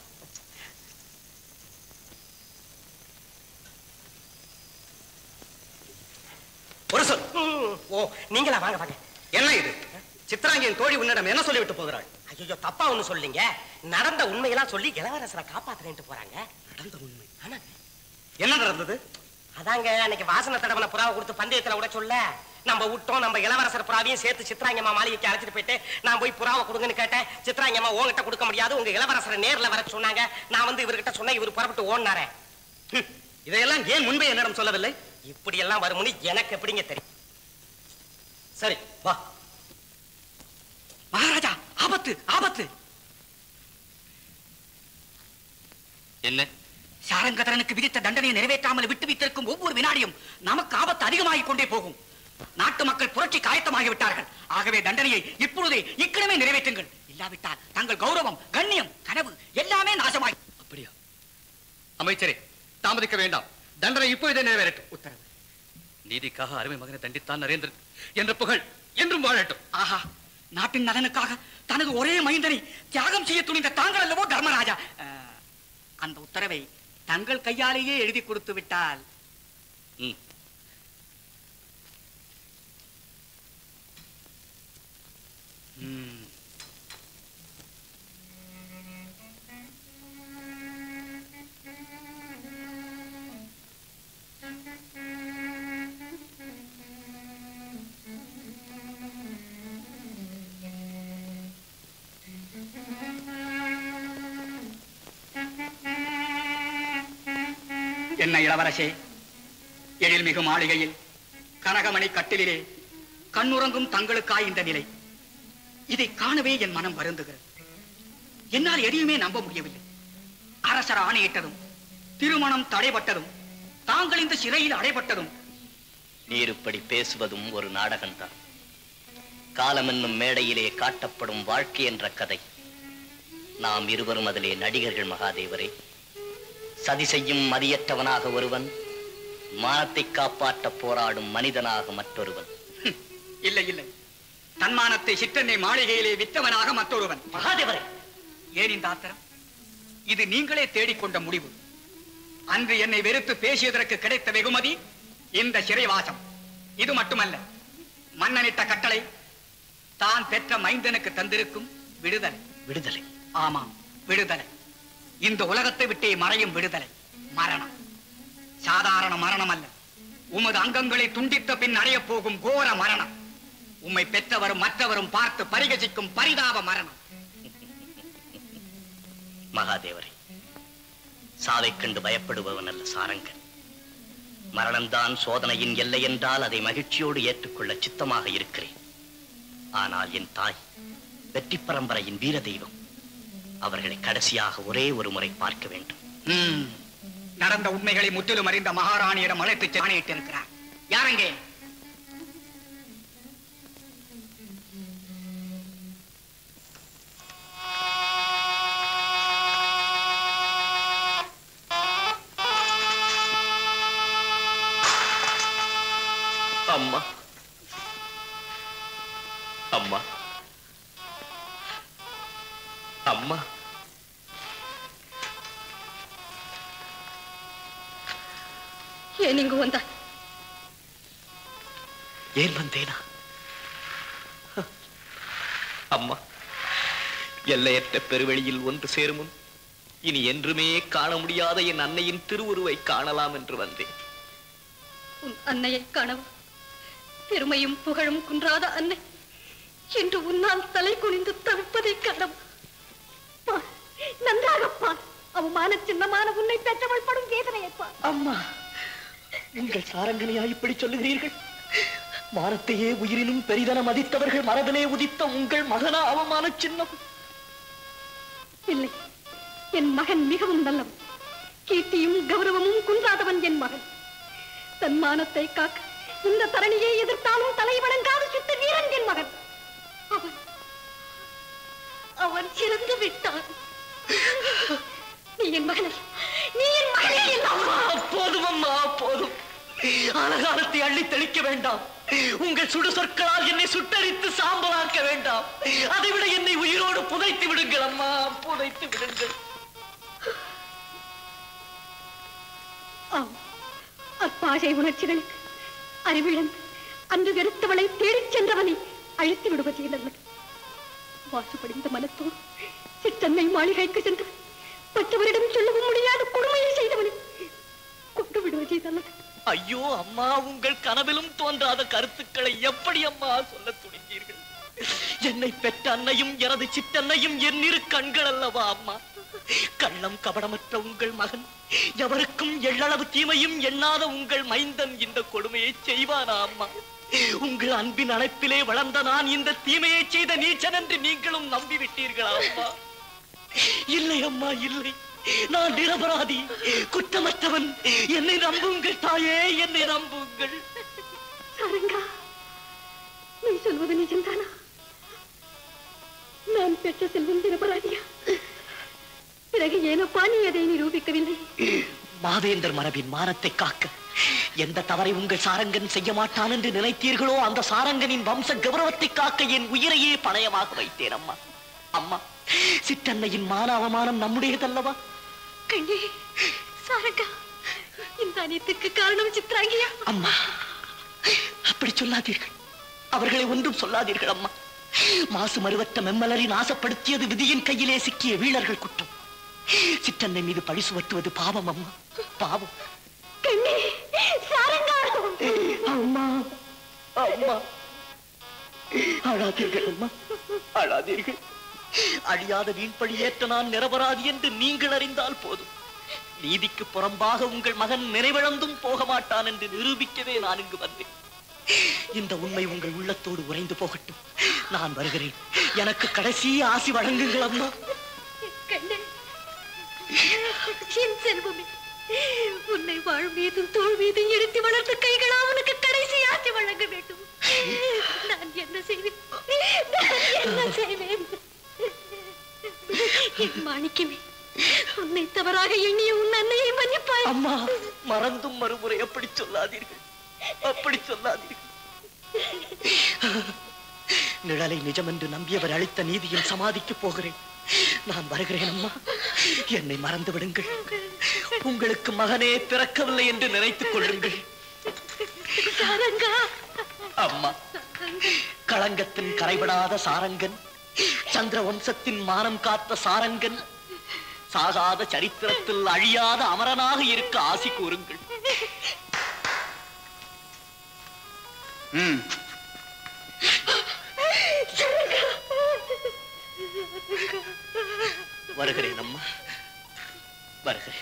ஒரு சொல் ஓ நீங்களா வாங்க வாங்க என்ன இது சித்ராங்கியின் தோழி உன்னிடம் என்ன சொல்லிவிட்டு போகிறாள் ஐயோ தப்பா ஒண்ணு சொல்லிங்க நடந்த உண்மையெல்லாம் சொல்லி இளவரசரை காப்பாத்துறேன்ட்டு போறாங்க நடந்த உண்மை ஆனாங்க என்ன நடந்தது அதாங்க அன்னைக்கு வாசனை தடவன புறாவை கொடுத்து பந்தயத்துல விட சொல்ல நம்ம விட்டோம் நம்ம இளவரசர் புறாவையும் சேர்த்து சித்ராங்கம்மா மாளிகைக்கு அழைச்சிட்டு போயிட்டு நான் போய் புறாவை கொடுங்கன்னு கேட்டேன் சித்ராங்கம்மா உங்ககிட்ட கொடுக்க முடியாது உங்க இளவரசரை நேர்ல வர சொன்னாங்க நான் வந்து இவர்கிட்ட சொன்னேன் இவர் புறப்பட்டு ஓடினாரே ஹம், இதையெல்லாம் ஏன் முன்பே என்னிடம் சொல்லவில்லை இப்படி எல்லாம் வரும்னு எனக்கு எப்படிங்க தெரியும் சரி வா மகாராஜா ஆபத்து ஆபத்து என்ன சாரங்கதரனுக்கு விதித்த தண்டனையை நிறைவேற்றாமல் விட்டு வைத்திருக்கும் ஒவ்வொரு வினாடியும் நமக்கு ஆபத்து அதிகமாகிக் கொண்டே போகும் நாட்டு மக்கள் புரட்சி காயத்தமாகி விட்டார்கள் ஆகவே தண்டனையை இப்பொழுதே இக்கணமே நிறைவேற்றுங்கள் இல்லாவிட்டால் தங்கள் கௌரவம் கண்ணியம் கனவு எல்லாமே நாசமாய் அப்படியா அமைச்சரே தாமதிக்க வேண்டாம் தண்டனை இப்பொழுதே நிறைவேறட்டும் உத்தரவு நீதிக்காக அருமை மகனை தண்டித்தான் நரேந்திரன் என்ற புகழ் என்றும் வாழட்டும் ஆஹா நாட்டின் நலனுக்காக தனது ஒரே மைந்தனை தியாகம் செய்ய துணிந்த தாங்கள் அல்லவோ தர்மராஜா அஹ், அந்த உத்தரவை தங்கள் கையாலேயே எழுதி கொடுத்து விட்டால் ம். ம். என்ன இளவரசே எழில்மிகு மாளிகையில் கனகமணி கட்டிலிலே கண்ணுறங்கும் தங்களுக்காய் இந்த நிலை இதை காணவே என் மனம் வருந்துகிறது என்னால் எதையுமே நம்ப முடியவில்லை அரசர் ஆணையிட்டதும் திருமணம் தடைபட்டதும் தாங்கள் இந்த சிறையில் அடைபட்டதும் நீர் இப்படி பேசுவதும் ஒரு நாடகம்தான் காலம் என்னும் மேடையிலே காட்டப்படும் வாழ்க்கை என்ற கதை நாம் இருவரும் அதிலே நடிகர்கள் மகாதேவரே சதி செய்யும் மதியற்றவனாக ஒருவன் மானத்தை காப்பாற்ற போராடும் மனிதனாக மற்றொருவன் இல்லை இல்லை தன்மானத்தை சிற்றன்னை மாளிகையிலே வித்தவனாக மற்றொருவன் மகாதேவரே ஏன் இந்த ஆத்திரம் இது நீங்களே தேடிக்கொண்ட முடிவு அன்று என்னை வெறுத்து பேசியதற்கு கிடைத்த வெகுமதி இந்த சிறைவாசம் இது மட்டுமல்ல மன்னனிட்ட கட்டளை தான் பெற்ற மைந்தனுக்கு தந்திருக்கும் விடுதலை விடுதலை ஆமாம் விடுதலை இந்த உலகத்தை விட்டே மறையும் விடுதலை மரணம் சாதாரண மரணம் அல்ல உமது அங்கங்களை துண்டித்த பின் அடையப் போகும் கோர மரணம் உம்மை பெற்றவரும் மற்றவரும் பார்த்து பரிகசிக்கும் பரிதாப மரணம் மகாதேவரே சாவை கண்டு பயப்படுபவன் அல்ல சாரங்கன் மரணம்தான் சோதனையின் எல்லை என்றால் அதை மகிழ்ச்சியோடு ஏற்றுக்கொள்ள சித்தமாக இருக்கிறேன் ஆனால் என் தாய் வெற்றி பரம்பரையின் வீர தெய்வம் அவர்களை கடைசியாக ஒரே ஒரு முறை பார்க்க வேண்டும் ம். நடந்த உண்மைகளை முற்றிலும் அறிந்த மகாராணியிடம் அழைத்து ஆணையிட்டு இருக்கிறார் யாரங்கே அம்மா அம்மா அம்மா ஏன் இங்கு வந்தாய் ஏன் வந்தேனா அம்மா எல்லையற்ற பெருவெளியில் ஒன்று சேரும் முன் இனி என்றுமே காண முடியாத என் அன்னையின் திருவுருவை காணலாம் என்று வந்தேன் உன் அன்னையை காணவும் பெருமையும் புகழும் குன்றாத அன்னை என்று உன்னால் தலை குனிந்து தவிப்பதை காணவும் பார், நன்றாக பார் அவமான சின்னமான உன்னை பெற்றவள் படும் வேதனையை பார் அம்மா உங்கள் சாரங்கனையா இப்படி சொல்லுகிறீர்கள் மானத்தையே உயிரினும் பெரிதன மதித்தவர்கள் மரபிலே உதித்த உங்கள் மகனா அவமான சின்னம் இல்லை என் மகன் மிகவும் நல்லவன் கீர்த்தியும் கௌரவமும் குன்றாதவன் என் மகன் தன் மானத்தை காக்க இந்த தரணியை எதிர்த்தாலும் தலை வணங்காத சித்த வீரன் என் மகன் அவன் அவன் சிறந்து விட்டான் நீ என் மகன் அல்ல. நீ என் மகனே என் அம்மா போதும் அம்மா போதும் அலகாலத்தை அள்ளி தெளிக்க வேண்டாம் உங்கள் சுடு சொற்களால் என்னை சுட்டரித்து சாம்பலாக்க வேண்டாம் அதைவிட என்னை உயிரோடு புதைத்து விடுங்கள் அம்மா புதைத்து விடுங்கள் ஆம் அப்பாசை உணர்ச்சிகளுக்கு அறிவிழந்து அன்று வெறுத்தவளை தேடிச் சென்றவனை அழித்து விடுவது நல்லது வாசுபடிந்த மனத்தோடு சிற்றன்னை மாளிகைக்கு சென்று மற்றவரிடம் சொல்லவும் முடியாத கொடுமையை செய்தவனை கொண்டு விடுவதே நல்லது ஐயோ அம்மா உங்கள் கனவிலும் தோன்றாத கருத்துக்களை எப்படி அம்மா சொல்ல துணிந்தீர்கள் என்னை பெற்ற அன்னையும் எனது சிற்றன்னையும் என் இரு கண்கள் அல்லவா அம்மா கள்ளம் கபடமற்ற உங்கள் மகன் எவருக்கும் எள்ளளவு தீமையும் எண்ணாத உங்கள் மைந்தன் இந்த கொடுமையை செய்வானா அம்மா உங்கள் அன்பின் அழைப்பிலே வளர்ந்த நான் இந்த தீமையை செய்த நீச்சன் என்று நீங்களும் நம்பிவிட்டீர்களா அம்மா இல்லை அம்மா இல்லை நான் நிரபராதி குற்றமற்றவன் என்னை நம்புங்கள் தாயே என்னை நம்புங்கள் சாரங்கா நீ சொல்வது நிஜம்தானா நான் பெற்ற செல்வம் நிரபராதியா பிறகு ஏனப்பா நீ அதை நிரூபிக்கவில்லை மாவேந்தர் மரபின் மானத்தை காக்க எந்த தவறை உங்கள் சாரங்கன் செய்ய மாட்டான் என்று நினைத்தீர்களோ அந்த சாரங்கனின் வம்ச கௌரவத்தை காக்க என் உயிரையே பணயமாக வைத்தேன் அம்மா அம்மா சிற்றன்னையின் மான அவமானம் நம்முடையதல்லவா கண்ணே சாரங்கா இந்த அனைத்துக்கு காரணம் சித்ராங்கியா அம்மா அப்படி சொல்லாதீர்கள் அவர்களை ஒன்றும் சொல்லாதீர்கள் அம்மா மாசு மறுவற்ற மெம்மலரை நாசப்படுத்தியது விதியின் கையிலே சிக்கிய வீரர்கள் குற்றம் சிற்றன்னை மீது பழி சுமத்துவது பாவம் அம்மா பாவம் கண்ணே சாரங்கா அம்மா அம்மா அழாதீர்கள் அம்மா அழாதீர்கள் அழியாத வீண்பழி ஏற்ற நான் நிரபராதி என்று நீங்கள் அறிந்தால் போதும் நீதிக்கு புறம்பாக உங்கள் மகன் நிறைவிழந்தும் போக மாட்டான் என்று நிரூபிக்கவே நான் இங்கு வந்தேன் இந்த உண்மை உங்கள் உள்ளத்தோடு உறைந்து போகட்டும் நான் வருகிறேன் எனக்கு கடைசி ஆசி வழங்குங்கள் அம்மா கண்ணே என் செல்வமே உன்னை வாழ் மீதும் தோல் மீதும் எடுத்து வளர்த்த கைகள் அவனுக்கு கடைசி ஆட்சி வழங்க வேண்டும் நான் என்ன செய்வேன் நான் செய்வேன் என் மாணிக்கமே உன்னை தவறாக எண்ணிய உன் அன்னையை மன்னிப்பாய் அம்மா மறந்தும் மறுமுறை அப்படி சொல்லாதீர்கள் அப்படி சொல்லாதீர்கள் நிழலை நிஜமென்று நம்பியவர் அளித்த நீதியின் சமாதிக்கு போகிறேன் நான் வருகிறேன் அம்மா என்னை மறந்து விடுங்கள் உங்களுக்கு மகனே பிறக்கவில்லை என்று நினைத்துக் கொள்ளுங்கள் சாரங்கா அம்மா களங்கத்தின் கரைபடாத சாரங்கன் சந்திர வம்சத்தின் மானம் காத்த சாரங்கன் சாகாத சரித்திரத்தில் அழியாத அமரனாக இருக்க ஆசி கூறுங்கள் ம் வருகிறேன் அம்மா வருகிறேன்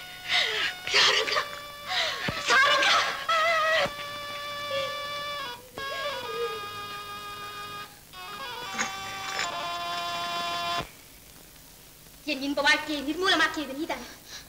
என் இன்ப வாழ்க்கையை நிர்மூலமாக்கியது நீதான்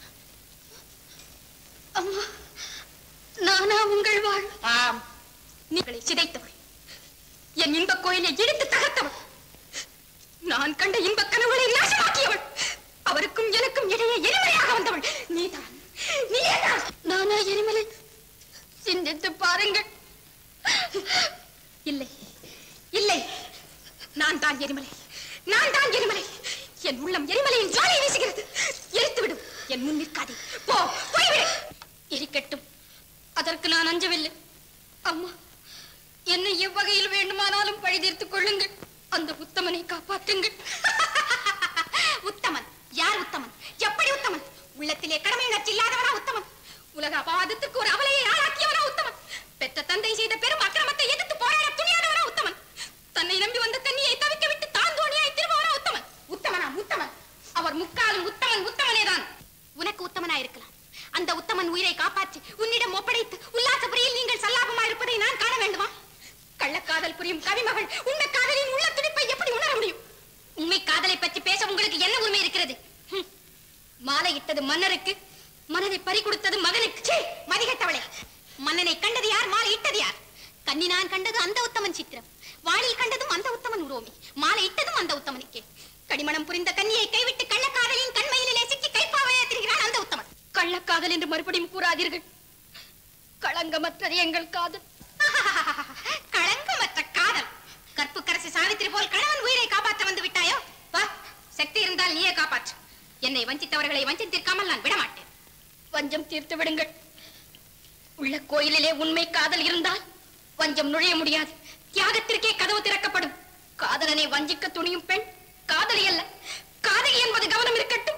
அம்மா நானா உங்கள் வாழ் ஆம் நீங்களை சிதைத்தவள் என் இன்ப கோயிலை இடித்து தகர்த்தவள் நான் கண்ட இன்ப கனவுகளை நாசமாக்கியவள் அவருக்கும் எனக்கும் இடையே எரிமலையாக வந்தவள் நீதான் நீதான் நானா எரிமலை சிந்தித்து பாருங்கள் இல்லை இல்லை நான் தான் எரிமலை நான் தான் எரிமலை என் உள்ளம் எரிமலையின் ஜாலை வீசுகிறது எரித்து விடும் என் முன் நிற்காதே போ போய்விடு எரிக்கட்டும் அதற்கு நான் அஞ்சவில்லை அம்மா என்னை எவ்வகையில் வேண்டுமானாலும் பழி தீர்த்துக் கொள்ளுங்கள் அந்த உத்தமனை காப்பாற்றுங்கள் உத்தமன் யார் உத்தமன் எப்படி உத்தமன் உள்ளத்திலே கடமை உணர்ச்சி இல்லாதவனா உத்தமன் உலக அபாதத்துக்கு ஒரு அவலையை ஆளாக்கியவனா உத்தமன் பெற்ற தந்தை செய்த பெரும் அக்கிரமத்தை எதிர்த்து போராட துணியாதவனா உத்தமன் தன்னை நம்பி வந்த கன்னியை தவிக்க விட்டு தான் தோணியாய் திரும்பவனா உத்தமன் உத்தமனா உத்தமன் அவர் முக்காலும் உத்தமன் உத்தமனே தான் உனக்கு உத்தமனா இருக்கலாம் அந்த உத்தமன் உயிரை காப்பாற்றி உன்னிடம் ஒப்படைத்து உல்லாசபுரியில் நீங்கள் சல்லாபமா இருப்பதை நான் காண வேண்டுமா கள்ளக்காதல் புரியும் கவிமகள் உண்மை காதலின் உள்ள துடிப்பை எப்படி உணர முடியும் உண்மை காதலை பற்றி பேச உங்களுக்கு என்ன உரிமை இருக்கிறது ஹம். மாலை இட்டது மன்னருக்கு மனதை பறி கொடுத்தது மகனுக்கு சீ, மதிகட்டவளே மன்னனை கண்டது யார் மாலை இட்டது யார் கண்ணி நான் கண்டது அந்த உத்தமன் சித்திரம் வாளில் கண்டதும் அந்த உத்தமன் உருவமே மாலை இட்டதும் அந்த உத்தமனுக்கே கடிமணம் புரிந்த கன்னியை கைவிட்டு கள்ளக்காதலின் கண்மையிலே சிக்கி கைப்பாவையா திரிகிறான் அந்த உத்தமன் கள்ளக்காதல் என்று மறுபடியும் கூறாதீர்கள் களங்கமற்றது எங்கள் காதல் களங்கமற்ற காதல் கற்புக்கரசி சாவித்திரி போல் கணவன் உயிரை காப்பாற்ற வந்து விட்டாயோ வா சக்தி இருந்தால் நீயே காப்பாற்று என்னை வஞ்சித்தவர்களை வஞ்சித்திருக்காமல் நான் விடமாட்டேன் வஞ்சம் தீர்த்து விடுங்கள் உள்ள கோயிலிலே உண்மை காதல் இருந்தால் வஞ்சம் நுழைய முடியாது தியாகத்திற்கே கதவு திறக்கப்படும் காதலனை வஞ்சிக்க துணியும் பெண் காதலி அல்ல காதலி என்பது கவனம் இருக்கட்டும்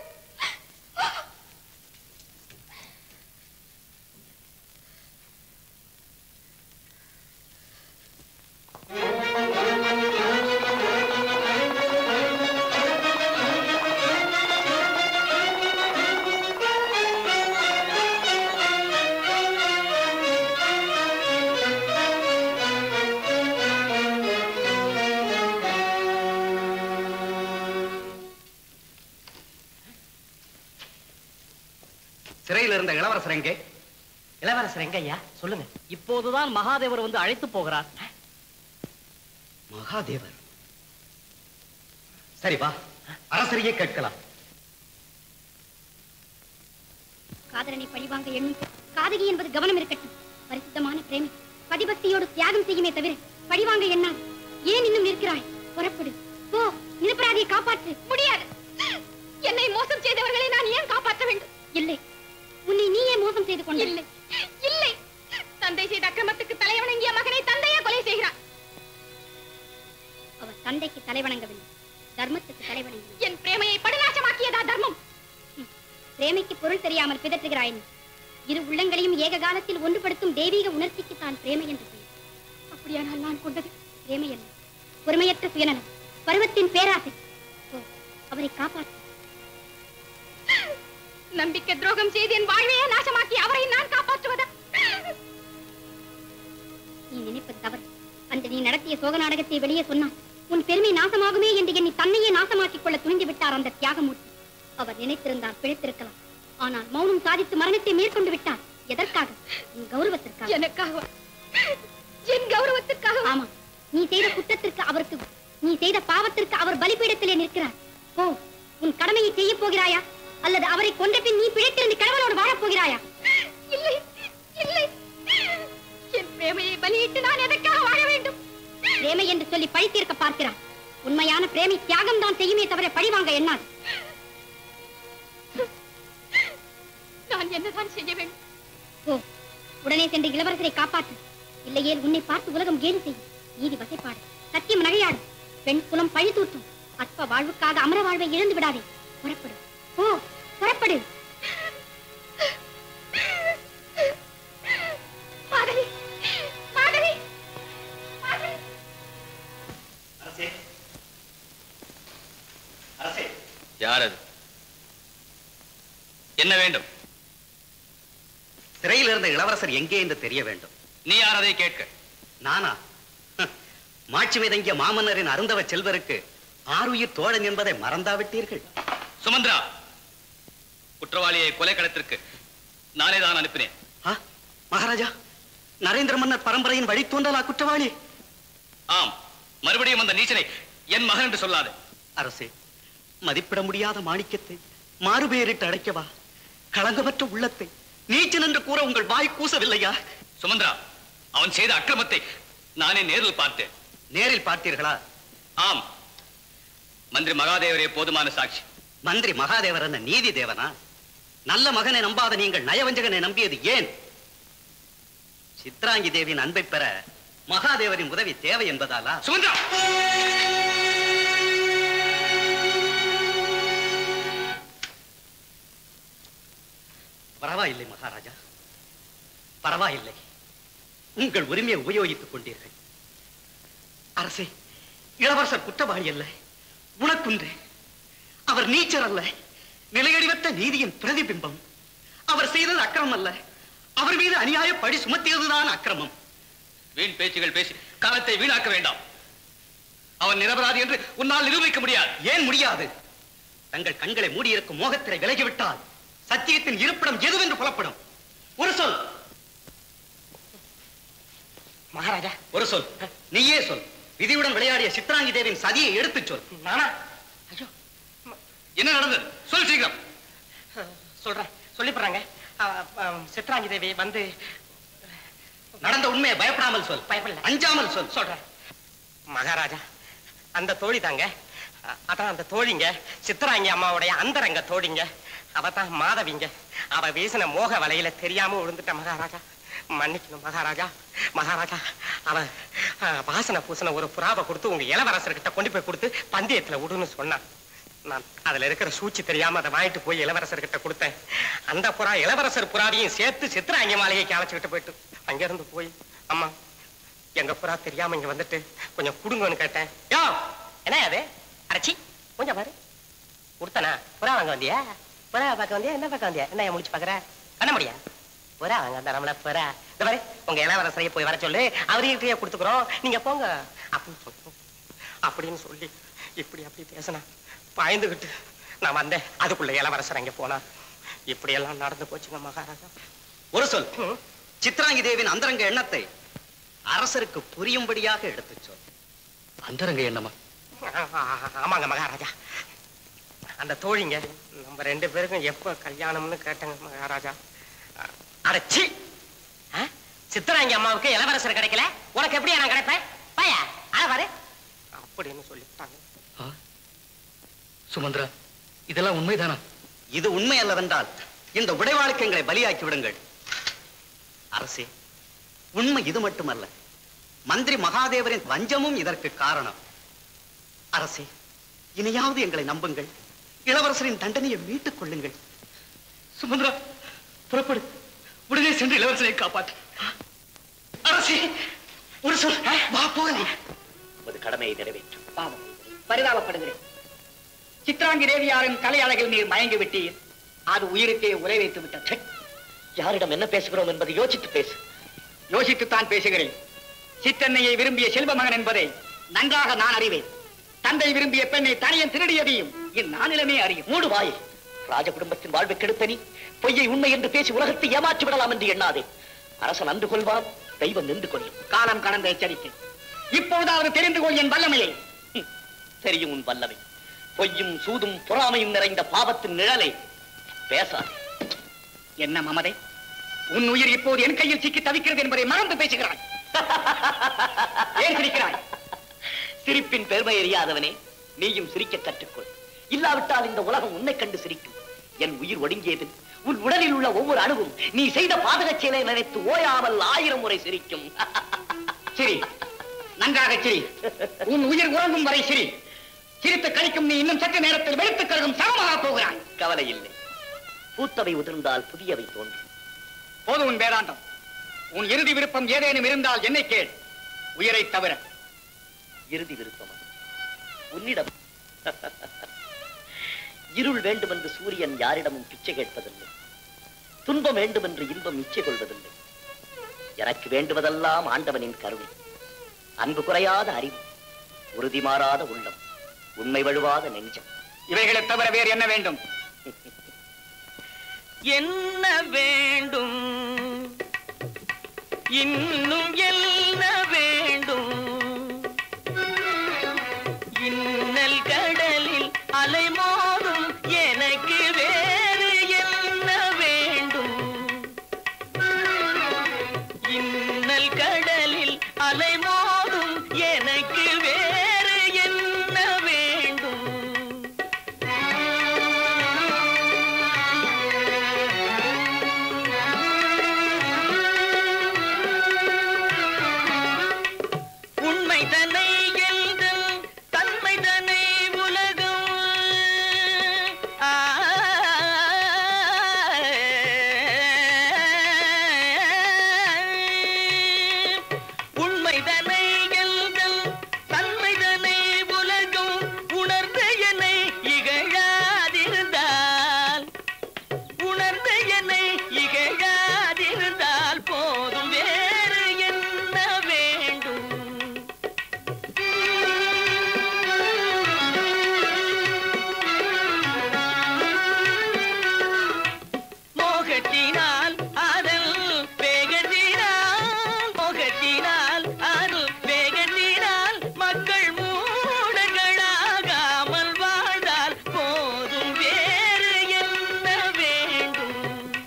சிறையில் இருந்த இளவரசர் எங்கே இளவரசர் எங்க ஐயா சொல்லுங்க இப்போதுதான் மகாதேவர் வந்து அழைத்து போகிறார் மகாதேவர் சரி வா அரசரையே கேட்கலாம் காதலனை பழிவாங்க எண்ணும் காதகி என்பது கவனம் இருக்கட்டும் பரிசுத்தமான பிரேமி பதிபக்தியோடு தியாகம் செய்யுமே தவிர பழிவாங்க எண்ணாது ஏன் இன்னும் நிற்கிறாய் புறப்படு போ நிரபராதியை காப்பாற்று முடியாது என்னை மோசம் செய்தவர்களை நான் ஏன் காப்பாற்ற வேண்டும் இல்லை உன்னை நீயே மோசம் செய்து கொண்டு இல்லை இல்லை தந்தை செய்த அக்கிரமத்துக்கு தலைவணங்கிய மகனை தந்தையே கொலை செய்கிறார் அவர் தந்தைக்கு தலைவணங்கவில்லை தர்மத்துக்கு தலைவணங்கி என் பிரேமையை படுநாசமாக்கியதா தர்மம் பிரேமைக்கு பொருள் தெரியாமல் பிதற்றுகிறாய் நீ. இரு உள்ளங்களையும் ஏக காலத்தில் ஒன்றுபடுத்தும் தெய்வீக உணர்ச்சிக்கு தான் பிரேமை என்று பெயர் அப்படியானால் நான் கொண்டது பிரேமை அல்ல பொறுமையற்ற சுயநலம் பருவத்தின் பேராசை போ, அவரை காப்பாற்று நம்பிக்கை துரோகம் செய்து என் வாழ்வையே நாசமாக்கி அவரை நான் காப்பாற்றுவதா நீ நினைப்பது தவறு அன்று நீ நடத்திய சோக நாடகத்தை வெளியே சொன்னான் உன் பெருமை நாசமாகுமே என்று எண்ணி தன்னையே நாசமாக்கிக் கொள்ள துணிந்து விட்டார் அந்த தியாகமூர்த்தி அவர் நினைத்திருந்தால் பிழைத்திருக்கலாம் ஆனால் மௌனம் சாதித்து மரணத்தை மேற்கொண்டு விட்டார் எதற்காக உன் கௌரவத்திற்காக எனக்காக என் கௌரவத்திற்காக ஆமா நீ செய்த குற்றத்திற்கு அவருக்கு நீ செய்த பாவத்திற்கு அவர் பலிபீடத்திலே நிற்கிறார் ஓ உன் கடமையை செய்ய போகிறாயா அல்லது அவரை கொன்ற பின் நீ பிழைத்திருந்து கணவனோடு வாழப் போகிறாயா இல்லை இல்லை என் பிரேமையை பலியிட்டு நான் எதற்காக வாழ வேண்டும் பிரேமை என்று சொல்லி பழி தீர்க்க பார்க்கிறான் உண்மையான பிரேமை தியாகம் தான் செய்யுமே தவிர பழி வாங்க எண்ணாது நான் என்னதான் செய்ய வேண்டும் ஓ உடனே சென்று இளவரசரை காப்பாற்று இல்லையே உன்னை பார்த்து உலகம் கேலி செய்யும் நீதி வசைப்பாடு சத்தியம் நகையாடு பெண் குலம் பழி தூற்றும் அற்ப வாழ்வுக்காக அமர வாழ்வை இழந்து விடாதே புறப்படு ஓ புறப்படு மாதவி மாதவி மாதவி அரசே அரசே யார் அது என்ன வேண்டும் சிறையில் இருந்த இளவரசர் எங்கே என்று தெரிய வேண்டும் நீ யார் அதை கேட்க நானா ஹ், மாட்சி மிதங்கிய மாமன்னரின் அருந்தவ செல்வருக்கு ஆருயிர் தோழன் என்பதை மறந்தாவிட்டீர்கள் சுமந்திரா குற்றவாளியை கொலை களத்திற்கு நானே தான் அனுப்பினேன் ஆ, மகாராஜா நரேந்திர மன்னர் பரம்பரையின் வழித்தோன்றலா குற்றவாளி ஆம் மறுபடியும் அந்த நீச்சனை என் மகன் என்று சொல்லாது அரசே மதிப்பிட முடியாத மாணிக்கத்தை மாறுபெயரிட்டு அடைக்கவா களங்கமற்ற உள்ளத்தை நீச்சன் என்று கூற உங்கள் வாய் கூசவில்லையா சுமந்திரா அவன் செய்த அக்கிரமத்தை நானே நேரில் பார்த்தேன் நேரில் பார்த்தீர்களா ஆம் மந்திரி மகாதேவரே போதுமான சாட்சி மந்திரி மகாதேவர் என்ன நீதி தேவனா நல்ல மகனை நம்பாத நீங்கள் நயவஞ்சகனை நம்பியது ஏன் சித்ராங்கி தேவியின் அன்பை பெற மகாதேவரின் உதவி தேவை என்பதாலா சுமந்திரா பரவாயில்லை மகாராஜா பரவாயில்லை உங்கள் உரிமையை உபயோகித்துக் கொண்டீர்கள் அரசே இளவரசர் குற்றவாளி அல்ல உனக்குன்று அவர் நீச்சர் அல்ல நிலையடிவத்த நீதியின் பிரதிபிம்பம் அவர் செய்தது அக்கிரமம் அல்ல அவர் மீது அநியாய பழி சுமத்தியதுதான் அக்கிரமம் வீண் பேச்சுகள் பேசி காலத்தை வீணாக்க வேண்டாம் அவன் நிரபராதி என்று உன்னால் நிரூபிக்க முடியாது ஏன் முடியாது தங்கள் கண்களை மூடியிருக்கும் மோகத்திரை விலகிவிட்டால் சத்தியத்தின் இருப்பிடம் எதுவென்று புலப்படும் ஒரு சொல் மகாராஜா ஒரு சொல் நீயே சொல் விதியுடன் விளையாடிய சித்ராங்கி தேவியின் சதியை எடுத்துச் சொல் நானா ஐயோ என்ன நடந்தது சொல் சீக்கிரம் சொல்றேன் சொல்லிப்படுறாங்க சித்ராங்கி தேவி வந்து நடந்த உண்மையை பயப்படாமல் சொல் பயப்படல அஞ்சாமல் சொல் சொல்றேன் மகாராஜா அந்த தோழி தாங்க அ- அதான் அந்த தோழிங்க சித்ராங்கி அம்மாவுடைய அந்தரங்க தோழிங்க அவ தான் மாதவிங்க அவ வீசின மோக வலையில தெரியாம விழுந்துட்ட மகாராஜா மன்னிக்கணும் மகாராஜா மகாராஜா அவ அ, வாசனை பூசன ஒரு புறாவை கொடுத்து உங்க இளவரசர்கிட்ட கொண்டு போய் கொடுத்து பந்தயத்துல விடுன்னு சொன்னான் நான் அதுல இருக்கிற சூழ்ச்சி தெரியாம அதை வாங்கிட்டு போய் இளவரசர்கிட்ட கொடுத்தேன் அந்த புறா இளவரசர் புறாவையும் சேர்த்து சித்ராங்கி மாளிகைக்கு அழைச்சிக்கிட்டு போயிட்டு அங்கிருந்து போய் அம்மா எங்க புறா தெரியாம இங்க வந்துட்டு கொஞ்சம் குடுங்கன்னு கேட்டேன் யோ என்ன அது அரைச்சி கொஞ்சம் பாரு கொடுத்தனா புறா வாங்க வந்தியா புறா பார்க்க வந்தியா என்ன பார்க்க வந்தியா என்ன முடிச்சு பாக்குற பண்ண முடியா புறா வாங்க வந்தா நம்மள புறா இந்த மாதிரி உங்க இளவரசரையை போய் வர சொல்லு அவர்கிட்டயே கொடுத்துக்கிறோம் நீங்க போங்க அப்படின்னு சொல்லு அப்படின்னு சொல்லி இப்படி அப்படி பேசினா பாய்ந்துகிட்டு நான் வந்தேன் அதுக்குள்ள இளவரசர் அங்க போனா இப்படி எல்லாம் நடந்து போச்சுங்க மகாராஜா ஒரு சொல் சித்ராங்கி தேவியின் அந்தரங்க எண்ணத்தை அரசருக்கு புரியும்படியாக எடுத்துச் சொல் அந்தரங்க என்னமா ஆமாங்க மகாராஜா அந்த தோழிங்க நம்ம ரெண்டு பேருக்கும் எப்ப கல்யாணம்னு கேட்டங்க மகாராஜா அடைச்சி சித்தராங்கி அம்மாவுக்கு இளவரசர் கிடைக்கல உனக்கு எப்படியா நான் கிடைப்பேன் பையா அத பாரு அப்படின்னு சொல்லிட்டாங்க சுமந்திரா இதெல்லாம் உண்மைதானா இது உண்மை அல்லவென்றால் இந்த உடைவாளுக்கு எங்களை பலியாக்கி விடுங்கள் அரசே உண்மை இது மட்டுமல்ல மந்திரி மகாதேவரின் வஞ்சமும் இதற்கு காரணம் அரசே இனியாவது எங்களை நம்புங்கள் இளவரசரின் தண்டனையை மீட்டுக் கொள்ளுங்கள் சுமந்திரா புறப்படு உடனே சென்று இளவரசரை காப்பாற்று அரசே ஒரு சொல் வா போகலாம் உமது கடமையை நிறைவேற்றும் பாவம் பரிதாபப்படுகிறேன் சித்ராங்கி தேவியாரின் கலை அழகில் நீர் மயங்கி விட்டீர் அது உயிருக்கே உரை வைத்து விட்டது யாரிடம் என்ன பேசுகிறோம் என்பதை யோசித்து பேசு யோசித்துத்தான் பேசுகிறேன் சித்தன்னையை விரும்பிய செல்வ மகன் என்பதை நன்றாக நான் அறிவேன் தந்தை விரும்பிய பெண்ணை தனியன் திருடியதையும் என் நானிலமே அறியும் மூடு வாய் ராஜ குடும்பத்தின் வாழ்வை கெடுத்த நீ பொய்யை உண்மை என்று பேசி உலகத்தை ஏமாற்றி விடலாம் என்று எண்ணாதே அரசன் அன்று கொள்வான் தெய்வம் நின்று கொள்ளும் காலம் கடந்த எச்சரிக்கை இப்போதாவது தெரிந்து கொள் என் வல்லமையை தெரியும் உன் வல்லமை பொய்யும் சூதும் பொறாமையும் நிறைந்த பாவத்தின் நிழலை பேசாதே என்ன மமதை உன் உயிர் இப்போது என் கையில் சிக்கி தவிக்கிறது என்பதை மறந்து பேசுகிறாய் ஏன் சிரிக்கிறாய் சிரிப்பின் பெருமை எறியாதவனே நீயும் சிரிக்க கற்றுக்கொள் இல்லாவிட்டால் இந்த உலகம் உன்னை கண்டு சிரிக்கும் என் உயிர் ஒடுங்கியது உன் உடலில் உள்ள ஒவ்வொரு அணுவும் நீ செய்த பாதகச் செயலை நினைத்து ஓயாமல் ஆயிரம் முறை சிரிக்கும் சிரி நன்றாக சிரி உன் உயிர் உறங்கும் வரை சிரி சிரித்து கழிக்கும் நீ இன்னும் சற்று நேரத்தில் வெளுத்துக் கழுகும் சமமாக போகிறாய் கவலை இல்லை பூத்தவை உதிர்ந்தால் புதியவை தோன்றும் போது உன் வேதாந்தம் உன் இறுதி விருப்பம் ஏதேனும் இருந்தால் என்னை கேள் உயிரை தவிர இறுதி விருப்பம் உன்னிடம் இருள் வேண்டும் என்று சூரியன் யாரிடமும் பிச்சை கேட்பதில்லை துன்பம் வேண்டும் என்று இன்பம் இச்சை கொள்வதில்லை எனக்கு வேண்டுவதெல்லாம் ஆண்டவனின் கருணை அன்பு குறையாத அறிவு உறுதி மாறாத உள்ளம் உண்மை வழுவாத நெஞ்சம் இவைகளை தவிர வேறு என்ன வேண்டும் என்ன வேண்டும் இன்னும் என்ன வேண்டும் இன்னல் கடலில் அலைமோதும் எனக்கு வேறு என்ன வேண்டும் இன்னல் கடலில் அலைமோதும் எனக்கு வேறு என்ன வேண்டும் உண்மை தன்னை எழுதும் தன்மை தன்னை உலகம் ஆ, உண்மை தன்னை எழுதும் தன்மை தன்னை உலகம் உணர்ந்த என்னை இகழாதிருந்தால் உணர்ந்த என்னை இகழாதிருந்தால் போதும் வேறு என்ன வேண்டும் மோகத்தினால் அதல் வேகத்தினால் மோகத்தினால் அதல் வேகத்தினால் மக்கள் மூடர்களாகாமல் வாழ்ந்தால் போதும் வேறு என்ன வேண்டும்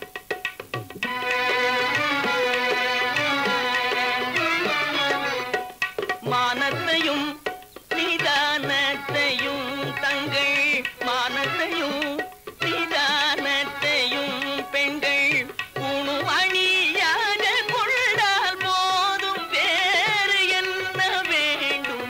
மானத்தையும் நிதானத்தையும் தங்கள் மானத்தையும் நிதானத்தையும் பெண்கள் உணும் அணியாக கொண்டால் போதும் வேறு என்ன வேண்டும்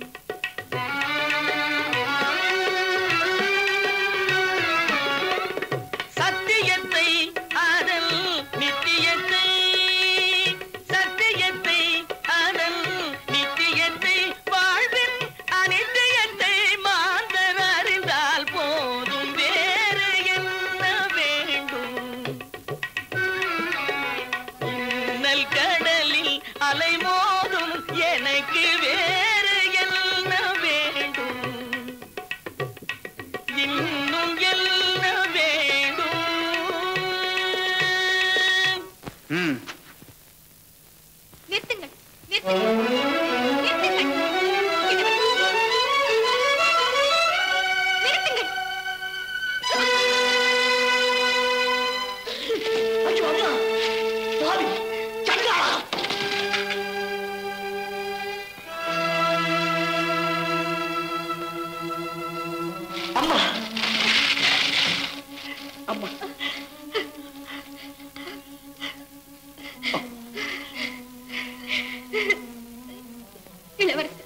சத்தியத்தை அதல் நித்தியத்தை சத்தியத்தை அதல் நித்தியத்தை வாழ்வின் அனித்தியத்தை மாந்தர் அறிந்தால் போதும் வேறு என்ன வேண்டும் இன்னல் கடலில் அலைமோதும் எனக்கு வேறு என்ன வேண்டும் இன்னும் என்ன வேண்டும் ம் நிறுத்துங்கள் நிறுத்துங்கள் நிறுத்துங்கள் நிறுத்துங்கள் அம்மா அம்மா இளவரசர்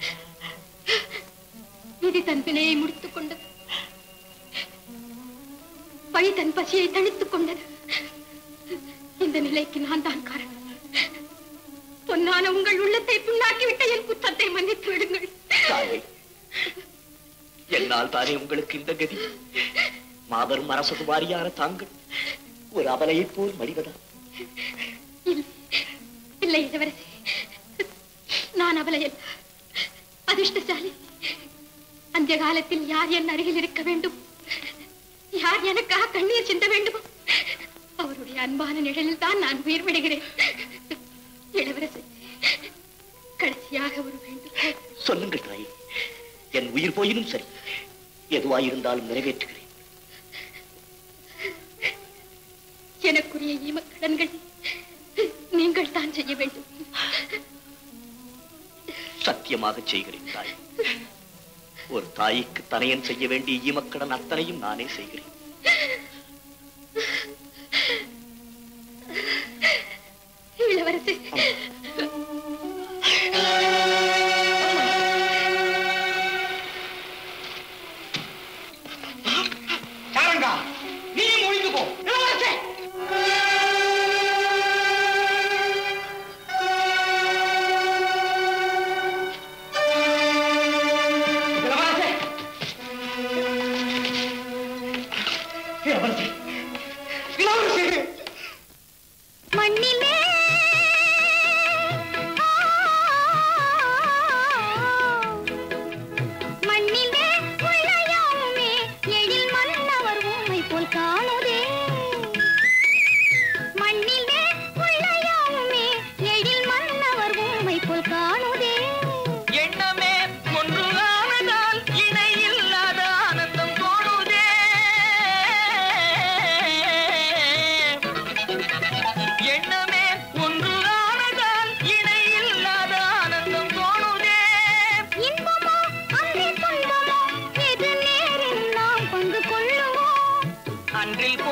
விதி தன் வினையை முடித்துக் கொண்டது பழி தன் பசியை தணித்துக் கொண்டது இந்த நிலைக்கு நான் தான் காரணம் பொன்னான உங்கள் உள்ளத்தை புண்ணாக்கிவிட்ட என் குற்றத்தை மன்னித்து விடுங்கள் தாயே என்னால் தானே உங்களுக்கு இந்த கதி மாபெரும் அரசகுமாரியான தாங்கள் ஒரு அபலையைப் போல் மடிவதா இல்லை, இல்லை இளவரசி நான் அவளை அல்ல அதிர்ஷ்டசாலி அந்த காலத்தில் யார் என் அருகில் இருக்க வேண்டும் யார் எனக்காக கண்ணீர் சிந்த வேண்டுமோ அவருடைய அன்பான நிழலில் தான் நான் உயிர் விடுகிறேன் இளவரசி கடைசியாக ஒரு வேண்டும் சொல்லுங்கள் தாயே என் உயிர் போயினும் சரி எதுவாயிருந்தாலும் நிறைவேற்றுகிறேன் எனக்குரிய ஈமக்கடன்கள் நீங்கள் தான் செய்ய வேண்டும் சத்தியமாக செய்கிறேன் தாய் ஒரு தாய்க்கு தனையன் செய்ய வேண்டிய ஈமக்கடன் அத்தனையும் நானே செய்கிறேன் இளவரசி சாரங்கா நீயும் ஒழிந்து போ இளவரசே இளவரசே இளவரசே இளவரசே மண்ணிலே மண்ணிலே உள்ளயாவுமே எழில் மன்னவர் உம்மை போல் காணுதே மண்ணிலே உள்ளயாவுமே எழில் மன்னவர் உம்மை போல் காணுதே எண்ணமே ஒன்றுதானதால் இணையில்லாத ஆனந்தம் தோணுதே எண்ணமே ஒன்றுதானதால் இணையில்லாத ஆனந்தம் தோணுதே இன்பமோ அன்றே துன்பமோ எது நேரில் நாம் பங்கு கொள்ளுவோம் அன்றில்